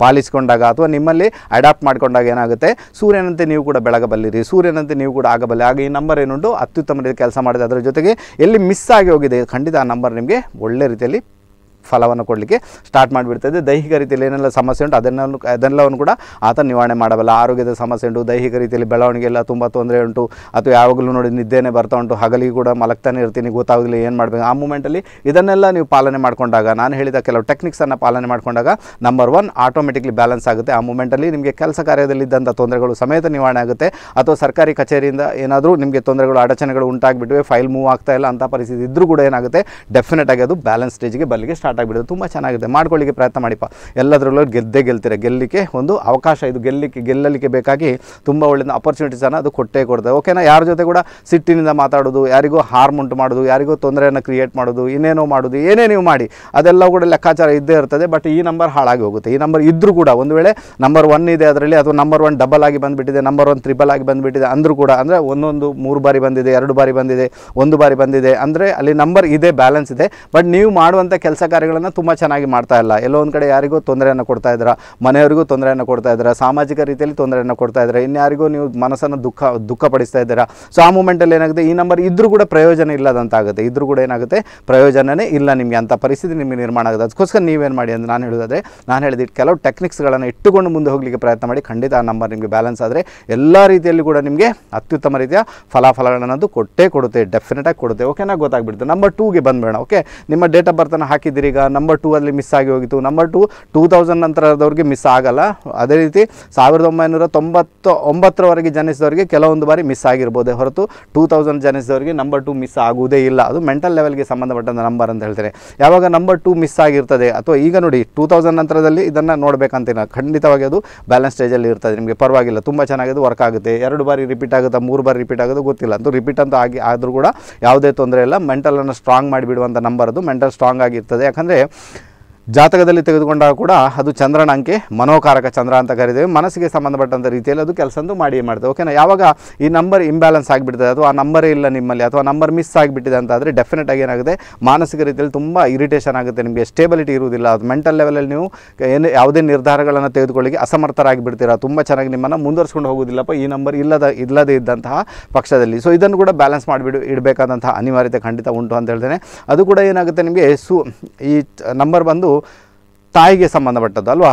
[SPEAKER 1] ಪಾಲಿಸಿಕೊಂಡಾಗ ಅಥವಾ ನಿಮ್ಮಲ್ಲಿ ಅಡಾಪ್ಟ್ ಮಾಡ್ಕೊಂಡಾಗ ಏನಾಗುತ್ತೆ ಸೂರ್ಯನಂತೆ ನೀವು ಕೂಡ ಬೆಳಗಬಲ್ಲಿರಿ ಸೂರ್ಯನಂತೆ ನೀವು ಕೂಡ ಆಗಬಲ್ಲಿ ಆಗ ಈ ನಂಬರ್ ಏನುಂಟು ಅತ್ಯುತ್ತಮ ರೀತಿ ಕೆಲಸ ಮಾಡಿದೆ ಅದರ ಜೊತೆಗೆ ಎಲ್ಲಿ ಮಿಸ್ ಆಗಿ ಹೋಗಿದೆ ಖಂಡಿತ ಆ ನಂಬರ್ ನಿಮಗೆ ಒಳ್ಳೆ ರೀತಿಯಲ್ಲಿ ಫಲವನ್ನು ಕೊಡಲಿಕ್ಕೆ ಸ್ಟಾರ್ಟ್ ಮಾಡಿಬಿಡ್ತದೆ ದೈಹಿಕ ರೀತಿಯಲ್ಲಿ ಏನೆಲ್ಲ ಸಮಸ್ಯೆ ಉಂಟು ಅದನ್ನು ಅದೆಲ್ಲವನ್ನು ಕೂಡ ಆತ ನಿವಾರಣೆ ಮಾಡಬಲ್ಲ ಆರೋಗ್ಯದ ಸಮಸ್ಯೆ ಉಂಟು ದೈಹಿಕ ರೀತಿಯಲ್ಲಿ ಬೆಳವಣಿಗೆ ಎಲ್ಲ ತುಂಬ ತೊಂದರೆ ಉಂಟು ಅಥವಾ ಯಾವಾಗಲೂ ನೋಡಿ ನಿದ್ದೆನೇ ಬರ್ತಾ ಉಂಟು ಹಗಲಿಗೆ ಕೂಡ ಮಲಗ್ತಾನೆ ಇರ್ತೀನಿ ಗೊತ್ತಾಗಲಿ ಏನು ಮಾಡಬೇಕು ಆ ಮೂಮೆಂಟಲ್ಲಿ ಇದನ್ನೆಲ್ಲ ನೀವು ಪಾಲನೆ ಮಾಡಿಕೊಂಡಾಗ ನಾನು ಹೇಳಿದ ಕೆಲವು ಟೆಕ್ನಿಕ್ಸನ್ನು ಪಾಲನೆ ಮಾಡಿಕೊಂಡಾಗ ನಂಬರ್ ಒನ್ ಆಟೋಮೆಟಿಕ್ಲಿ ಬ್ಯಾಲೆನ್ಸ್ ಆಗುತ್ತೆ ಆ ಮೂಮೆಂಟಲ್ಲಿ ನಿಮಗೆ ಕೆಲಸ ಕಾರ್ಯದಲ್ಲಿದ್ದಂಥ ತೊಂದರೆಗಳು ಸಮೇತ ನಿವಾರಣೆ ಆಗುತ್ತೆ ಅಥವಾ ಸರ್ಕಾರಿ ಕಚೇರಿಯಿಂದ ಏನಾದರೂ ನಿಮಗೆ ತೊಂದರೆಗಳು ಅಡಚಣೆಗಳು ಉಂಟಾಗಿಬಿಟ್ಟಿವೆ ಫೈಲ್ ಮೂವ್ ಆಗ್ತಾ ಇಲ್ಲ ಅಂತ ಪರಿಸ್ಥಿತಿ ಇದ್ದರೂ ಕೂಡ ಏನಾಗುತ್ತೆ ಡೆಫಿನೆಟ್ ಆಗಿ ಅದು ಬ್ಯಾಲೆನ್ಸ್ ಸ್ಟೇಜ್ಗೆ ಬಲ್ಲಿಗೆ ಸ್ಟಾರ್ಟ್ ಆಗಿಬಿಡುತ್ತೆ ತುಂಬ ಚೆನ್ನಾಗಿದೆ ಮಾಡ್ಕೊಳ್ಳಿಕ್ಕೆ ಪ್ರಯತ್ನ ಮಾಡಿಪ್ಪ ಎಲ್ಲದರಲ್ಲೂ ಗೆದ್ದೇ ಗೆಲ್ತೀರ ಗೆಲ್ಲಲಿಕ್ಕೆ ಒಂದು ಅವಕಾಶ ಇದು ಗೆಲ್ಲಲಿಕ್ಕೆ ಗೆಲ್ಲಲಿಕ್ಕೆ ಬೇಕಾಗಿ ತುಂಬ ಒಳ್ಳೆಯ ಅಪರ್ಚುನಿಟೀಸನ್ನು ಅದು ಕೊಟ್ಟೇ ಕೊಡ್ತದೆ ಓಕೆನಾ ಯಾರ ಜೊತೆ ಕೂಡ ಸಿಟ್ಟಿನಿಂದ ಮಾತಾಡೋದು ಯಾರಿಗೂ ಹಾರ್ಮ್ ಉಂಟು ಮಾಡೋದು ಯಾರಿಗೂ ತೊಂದರೆಯನ್ನು ಕ್ರಿಯೇಟ್ ಮಾಡೋದು ಇನ್ನೇನೋ ಮಾಡೋದು ಏನೇ ನೀವು ಮಾಡಿ ಅದೆಲ್ಲ ಕೂಡ ಲೆಕ್ಕಾಚಾರ ಇದ್ದೇ ಇರ್ತದೆ ಬಟ್ ಈ ನಂಬರ್ ಹಾಳಾಗಿ ಹೋಗುತ್ತೆ ಈ ನಂಬರ್ ಇದ್ದರೂ ಕೂಡ ಒಂದು ವೇಳೆ ನಂಬರ್ ಒನ್ ಇದೆ ಅದರಲ್ಲಿ ಅಥವಾ ನಂಬರ್ ಒನ್ ಡಬಲ್ ಆಗಿ ಬಂದುಬಿಟ್ಟಿದೆ ನಂಬರ್ ಒನ್ ತ್ರಿಬಲ್ ಆಗಿ ಬಂದುಬಿಟ್ಟಿದೆ ಅಂದರೂ ಕೂಡ ಅಂದರೆ ಒಂದೊಂದು ಮೂರು ಬಾರಿ ಬಂದಿದೆ ಎರಡು ಬಾರಿ ಬಂದಿದೆ ಒಂದು ಬಾರಿ ಬಂದಿದೆ ಅಂದರೆ ಅಲ್ಲಿ ನಂಬರ್ ಇದೆ ಬ್ಯಾಲೆನ್ಸ್ ಇದೆ ಬಟ್ ನೀವು ಮಾಡುವಂಥ ಕೆಲಸ ಕಾರ್ಯಗಳನ್ನು ತುಂಬ ಚೆನ್ನಾಗಿ ಮಾಡ್ತಾ ಇಲ್ಲ ಎಲ್ಲೋ ಒಂದು ಕಡೆ ಯಾರಿಗೂ ತೊಂದರೆಯನ್ನು ಕೊಡ್ತಾ ಇದ್ದೀರಾ ಮನೆಯವರಿಗೂ ತೊಂದರೆಯನ್ನು ಕೊಡ್ತಾ ಇದ್ದೀರಾ ಸಾಮಾಜಿಕ ರೀತಿಯಲ್ಲಿ ತೊಂದರೆಯನ್ನು ಕೊಡ್ತಾ ಇದ್ದೀರಾ ಇನ್ಯಾರಿಗೂ ನೀವು ಮನಸ್ಸನ್ನು ದುಃಖ ದುಃಖಪಡಿಸ್ತಾ ಇದ್ದೀರಾ ಸೊ ಆ ಮೂಮೆಂಟಲ್ಲಿ ಏನಾಗುತ್ತೆ ಈ ನಂಬರ್ ಇದ್ರೂ ಕೂಡ ಪ್ರಯೋಜನ ಇಲ್ಲದಂತಾಗುತ್ತೆ ಇದ್ರೂ ಕೂಡ ಏನಾಗುತ್ತೆ ಪ್ರಯೋಜನನೇ ಇಲ್ಲ ನಿಮಗೆ ಅಂತ ಪರಿಸ್ಥಿತಿ ನಿಮಗೆ ನಿರ್ಮಾಣ ಆಗುತ್ತೆ ಅದಕ್ಕೋಸ್ಕರ ನೀವೇನು ಮಾಡಿ ಅಂತ ನಾನು ಹೇಳೋದಾದರೆ ನಾನು ಹೇಳಿದ ಕೆಲವು ಟೆಕ್ನಿಕ್ಸ್ಗಳನ್ನು ಇಟ್ಟುಕೊಂಡು ಮುಂದೆ ಹೋಗಲಿಕ್ಕೆ ಪ್ರಯತ್ನ ಮಾಡಿ ಖಂಡಿತ ಆ ನಂಬರ್ ನಿಮಗೆ ಬ್ಯಾಲೆನ್ಸ್ ಆದರೆ ಎಲ್ಲ ರೀತಿಯಲ್ಲಿ ಕೂಡ ನಿಮಗೆ ಅತ್ಯುತ್ತಮ ರೀತಿಯ ಫಲಾಫಲಗಳನ್ನದು ಕೊಟ್ಟೇ ಕೊಡುತ್ತೆ ಡೆಫಿನೆಟಾಗಿ ಕೊಡುತ್ತೆ ಓಕೆನಾ ಗೊತ್ತಾಗ್ಬಿಡುತ್ತೆ ನಂಬರ್ ಟೂಗೆ ಬಂದ್ಬೇಡ ಓಕೆ ನಿಮ್ಮ ಡೇಟ್ ಆಫ್ ಬರ್ತನ್ನು ಹಾಕಿದ್ದೀರಿ ಈಗ ನಂಬರ್ ಟೂ ಅಲ್ಲಿ ಮಿಸ್ ಆಗಿ ಹೋಗಿತ್ತು ನಂಬರ್ ಟು ಟೂ ತೌಸಂಡ್ ನಂತರದವ್ರಿಗೆ ಮಿಸ್ ಆಗಲ್ಲ ಅದೇ ರೀತಿ ಸಾವಿರದ ಒಂಬೈನೂರ ತೊಂಬತ್ತು ಒಂಬತ್ತರವರೆಗೆ ಜನಿಸಿದವರಿಗೆ ಕೆಲವೊಂದು ಬಾರಿ ಮಿಸ್ ಆಗಿರ್ಬೋದೇ ಹೊರತು ಟೂ ತೌಸಂಡ್ ಜನಿಸಿದವರಿಗೆ ನಂಬರ್ ಟು ಮಿಸ್ ಆಗುವುದೇ ಇಲ್ಲ ಅದು ಮೆಂಟಲ್ ಲೆವೆಲ್ಗೆ ಸಂಬಂಧಪಟ್ಟಂಥ ನಂಬರ್ ಅಂತ ಹೇಳ್ತಾರೆ ಯಾವಾಗ ನಂಬರ್ ಟು ಮಿಸ್ ಆಗಿರ್ತದೆ ಅಥವಾ ಈಗ ನೋಡಿ ಟೂ ತೌಸಂಡ್ ನಂತರದಲ್ಲಿ ಇದನ್ನು ನೋಡಬೇಕಂತಿಲ್ಲ ಖಂಡಿತವಾಗಿ ಅದು ಬ್ಯಾಲೆನ್ಸ್ ಸ್ಟೇಜಲ್ಲಿ ಇರ್ತದೆ ನಿಮಗೆ ಪರವಾಗಿಲ್ಲ ತುಂಬ ಚೆನ್ನಾಗಿ ಅದು ವರ್ಕ್ ಆಗುತ್ತೆ ಎರಡು ಬಾರಿ ರಿಪೀಟ್ ಆಗುತ್ತಾ ಮೂರು ಬಾರಿ ರಿಪೀಟ್ ಆಗೋದು ಗೊತ್ತಿಲ್ಲ ಅಂತೂ ರಿಪೀಟ್ ಅಂತ ಆಗಿ ಆದರೂ ಕೂಡ ಯಾವುದೇ ತೊಂದರೆ ಇಲ್ಲ ಮೆಂಟಲನ್ನು ಸ್ಟ್ರಾಂಗ್ ಮಾಡಿಬಿಡುವಂಥ ನಂಬರ್ ಅದು ಮೆಂಟಲ್ ಸ್ಟ್ರಾಂಗ್ ಆಗಿರ್ತದೆ ಯಾಕಂದರೆ ಜಾತಕದಲ್ಲಿ ತೆಗೆದುಕೊಂಡಾಗ ಕೂಡ ಅದು ಚಂದ್ರನ ಅಂಕೆ ಮನೋಕಾರಕ ಚಂದ್ರ ಅಂತ ಕರಿತೇವೆ ಮನಸ್ಸಿಗೆ ಸಂಬಂಧಪಟ್ಟಂಥ ರೀತಿಯಲ್ಲಿ ಅದು ಕೆಲಸ ಮಾಡಿಯೇ ಮಾಡ್ತದೆ ಓಕೆನಾ ಯಾವಾಗ ಈ ನಂಬರ್ ಇಂಬ್ಯಾಲೆನ್ಸ್ ಆಗಿಬಿಡ್ತದೆ ಅಥವಾ ಆ ನಂಬರೇ ಇಲ್ಲ ನಿಮ್ಮಲ್ಲಿ ಅಥವಾ ನಂಬರ್ ಮಿಸ್ ಆಗಿಬಿಟ್ಟಿದೆ ಅಂತ ಆದರೆ ಡೆಫಿನೆಟ್ ಆಗಿ ಏನಾಗುತ್ತೆ ಮಾನಸಿಕ ರೀತಿಯಲ್ಲಿ ತುಂಬ ಇರಿಟೇಷನ್ ಆಗುತ್ತೆ ನಿಮಗೆ ಸ್ಟೇಬಿಲಿಟಿ ಇರುವುದಿಲ್ಲ ಅದು ಮೆಂಟಲ್ ಲೆವೆಲಲ್ಲಿ ನೀವು ಏನು ಯಾವುದೇ ನಿರ್ಧಾರಗಳನ್ನು ತೆಗೆದುಕೊಳ್ಳಿಕ್ಕೆ ಅಸಮರ್ಥರಾಗಿ ಬಿಡ್ತೀರಾ ತುಂಬ ಚೆನ್ನಾಗಿ ನಿಮ್ಮನ್ನು ಮುಂದುವರ್ಸ್ಕೊಂಡು ಹೋಗೋದಿಲ್ಲಪ್ಪ ಈ ನಂಬರ್ ಇಲ್ಲದ ಇಲ್ಲದೇ ಇದ್ದಂತಹ ಪಕ್ಷದಲ್ಲಿ ಸೊ ಇದನ್ನು ಕೂಡ ಬ್ಯಾಲೆನ್ಸ್ ಮಾಡಿಬಿಡು ಇಡಬೇಕಾದಂತಹ ಅನಿವಾರ್ಯತೆ ಖಂಡಿತ ಉಂಟು ಅಂತ ಹೇಳ್ತೇನೆ ಅದು ಕೂಡ ಏನಾಗುತ್ತೆ ನಿಮಗೆ ಸು ಈ ನಂಬರ್ ಬಂದು ತಾಯಿಗೆ ಸಂಬಂಧಪಟ್ಟದ್ದು ಅಲ್ವಾ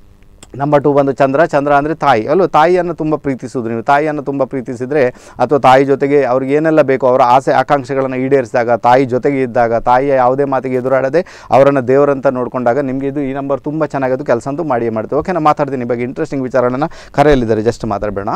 [SPEAKER 1] ನಂಬರ್ ಟು ಬಂದು ಚಂದ್ರ ಚಂದ್ರ ಅಂದರೆ ತಾಯಿ ಅಲ್ವಾ ತಾಯಿಯನ್ನು ತುಂಬ ಪ್ರೀತಿಸೋದು ನೀವು ತಾಯಿಯನ್ನು ತುಂಬ ಪ್ರೀತಿಸಿದರೆ ಅಥವಾ ತಾಯಿ ಜೊತೆಗೆ ಅವ್ರಿಗೆ ಏನೆಲ್ಲ ಬೇಕೋ ಅವರ ಆಸೆ ಆಕಾಂಕ್ಷೆಗಳನ್ನು ಈಡೇರಿಸಿದಾಗ ತಾಯಿ ಜೊತೆಗೆ ಇದ್ದಾಗ ತಾಯಿಯ ಯಾವುದೇ ಮಾತಿಗೆ ಎದುರಾಡದೆ ಅವರನ್ನು ದೇವರಂತ ನೋಡಿಕೊಂಡಾಗ ನಿಮಗೆ ಇದು ಈ ನಂಬರ್ ತುಂಬ ಚೆನ್ನಾಗದು ಕೆಲಸ ಅಂತೂ ಮಾಡಿಯೇ ಮಾಡ್ತೀವಿ ಓಕೆ ನಾನು ಮಾತಾಡ್ತೀನಿ ಈ ಬಗ್ಗೆ ಇಂಟ್ರೆಸ್ಟಿಂಗ್ ವಿಚಾರಗಳನ್ನು ಕರೆಯಲ್ಲಿದ್ದಾರೆ ಜಸ್ಟ್ ಮಾತಾಡಬೇಡ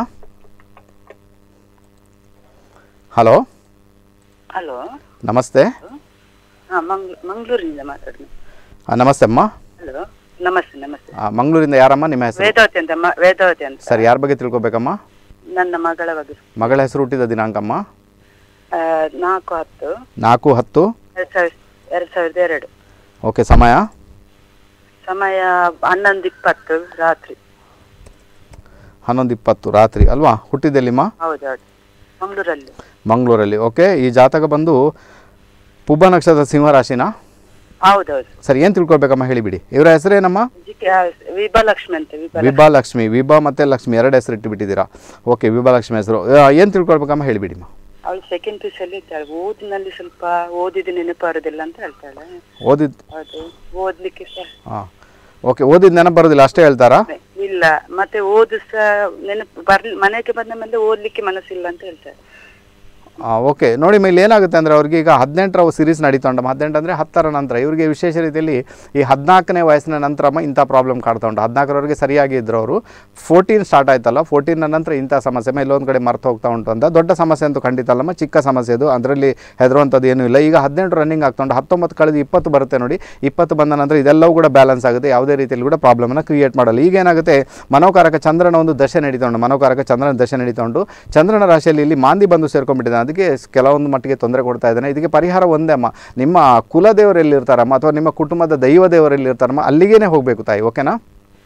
[SPEAKER 1] ಹಲೋ
[SPEAKER 5] ಹಲೋ
[SPEAKER 1] ನಮಸ್ತೆ
[SPEAKER 5] ಹಾ ಮಂಗ್ ಮಂಗಳೂರಿನಿಂದ ಮಾತಾಡ್ತೀನಿ
[SPEAKER 1] ಆ, ನಮಸ್ತೆ ಅಮ್ಮ
[SPEAKER 5] ಹಲೋ ನಮಸ್ತೆ ನಮಸ್ತೆ
[SPEAKER 1] ಆ, ಮಂಗಳೂರಿಂದ ಯಾರಮ್ಮ ನಿಮ್ಮ ಹೆಸರು
[SPEAKER 5] ವೇದಾವತಿ ಅಂತ ಮ- ವೇದಾವತಿ ಅಂತ
[SPEAKER 1] ಸರ್ ಯಾರ ಬಗ್ಗೆ ತಿಳ್ಕೊಬೇಕಮ್ಮ
[SPEAKER 5] ನನ್ನ ಮಗಳ ಬಗ್ಗೆ
[SPEAKER 1] ಮಗಳ ಹೆಸರು ಹುಟ್ಟಿದ ದಿನಾಂಕಮ್ಮ
[SPEAKER 5] ಆ, ನಾಲ್ಕು ಹತ್ತು
[SPEAKER 1] ನಾಲ್ಕು ಹತ್ತು
[SPEAKER 5] ಎರಡ್ ಸಾವಿರದ ಎರಡ್ ಸಾವಿರದ ಎರಡು
[SPEAKER 1] ಓಕೆ ಸಮಯ
[SPEAKER 5] ಸಮಯ ಹನ್ನೊಂದು ಇಪ್ಪತ್ತು ರಾತ್ರಿ
[SPEAKER 1] ಹನ್ನೊಂದು ಇಪ್ಪತ್ತು ರಾತ್ರಿ ಅಲ್ವಾ ಹುಟ್ಟಿದ್ದೆಲ್ಲಿಮ್ಮ
[SPEAKER 5] ಹೌದೌದು ಮಂಗಳೂರಲ್ಲಿ
[SPEAKER 1] ಮಂಗಳೂರಲ್ಲಿ ಓಕೆ ಈ ಜಾತಕ ಬಂದು ಪುಬ್ಬ ನಕ್ಷತ್ರ ಸಿಂಹರಾಶಿನ
[SPEAKER 5] ಹೌದೌದು
[SPEAKER 1] ಸರ್ ಏನು ತಿಳ್ಕೊಳ್ಬೇಕಮ್ಮ ಹೇಳಿಬಿಡಿ ಇವರ ಹೆಸರೇನಮ್ಮ
[SPEAKER 5] ಜಿ ಕೆ- ಆ, ವಿಭಾಲಕ್ಷ್ಮಿ ಅಂತ ವಿಭಾ
[SPEAKER 1] ವಿಭಾ ಲಕ್ಷ್ಮಿ ವಿಭಾ ಮತ್ತು ಲಕ್ಷ್ಮಿ ಎರಡು ಹೆಸರು ಇಟ್ಟುಬಿಟ್ಟಿದ್ದೀರಾ ಓಕೆ ವಿಭಾ ಲಕ್ಷ್ಮಿ ಹೆಸರು ಏನು ತಿಳ್ಕೊಳ್ಬೇಕಮ್ಮ ಹೇಳಿಬಿಡಿಮ್ಮ
[SPEAKER 5] ಅವಳು ಸೆಕೆಂಡ್ ಪೀಸ್ ಅಲ್ಲಿ ಇದ್ದಾಳೆ ಓದಿನಲ್ಲಿ ಸ್ವಲ್ಪ ಓದಿದ ನೆನಪು ಬರೋದಿಲ್ಲ ಅಂತ ಹೇಳ್ತಾಳೆ
[SPEAKER 1] ಓದಿದ್ದು
[SPEAKER 5] ಹೌದು ಓದ್ಲಿಕ್ಕೆ ಸಹ
[SPEAKER 1] ಹಾಂ ಓಕೆ ಓದಿದ್ದು ನೆನಪು ಬರೋದಿಲ್ಲ ಅಷ್ಟೇ ಹೇಳ್ತಾರಾ
[SPEAKER 5] ಇಲ್ಲ ಮತ್ತೆ ಓದು ಸಹ ನೆನಪು ಬರ್ಲಿ ಮನೆಗೆ ಬಂದ ಮೇಲೆ ಓದ್ಲಿಕ್ಕೆ ಮನಸ್ಸಿಲ್ಲ ಅಂತ ಹೇಳ್ತಾರೆ
[SPEAKER 1] ಓಕೆ ನೋಡಿ ಮೇಲೆ ಏನಾಗುತ್ತೆ ಅಂದರೆ ಅವ್ರಿಗೆ ಈಗ ಹದಿನೆಂಟರ ಸಿರೀಸ್ ನಡೀತಾ ಉಂಟು ಹದಿನೆಂಟು ಅಂದರೆ ಹತ್ತರ ನಂತರ ಇವರಿಗೆ ವಿಶೇಷ ರೀತಿಯಲ್ಲಿ ಈ ಹದಿನಾಲ್ಕನೇ ವಯಸ್ಸಿನ ನಂತರಮ್ಮ ಇಂಥ ಪ್ರಾಬ್ಲಮ್ ಕಾಡ್ತಾ ಉಂಟು ಹದಿನಾಲ್ಕರವರೆಗೆ ಸರಿಯಾಗಿ ಇದ್ರು ಅವರು ಫೋರ್ಟೀನ್ ಸ್ಟಾರ್ಟ್ ಆಯ್ತಲ್ಲ ಫೋರ್ಟೀನ್ ನಂತರ ಇಂಥ ಸಮಸ್ಯೆ ಮೇಲೆ ಒಂದು ಕಡೆ ಮರ್ತು ಹೋಗ್ತಾ ಉಂಟು ಅಂತ ದೊಡ್ಡ ಸಮಸ್ಯೆ ಅಂತೂ ಖಂಡಿತ ಅಲ್ಲಮ್ಮ ಚಿಕ್ಕ ಸಮಸ್ಯೆ ಅದು ಅದರಲ್ಲಿ ಹೆದರುವಂಥದ್ದು ಏನೂ ಇಲ್ಲ ಈಗ ಹದಿನೆಂಟು ರನ್ನಿಂಗ್ ಆಗ್ತಾ ಉಂಟು ಹತ್ತೊಂಬತ್ತು ಕಳೆದು ಇಪ್ಪತ್ತು ಬರುತ್ತೆ ನೋಡಿ ಇಪ್ಪತ್ತು ಬಂದ ನಂತರ ಇದೆಲ್ಲವೂ ಕೂಡ ಬ್ಯಾಲೆನ್ಸ್ ಆಗುತ್ತೆ ಯಾವುದೇ ರೀತಿಯಲ್ಲಿ ಕೂಡ ಪ್ರಾಬ್ಲಮನ್ನು ಕ್ರಿಯೇಟ್ ಮಾಡಲ್ಲ ಈಗ ಏನಾಗುತ್ತೆ ಮನೋಕಾರಕ ಚಂದ್ರನ ಒಂದು ದಶೆ ನಡೀತಾ ಉಂಟು ಮನೋಕಾರಕ ಚಂದ್ರನ ದಶೆ ನಡೀತಾ ಉಂಟು ಚಂದ್ರನ ರಾಶಿಯಲ್ಲಿ ಇಲ್ಲಿ ಮಾಂದಿ ಬಂದು ಸೇರ್ಕೊಂಡ್ಬಿಟ್ಟಿದ್ದಾನೆ ಅದಕ್ಕೆ ಕೆಲವೊಂದು ಮಟ್ಟಿಗೆ ತೊಂದರೆ ಕೊಡ್ತಾ ಇದ್ದಾನೆ ಇದಕ್ಕೆ ಪರಿಹಾರ ಒಂದೇ ಅಮ್ಮ ನಿಮ್ಮ ಕುಲದೇವರು ಎಲ್ಲಿರ್ತಾರಮ್ಮ ಅಥವಾ ನಿಮ್ಮ ಕುಟುಂಬದ ದೈವ ದೇವರು ಎಲ್ಲಿರ್ತಾರಮ್ಮ ಅಲ್ಲಿಗೇನೆ ಹೋಗಬೇಕು ತಾಯಿ ಓಕೆನಾ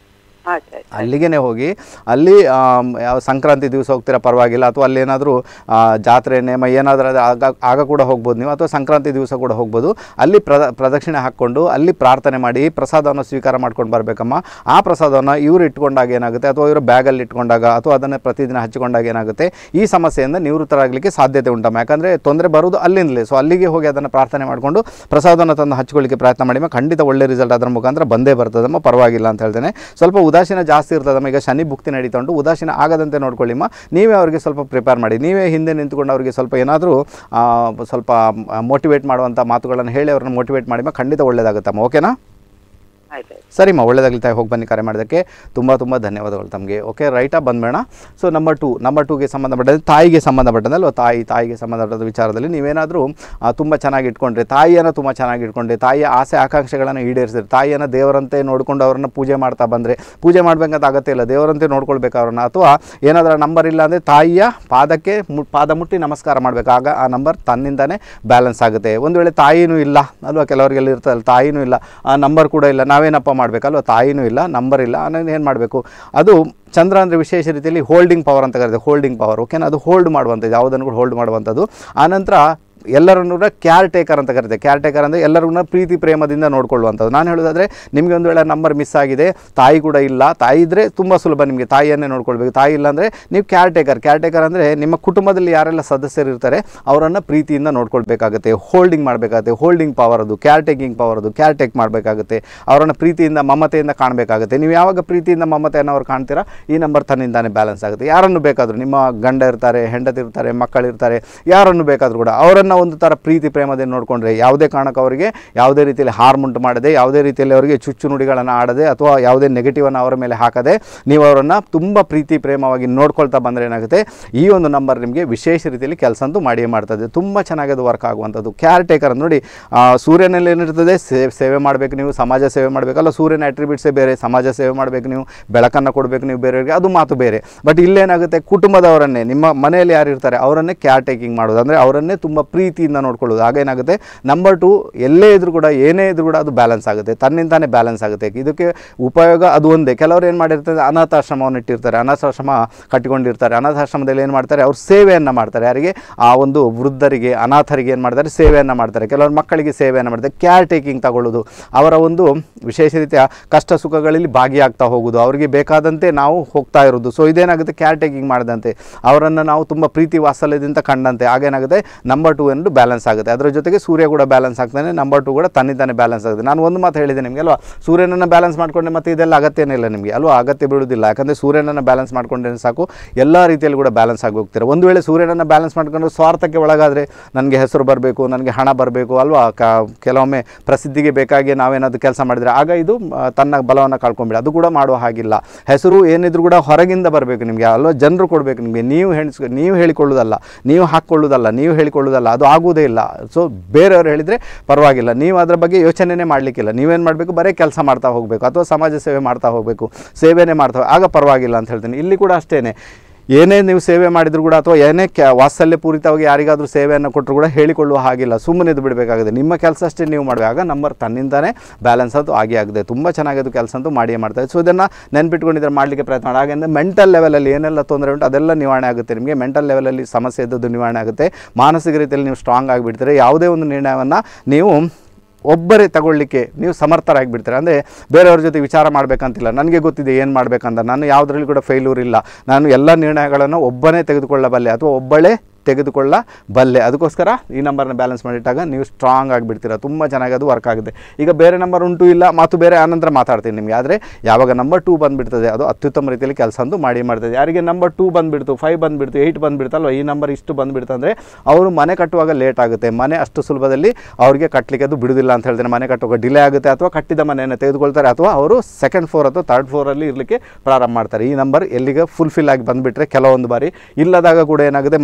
[SPEAKER 5] ಆಯ್ತು ಆಯ್ತು
[SPEAKER 1] ಅಲ್ಲಿಗೆ ಹೋಗಿ ಅಲ್ಲಿ ಆಮ್, ಯಾವ ಸಂಕ್ರಾಂತಿ ದಿವಸ ಹೋಗ್ತೀರಾ ಪರವಾಗಿಲ್ಲ ಅಥವಾ ಅಲ್ಲಿ ಏನಾದರೂ ಜಾತ್ರೆ ನೇಮ ಏನಾದರೂ ಅದು ಆಗ ಆಗ ಕೂಡ ಹೋಗ್ಬೋದು ನೀವು ಅಥವಾ ಸಂಕ್ರಾಂತಿ ದಿವಸ ಕೂಡ ಹೋಗ್ಬೋದು ಅಲ್ಲಿ ಪ್ರದ ಪ್ರದಕ್ಷಿಣೆ ಹಾಕ್ಕೊಂಡು ಅಲ್ಲಿ ಪ್ರಾರ್ಥನೆ ಮಾಡಿ ಪ್ರಸಾದವನ್ನು ಸ್ವೀಕಾರ ಮಾಡ್ಕೊಂಡು ಬರಬೇಕಮ್ಮ ಆ ಪ್ರಸಾದವನ್ನು ಇವರು ಇಟ್ಕೊಂಡಾಗ ಏನಾಗುತ್ತೆ ಅಥವಾ ಇವರು ಬ್ಯಾಗಲ್ಲಿ ಇಟ್ಕೊಂಡಾಗ ಅಥವಾ ಅದನ್ನು ಪ್ರತಿದಿನ ಹಚ್ಚಿಕೊಂಡಾಗ ಏನಾಗುತ್ತೆ ಈ ಸಮಸ್ಯೆಯಿಂದ ನಿವೃತ್ತರಾಗಲಿಕ್ಕೆ ಸಾಧ್ಯತೆ ಉಂಟಮ್ಮ ಯಾಕಂದರೆ ತೊಂದರೆ ಬರೋದು ಅಲ್ಲಿಂದಲೇ ಸೊ ಅಲ್ಲಿಗೆ ಹೋಗಿ ಅದನ್ನು ಪ್ರಾರ್ಥನೆ ಮಾಡಿಕೊಂಡು ಪ್ರಸಾದವನ್ನು ತಂದು ಹಚ್ಕೊಳ್ಳಿಕ್ಕೆ ಪ್ರಯತ್ನ ಮಾಡಿಮ್ಮ ಖಂಡಿತ ಒಳ್ಳೆ ರಿಸಲ್ಟ್ ಅದರ ಮುಖಾಂತರ ಬಂದೇ ಬರ್ತದಮ್ಮ ಪರವಾಗಿಲ್ಲ ಅಂತ ಹೇಳ್ತೇನೆ ಸ್ವಲ್ಪ ಉದಾಸೀನ ಜಾಸ್ತಿ ಇರ್ತದಮ್ಮ ಈಗ ಶನಿ ಭುಕ್ತಿ ನಡೀತಾ ಉಂಟು ಉದಾಸೀನ ಆಗದಂತೆ ನೋಡ್ಕೊಳ್ಳಿಮ್ಮ ನೀವೇ ಅವರಿಗೆ ಸ್ವಲ್ಪ ಪ್ರಿಪೇರ್ ಮಾಡಿ ನೀವೇ ಹಿಂದೆ ನಿಂತ್ಕೊಂಡು ಅವರಿಗೆ ಸ್ವಲ್ಪ ಏನಾದರೂ ಸ್ವಲ್ಪ ಮೋಟಿವೇಟ್ ಮಾಡುವಂಥ ಮಾತುಗಳನ್ನು ಹೇಳಿ ಅವ್ರನ್ನ ಮೋಟಿವೇಟ್ ಮಾಡಿಮ್ಮ ಖಂಡಿತ ಒಳ್ಳೇದಾಗುತ್ತಮ್ಮ ಓಕೆನಾ
[SPEAKER 5] ಆಯ್ತು ಆಯ್ತು
[SPEAKER 1] ಸರಿಮ್ಮ ಒಳ್ಳೆದಾಗಲಿ ತಾಯಿ ಹೋಗಿ ಬನ್ನಿ ಕರೆ ಮಾಡೋದಕ್ಕೆ ತುಂಬ ತುಂಬ ಧನ್ಯವಾದಗಳು ತಮಗೆ ಓಕೆ ರೈಟಾ ಬಂದ್ಬೇಡ ಸೊ ನಂಬರ್ ಟು ನಂಬರ್ ಟೂಗೆ ಸಂಬಂಧಪಟ್ಟಂತೆ ತಾಯಿಗೆ ಸಂಬಂಧಪಟ್ಟಂತೆ ಅಲ್ವಾ ತಾಯಿ ತಾಯಿಗೆ ಸಂಬಂಧಪಟ್ಟ ವಿಚಾರದಲ್ಲಿ ನೀವೇನಾದರೂ ತುಂಬ ಚೆನ್ನಾಗಿ ಇಟ್ಕೊಂಡ್ರೆ ತಾಯಿಯನ್ನು ತುಂಬ ಚೆನ್ನಾಗಿ ಇಟ್ಕೊಂಡ್ರೆ ತಾಯಿಯ ಆಸೆ ಆಕಾಂಕ್ಷೆಗಳನ್ನು ಈಡೇರಿಸಿದ್ರೆ ತಾಯಿಯನ್ನು ದೇವರಂತೆ ನೋಡಿಕೊಂಡು ಅವರನ್ನು ಪೂಜೆ ಮಾಡ್ತಾ ಬಂದರೆ ಪೂಜೆ ಮಾಡಬೇಕಂತ ಅಗತ್ಯ ಇಲ್ಲ ದೇವರಂತೆ ನೋಡ್ಕೊಳ್ಬೇಕು ಅವ್ರನ್ನ ಅಥವಾ ಏನಾದರೂ ನಂಬರ್ ಇಲ್ಲ ಅಂದರೆ ತಾಯಿಯ ಪಾದಕ್ಕೆ ಮು ಪಾದ ಮುಟ್ಟಿ ನಮಸ್ಕಾರ ಮಾಡಬೇಕು ಆಗ ಆ ನಂಬರ್ ತನ್ನಿಂದಾನೇ ಬ್ಯಾಲೆನ್ಸ್ ಆಗುತ್ತೆ ಒಂದು ವೇಳೆ ತಾಯಿನೂ ಇಲ್ಲ ಅಲ್ವಾ ಕೆಲವರಿಗೆಲ್ಲ ಇರ್ತದಲ್ಲ ತಾಯಿನೂ ಇಲ್ಲ ಆ ನಂಬರ್ ಕೂಡ ಇಲ್ಲ ನಾವೇನಪ್ಪ ಮಾಡಬೇಕಲ್ವ ತಾಯಿನೂ ಇಲ್ಲ ನಂಬರ್ ಇಲ್ಲ ಅನ್ನೋದು ಏನು ಮಾಡಬೇಕು ಅದು ಚಂದ್ರ ಅಂದರೆ ವಿಶೇಷ ರೀತಿಯಲ್ಲಿ ಹೋಲ್ಡಿಂಗ್ ಪವರ್ ಅಂತ ಕರೀತಾರೆ ಹೋಲ್ಡಿಂಗ್ ಪವರ್ ಓಕೆನಾ ಅದು ಹೋಲ್ಡ್ ಮಾಡುವಂಥದ್ದು ಯಾವುದನ್ನು ಕೂಡ ಹೋಲ್ಡ್ ಮಾಡುವಂಥದ್ದು ಆನಂತರ ಎಲ್ಲರನ್ನೂ ಕೂಡ ಕ್ಯಾರ್ ಟೇಕರ್ ಅಂತ ಕರೀತಾರೆ ಕ್ಯಾರ್ ಟೇಕರ್ ಅಂದರೆ ಎಲ್ಲರೂ ಪ್ರೀತಿ ಪ್ರೇಮದಿಂದ ನೋಡ್ಕೊಳ್ಳುವಂಥದ್ದು ನಾನು ಹೇಳೋದಾದರೆ ನಿಮಗೆ ಒಂದು ವೇಳೆ ನಂಬರ್ ಮಿಸ್ ಆಗಿದೆ ತಾಯಿ ಕೂಡ ಇಲ್ಲ ತಾಯಿ ಇದ್ದರೆ ತುಂಬ ಸುಲಭ ನಿಮಗೆ ತಾಯಿಯನ್ನೇ ನೋಡ್ಕೊಳ್ಬೇಕು ತಾಯಿ ಇಲ್ಲ ಅಂದರೆ ನೀವು ಕ್ಯಾರ್ ಟೇಕರ್ ಕ್ಯಾರ್ ಟೇಕರ್ ಅಂದರೆ ನಿಮ್ಮ ಕುಟುಂಬದಲ್ಲಿ ಯಾರೆಲ್ಲ ಸದಸ್ಯರು ಇರ್ತಾರೆ ಅವರನ್ನು ಪ್ರೀತಿಯಿಂದ ನೋಡ್ಕೊಳ್ಬೇಕಾಗುತ್ತೆ ಹೋಲ್ಡಿಂಗ್ ಮಾಡಬೇಕಾಗುತ್ತೆ ಹೋಲ್ಡಿಂಗ್ ಪವರ್ ಅದು ಕ್ಯಾರ್ ಟೇಕಿಂಗ್ ಪವರ್ ಅದು ಕ್ಯಾರ್ ಟೇಕ್ ಮಾಡಬೇಕಾಗುತ್ತೆ ಅವರನ್ನು ಪ್ರೀತಿಯಿಂದ ಮಮತೆಯಿಂದ ಕಾಣಬೇಕಾಗುತ್ತೆ ನೀವು ಯಾವಾಗ ಪ್ರೀತಿಯಿಂದ ಮಮತೆಯನ್ನು ಅವ್ರು ಕಾಣ್ತೀರಾ ಈ ನಂಬರ್ ತನ್ನಿಂದಾನೇ ಬ್ಯಾಲೆನ್ಸ್ ಆಗುತ್ತೆ ಯಾರನ್ನು ಬೇಕಾದರೂ ನಿಮ್ಮ ಗಂಡ ಇರ್ತಾರೆ ಹೆಂಡತಿ ಇರ್ತಾರೆ ಮಕ್ಕಳಿರ್ತಾರೆ ಯಾರನ್ನು ಬೇಕಾದರೂ ಕೂಡ ಅವರನ್ನು ಒಂದು ಥರ ಪ್ರೀತಿ ಪ್ರೇಮದಿಂದ ನೋಡಿಕೊಂಡ್ರೆ ಯಾವುದೇ ಕಾರಣಕ್ಕೆ ಅವರಿಗೆ ಯಾವುದೇ ರೀತಿಯಲ್ಲಿ ಹಾರ್ಮ್ ಉಂಟು ಮಾಡದೆ ಯಾವುದೇ ರೀತಿಯಲ್ಲಿ ಅವರಿಗೆ ಚುಚ್ಚು ನುಡಿಗಳನ್ನು ಆಡದೆ ಅಥವಾ ಯಾವುದೇ ನೆಗೆಟಿವನ್ನು ಅವರ ಮೇಲೆ ಹಾಕದೆ ನೀವು ಅವರನ್ನು ತುಂಬ ಪ್ರೀತಿ ಪ್ರೇಮವಾಗಿ ನೋಡ್ಕೊಳ್ತಾ ಬಂದರೆ ಏನಾಗುತ್ತೆ ಈ ಒಂದು ನಂಬರ್ ನಿಮಗೆ ವಿಶೇಷ ರೀತಿಯಲ್ಲಿ ಕೆಲಸ ಅಂತೂ ಮಾಡಿಯೇ ಮಾಡ್ತದೆ ತುಂಬ ಚೆನ್ನಾಗಿ ಅದು ವರ್ಕ್ ಆಗುವಂಥದ್ದು ಕ್ಯಾರ್ ಟೇಕರ್ ಅಂತ ನೋಡಿ ಆ, ಸೂರ್ಯನಲ್ಲಿ ಏನಿರ್ತದೆ ಸೇ- ಸೇವೆ ಮಾಡಬೇಕು ನೀವು ಸಮಾಜ ಸೇವೆ ಮಾಡಬೇಕಲ್ಲ ಸೂರ್ಯನ ಅಟ್ರಿಬ್ಯೂಟ್ಸೇ ಬೇರೆ ಸಮಾಜ ಸೇವೆ ಮಾಡಬೇಕು ನೀವು ಬೆಳಕನ್ನು ಕೊಡಬೇಕು ನೀವು ಬೇರೆಯವರಿಗೆ ಅದು ಮಾತು ಬೇರೆ ಬಟ್ ಇಲ್ಲೇನಾಗುತ್ತೆ ಕುಟುಂಬದವರನ್ನೇ ನಿಮ್ಮ ಮನೆಯಲ್ಲಿ ಯಾರು ಇರ್ತಾರೆ ಅವರನ್ನೇ ಕ್ಯಾರ್ ಟೇಕಿಂಗ್ ಮಾಡೋದು ಅಂದರೆ ಅವರನ್ನೇ ತುಂಬ ಪ್ರೀತಿಯಿಂದ ನೋಡ್ಕೊಳ್ಳೋದು ಆಗ ಏನಾಗುತ್ತೆ ನಂಬರ್ ಟು ಎಲ್ಲೇ ಇದ್ರೂ ಕೂಡ ಏನೇ ಇದ್ರೂ ಕೂಡ ಅದು ಬ್ಯಾಲೆನ್ಸ್ ಆಗುತ್ತೆ ತನ್ನಿಂದಾನೇ ಬ್ಯಾಲೆನ್ಸ್ ಆಗುತ್ತೆ ಇದಕ್ಕೆ ಉಪಯೋಗ ಅದು ಒಂದೇ ಕೆಲವರು ಏನು ಮಾಡಿರ್ತಾರೆ ಅನಾಥಾಶ್ರಮವನ್ನು ಇಟ್ಟಿರ್ತಾರೆ ಅನಾಥಾಶ್ರಮ ಕಟ್ಟಿಕೊಂಡಿರ್ತಾರೆ ಅನಾಥಾಶ್ರಮದಲ್ಲಿ ಏನು ಮಾಡ್ತಾರೆ ಅವ್ರು ಸೇವೆಯನ್ನು ಮಾಡ್ತಾರೆ ಯಾರಿಗೆ ಆ ಒಂದು ವೃದ್ಧರಿಗೆ ಅನಾಥರಿಗೆ ಏನು ಮಾಡ್ತಾರೆ ಸೇವೆಯನ್ನು ಮಾಡ್ತಾರೆ ಕೆಲವರು ಮಕ್ಕಳಿಗೆ ಸೇವೆಯನ್ನು ಮಾಡ್ತಾರೆ ಕ್ಯಾರ್ ಟೇಕಿಂಗ್ ತಗೊಳ್ಳೋದು ಅವರ ಒಂದು ವಿಶೇಷ ರೀತಿಯ ಕಷ್ಟ ಸುಖಗಳಲ್ಲಿ ಭಾಗಿಯಾಗ್ತಾ ಹೋಗೋದು ಅವರಿಗೆ ಬೇಕಾದಂತೆ ನಾವು ಹೋಗ್ತಾ ಇರೋದು ಸೊ ಇದೇನಾಗುತ್ತೆ ಕ್ಯಾರ್ ಟೇಕಿಂಗ್ ಮಾಡಿದಂತೆ ಅವರನ್ನು ನಾವು ತುಂಬ ಪ್ರೀತಿ ವಾತ್ಸಲ್ಯದಿಂದ ಕಂಡಂತೆ ಆಗೇನಾಗುತ್ತೆ ನಂಬರ್ ಟು ಎಂದು ಬ್ಯಾಲೆನ್ಸ್ ಆಗುತ್ತೆ ಅದರ ಜೊತೆಗೆ ಸೂರ್ಯ ಕೂಡ ಬ್ಯಾಲೆನ್ಸ್ ಆಗ್ತಾನೆ ನಂಬರ್ ಟು ಕೂಡ ತನ್ನಿಂದಾನೆ ಬ್ಯಾಲೆನ್ಸ್ ಆಗುತ್ತೆ ನಾನು ಒಂದು ಮಾತು ಹೇಳಿದೆ ನಿಮಗೆ ಅಲ್ವಾ ಸೂರ್ಯನನ್ನು ಬ್ಯಾಲೆನ್ಸ್ ಮಾಡ್ಕೊಂಡೆ ಮತ್ತೆ ಇದೆಲ್ಲ ಅಗತ್ಯನೇ ಇಲ್ಲ ನಿಮಗೆ ಅಲ್ವಾ ಅಗತ್ಯ ಬೀಳುವುದಿಲ್ಲ ಯಾಕಂದರೆ ಸೂರ್ಯನನ್ನು ಬ್ಯಾಲೆನ್ಸ್ ಮಾಡ್ಕೊಂಡ್ರೆ ಸಾಕು ಎಲ್ಲ ರೀತಿಯಲ್ಲಿ ಕೂಡ ಬ್ಯಾಲೆನ್ಸ್ ಆಗಿ ಹೋಗ್ತೀರಾ ಒಂದು ವೇಳೆ ಸೂರ್ಯನನ್ನು ಬ್ಯಾಲೆನ್ಸ್ ಮಾಡ್ಕೊಂಡು ಸ್ವಾರ್ಥಕ್ಕೆ ಒಳಗಾದರೆ ನನಗೆ ಹೆಸರು ಬರಬೇಕು ನನಗೆ ಹಣ ಬರಬೇಕು ಅಲ್ವಾ ಕ ಕೆಲವೊಮ್ಮೆ ಪ್ರಸಿದ್ಧಿಗೆ ಬೇಕಾಗಿ ನಾವೇನಾದ್ರು ಕೆಲಸ ಮಾಡಿದರೆ ಆಗ ಇದು ಆ, ತನ್ನ ಬಲವನ್ನು ಕಳ್ಕೊಂಬಿಡಿ ಅದು ಕೂಡ ಮಾಡುವ ಹಾಗಿಲ್ಲ ಹೆಸರು ಏನಿದ್ರು ಕೂಡ ಹೊರಗಿಂದ ಬರಬೇಕು ನಿಮಗೆ ಅಲ್ವಾ ಜನರು ಕೊಡಬೇಕು ನಿಮಗೆ ನೀವು ಹೆಣ್ಸ್ ನೀವು ಹೇಳಿಕೊಳ್ಳೋದಲ್ಲ ನೀವು ಹಾಕ್ಕೊಳ್ಳೋದಲ್ಲ ನೀವು ಹೇಳಿಕೊಳ್ಳೋದಲ್ಲ ಅದು ಆಗುವುದೇ ಇಲ್ಲ ಸೊ ಬೇರೆಯವರು ಹೇಳಿದರೆ ಪರವಾಗಿಲ್ಲ ನೀವು ಅದರ ಬಗ್ಗೆ ಯೋಚನೆನೇ ಮಾಡಲಿಕ್ಕಿಲ್ಲ ನೀವೇನು ಮಾಡಬೇಕು ಬರೀ ಕೆಲಸ ಮಾಡ್ತಾ ಹೋಗಬೇಕು ಅಥವಾ ಸಮಾಜ ಸೇವೆ ಮಾಡ್ತಾ ಹೋಗಬೇಕು ಸೇವೆನೇ ಮಾಡ್ತಾ ಹೋಗ್- ಆಗ ಪರವಾಗಿಲ್ಲ ಅಂತ ಹೇಳ್ತೀನಿ ಇಲ್ಲಿ ಕೂಡ ಅಷ್ಟೇ ಏನೇ ನೀವು ಸೇವೆ ಮಾಡಿದ್ರು ಕೂಡ ಅಥವಾ ಏನೇ ಕ್ಯಾ ವಾತ್ಸಲ್ಯ ಪೂರಿತವಾಗಿ ಯಾರಿಗಾದರೂ ಸೇವೆಯನ್ನು ಕೊಟ್ಟರು ಕೂಡ ಹೇಳಿಕೊಳ್ಳುವ ಹಾಗಿಲ್ಲ ಸುಮ್ಮನೆ ಇದು ಬಿಡಬೇಕಾಗಿದೆ ನಿಮ್ಮ ಕೆಲಸ ಅಷ್ಟೇ ನೀವು ಮಾಡಬೇಕು ನಂಬರ್ ತನ್ನಿಂದಾನೇ ಬ್ಯಾಲೆನ್ಸ್ ಅದು ಆಗಿ ಆಗಿದೆ ತುಂಬ ಚೆನ್ನಾಗಿ ಅದು ಕೆಲಸ ಅಂತೂ ಮಾಡಿಯೇ ಮಾಡ್ತಾರೆ ಸೊ ಇದನ್ನು ನೆನ್ಪಿಟ್ಕೊಂಡಿದ್ರೆ ಮಾಡಲಿಕ್ಕೆ ಪ್ರಯತ್ನ ಮಾಡಿ ಹಾಗೆಂದರೆ ಮೆಂಟಲ್ ಲೆವೆಲಲ್ಲಿ ಏನೆಲ್ಲ ತೊಂದರೆ ಉಂಟು ಅದೆಲ್ಲ ನಿವಾರಣೆ ಆಗುತ್ತೆ ನಿಮಗೆ ಮೆಂಟಲ್ ಲೆವೆಲಲ್ಲಿ ಸಮಸ್ಯೆ ಇದ್ದದ್ದು ನಿವಾರಣೆ ಆಗುತ್ತೆ ಮಾನಸಿಕ ರೀತಿಯಲ್ಲಿ ನೀವು ಸ್ಟ್ರಾಂಗ್ ಆಗಿಬಿಡ್ತೀರಿ ಯಾವುದೇ ಒಂದು ನಿರ್ಣಯವನ್ನು ನೀವು ಒಬ್ಬರೇ ತಗೊಳ್ಳಿಕ್ಕೆ ನೀವು ಸಮರ್ಥರಾಗಿಬಿಡ್ತೀರ ಅಂದರೆ ಬೇರೆಯವ್ರ ಜೊತೆ ವಿಚಾರ ಮಾಡಬೇಕಂತಿಲ್ಲ ನನಗೆ ಗೊತ್ತಿದೆ ಏನು ಮಾಡಬೇಕಂತ ನಾನು ಯಾವುದರಲ್ಲಿ ಕೂಡ ಫೇಲ್ಯೂರ್ ಇಲ್ಲ ನಾನು ಎಲ್ಲ ನಿರ್ಣಯಗಳನ್ನು ಒಬ್ಬನೇ ತೆಗೆದುಕೊಳ್ಳಬಲ್ಲೆ ಅಥವಾ ಒಬ್ಬಳೇ ತೆಗೆದುಕೊಳ್ಳಬಲ್ಲೆ ಅದಕ್ಕೋಸ್ಕರ ಈ ನಂಬರ್ನ ಬ್ಯಾಲೆನ್ಸ್ ಮಾಡಿಟ್ಟಾಗ ನೀವು ಸ್ಟ್ರಾಂಗ್ ಆಗಿಬಿಡ್ತೀರ ತುಂಬ ಚೆನ್ನಾಗಿ ಅದು ವರ್ಕ್ ಆಗುತ್ತೆ ಈಗ ಬೇರೆ ನಂಬರ್ ಉಂಟು ಇಲ್ಲ ಮತ್ತು ಬೇರೆ ಆನಂತರ ಮಾತಾಡ್ತೀನಿ ನಿಮಗೆ ಆದರೆ ಯಾವಾಗ ನಂಬರ್ ಟೂ ಬಂದುಬಿಡ್ತದೆ ಅದು ಅತ್ಯುತ್ತಮ ರೀತಿಯಲ್ಲಿ ಕೆಲಸ ಅಂತೂ ಮಾಡಿ ಮಾಡ್ತದೆ ಯಾರಿಗೆ ನಂಬರ್ ಟೂ ಬಂದುಬಿಡ್ತು ಫೈವ್ ಬಂದುಬಿಡ್ತು ಏಯ್ಟ್ ಬಂದುಬಿಡ್ತಲ್ವ ಈ ನಂಬರ್ ಇಷ್ಟು ಬಂದುಬಿಡ್ತು ಅಂದರೆ ಅವರು ಮನೆ ಕಟ್ಟುವಾಗ ಲೇಟ್ ಆಗುತ್ತೆ ಮನೆ ಅಷ್ಟು ಸುಲಭದಲ್ಲಿ ಅವ್ರಿಗೆ ಕಟ್ಟಲಿಕ್ಕೆ ಅದು ಬಿಡುವುದಿಲ್ಲ ಅಂತ ಹೇಳ್ತಾರೆ ಮನೆ ಕಟ್ಟುವಾಗ ಡಿಲೇ ಆಗುತ್ತೆ ಅಥವಾ ಕಟ್ಟಿದ ಮನೆಯನ್ನು ತೆಗೆದುಕೊಳ್ತಾರೆ ಅಥವಾ ಅವರು ಸೆಕೆಂಡ್ ಫ್ಲೋರ್ ಅಥವಾ ಥರ್ಡ್ ಫ್ಲೋರಲ್ಲಿ ಇರಲಿಕ್ಕೆ ಪ್ರಾರಂಭ ಮಾಡ್ತಾರೆ ಈ ನಂಬರ್ ಎಲ್ಲಿಗೆ ಫುಲ್ಫಿಲ್ ಆಗಿ ಬಂದುಬಿಟ್ರೆ ಕೆಲವೊಂದು ಬಾರಿ ಇಲ್ಲದಾಗ ಕೂಡ ಏನಾಗುತ್ತೆ ಮನೆ ಕಟ್ಟಲಿಕ್ಕೆ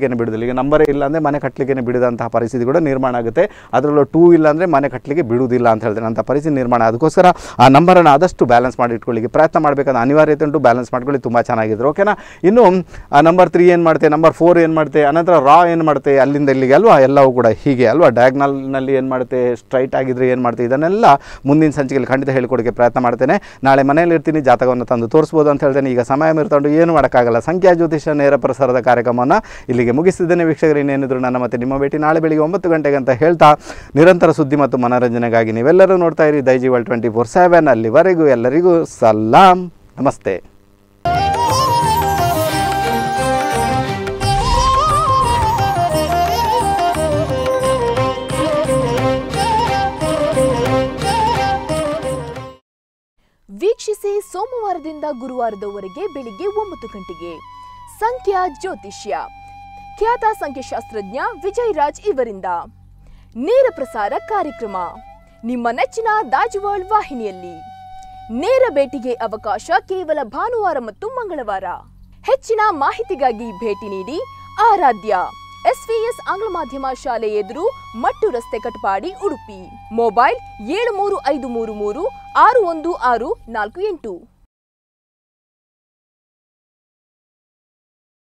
[SPEAKER 1] ಕಟ್ಟಲಿಕ್ಕೆ ಬಿಡೋದಿಲ್ಲ ಈಗ ನಂಬರೇ ಇಲ್ಲ ಅಂದರೆ ಮನೆ ಕಟ್ಟಲಿಕ್ಕೆ ಬಿಡದಂತಹ ಪರಿಸ್ಥಿತಿ ಕೂಡ ನಿರ್ಮಾಣ ಆಗುತ್ತೆ ಅದರಲ್ಲೂ ಟೂ ಇಲ್ಲ ಅಂದರೆ ಮನೆ ಕಟ್ಟಲಿಕ್ಕೆ ಬಿಡುವುದಿಲ್ಲ ಅಂತ ಹೇಳ್ತಾರೆ ಅಂಥ ಪರಿಸ್ಥಿತಿ ನಿರ್ಮಾಣ ಅದಕ್ಕೋಸ್ಕರ ಆ ನಂಬರನ್ನು ಆದಷ್ಟು ಬ್ಯಾಲೆನ್ಸ್ ಮಾಡಿ ಇಟ್ಕೊಳ್ಳಿಕ್ಕೆ ಪ್ರಯತ್ನ ಮಾಡಬೇಕಾದ ಅನಿವಾರ್ಯತೆ ಉಂಟು ಬ್ಯಾಲೆನ್ಸ್ ಮಾಡ್ಕೊಳ್ಳಿ ತುಂಬ ಚೆನ್ನಾಗಿದ್ರು ಓಕೆನಾ ಇನ್ನು ಆ ನಂಬರ್ ತ್ರೀ ಏನು ಮಾಡುತ್ತೆ ನಂಬರ್ ಫೋರ್ ಏನು ಮಾಡುತ್ತೆ ಅನಂತರ ರಾ ಏನು ಮಾಡುತ್ತೆ ಅಲ್ಲಿಂದ ಇಲ್ಲಿಗೆ ಅಲ್ವಾ ಎಲ್ಲವೂ ಕೂಡ ಹೀಗೆ ಅಲ್ವಾ ಡಯಾಗ್ನಲ್ನಲ್ಲಿ ಏನು ಮಾಡುತ್ತೆ ಸ್ಟ್ರೈಟ್ ಆಗಿದ್ರೆ ಏನು ಮಾಡುತ್ತೆ ಇದನ್ನೆಲ್ಲ ಮುಂದಿನ ಸಂಚಿಕೆಯಲ್ಲಿ ಖಂಡಿತ ಹೇಳಿಕೊಡೋಕ್ಕೆ ಪ್ರಯತ್ನ ಮಾಡ್ತೇನೆ ನಾಳೆ ಮನೆಯಲ್ಲಿ ಇರ್ತೀನಿ ಜಾತಕವನ್ನು ತಂದು ತೋರಿಸ್ಬೋದು ಅಂತ ಹೇಳ್ತೇನೆ ಈಗ ಸಮಯ ಮೀರ್ಕೊಂಡು ಏನು ಮಾಡೋಕ್ಕಾಗಲ್ಲ ಸಂಖ್ಯಾ ಜ್ಯೋತಿಷ ನೇರ ಪ್ರಸಾರದ ಕಾರ್ಯಕ್ರಮವನ್ನು ಇಲ್ಲಿಗೆ ಮುಗಿಸಿದ್ದೇನೆ ವೀಕ್ಷಕರು ಇನ್ನೇನಿದ್ರು ನನ್ನ ಮತ್ತೆ ನಿಮ್ಮ ಭೇಟಿ ನಾಳೆ ಬೆಳಿಗ್ಗೆ ಒಂಬತ್ತು ಗಂಟೆಗೆ ಅಂತ ಹೇಳ್ತಾ ನಿರಂತರ ಸುದ್ದಿ ಮತ್ತು ಮನೋರಂಜನೆಗಾಗಿ ನೀವೆಲ್ಲರೂ ನೋಡ್ತಾ ಇರಿ ದೈಜಿವಲ್ ಟ್ವೆಂಟಿ ಫೋರ್ ಸೆವೆನ್ ಅಲ್ಲಿವರೆಗೂ ಎಲ್ಲರಿಗೂ ಸಲಾಂ ನಮಸ್ತೆ
[SPEAKER 6] ವೀಕ್ಷಿಸಿ ಸೋಮವಾರದಿಂದ ಗುರುವಾರದವರೆಗೆ ಬೆಳಿಗ್ಗೆ ಒಂಬತ್ತು ಗಂಟೆಗೆ ಸಂಖ್ಯಾ ಜ್ಯೋತಿಷ್ಯ ಖ್ಯಾತ ಸಂಖ್ಯಾಶಾಸ್ತ್ರಜ್ಞ ವಿಜಯ್ ರಾಜ್ ಇವರಿಂದ ನೇರ ಪ್ರಸಾರ ಕಾರ್ಯಕ್ರಮ ನಿಮ್ಮ ನೆಚ್ಚಿನ ದಾಜುವಾಳ್ ವಾಹಿನಿಯಲ್ಲಿ ನೇರ ಭೇಟಿಗೆ ಅವಕಾಶ ಕೇವಲ ಭಾನುವಾರ ಮತ್ತು ಮಂಗಳವಾರ ಹೆಚ್ಚಿನ ಮಾಹಿತಿಗಾಗಿ ಭೇಟಿ ನೀಡಿ ಆರಾಧ್ಯ ಎಸ್ವಿಎಸ್ ಆಂಗ್ಲ ಮಾಧ್ಯಮ ಶಾಲೆ ಎದುರು ಮಟ್ಟು ರಸ್ತೆ ಕಟಪಾಡಿ ಉಡುಪಿ ಮೊಬೈಲ್ ಏಳು ಮೂರು ಐದು ಮೂರು ಮೂರು ಆರು ಒಂದು ಆರು ನಾಲ್ಕು ಎಂಟು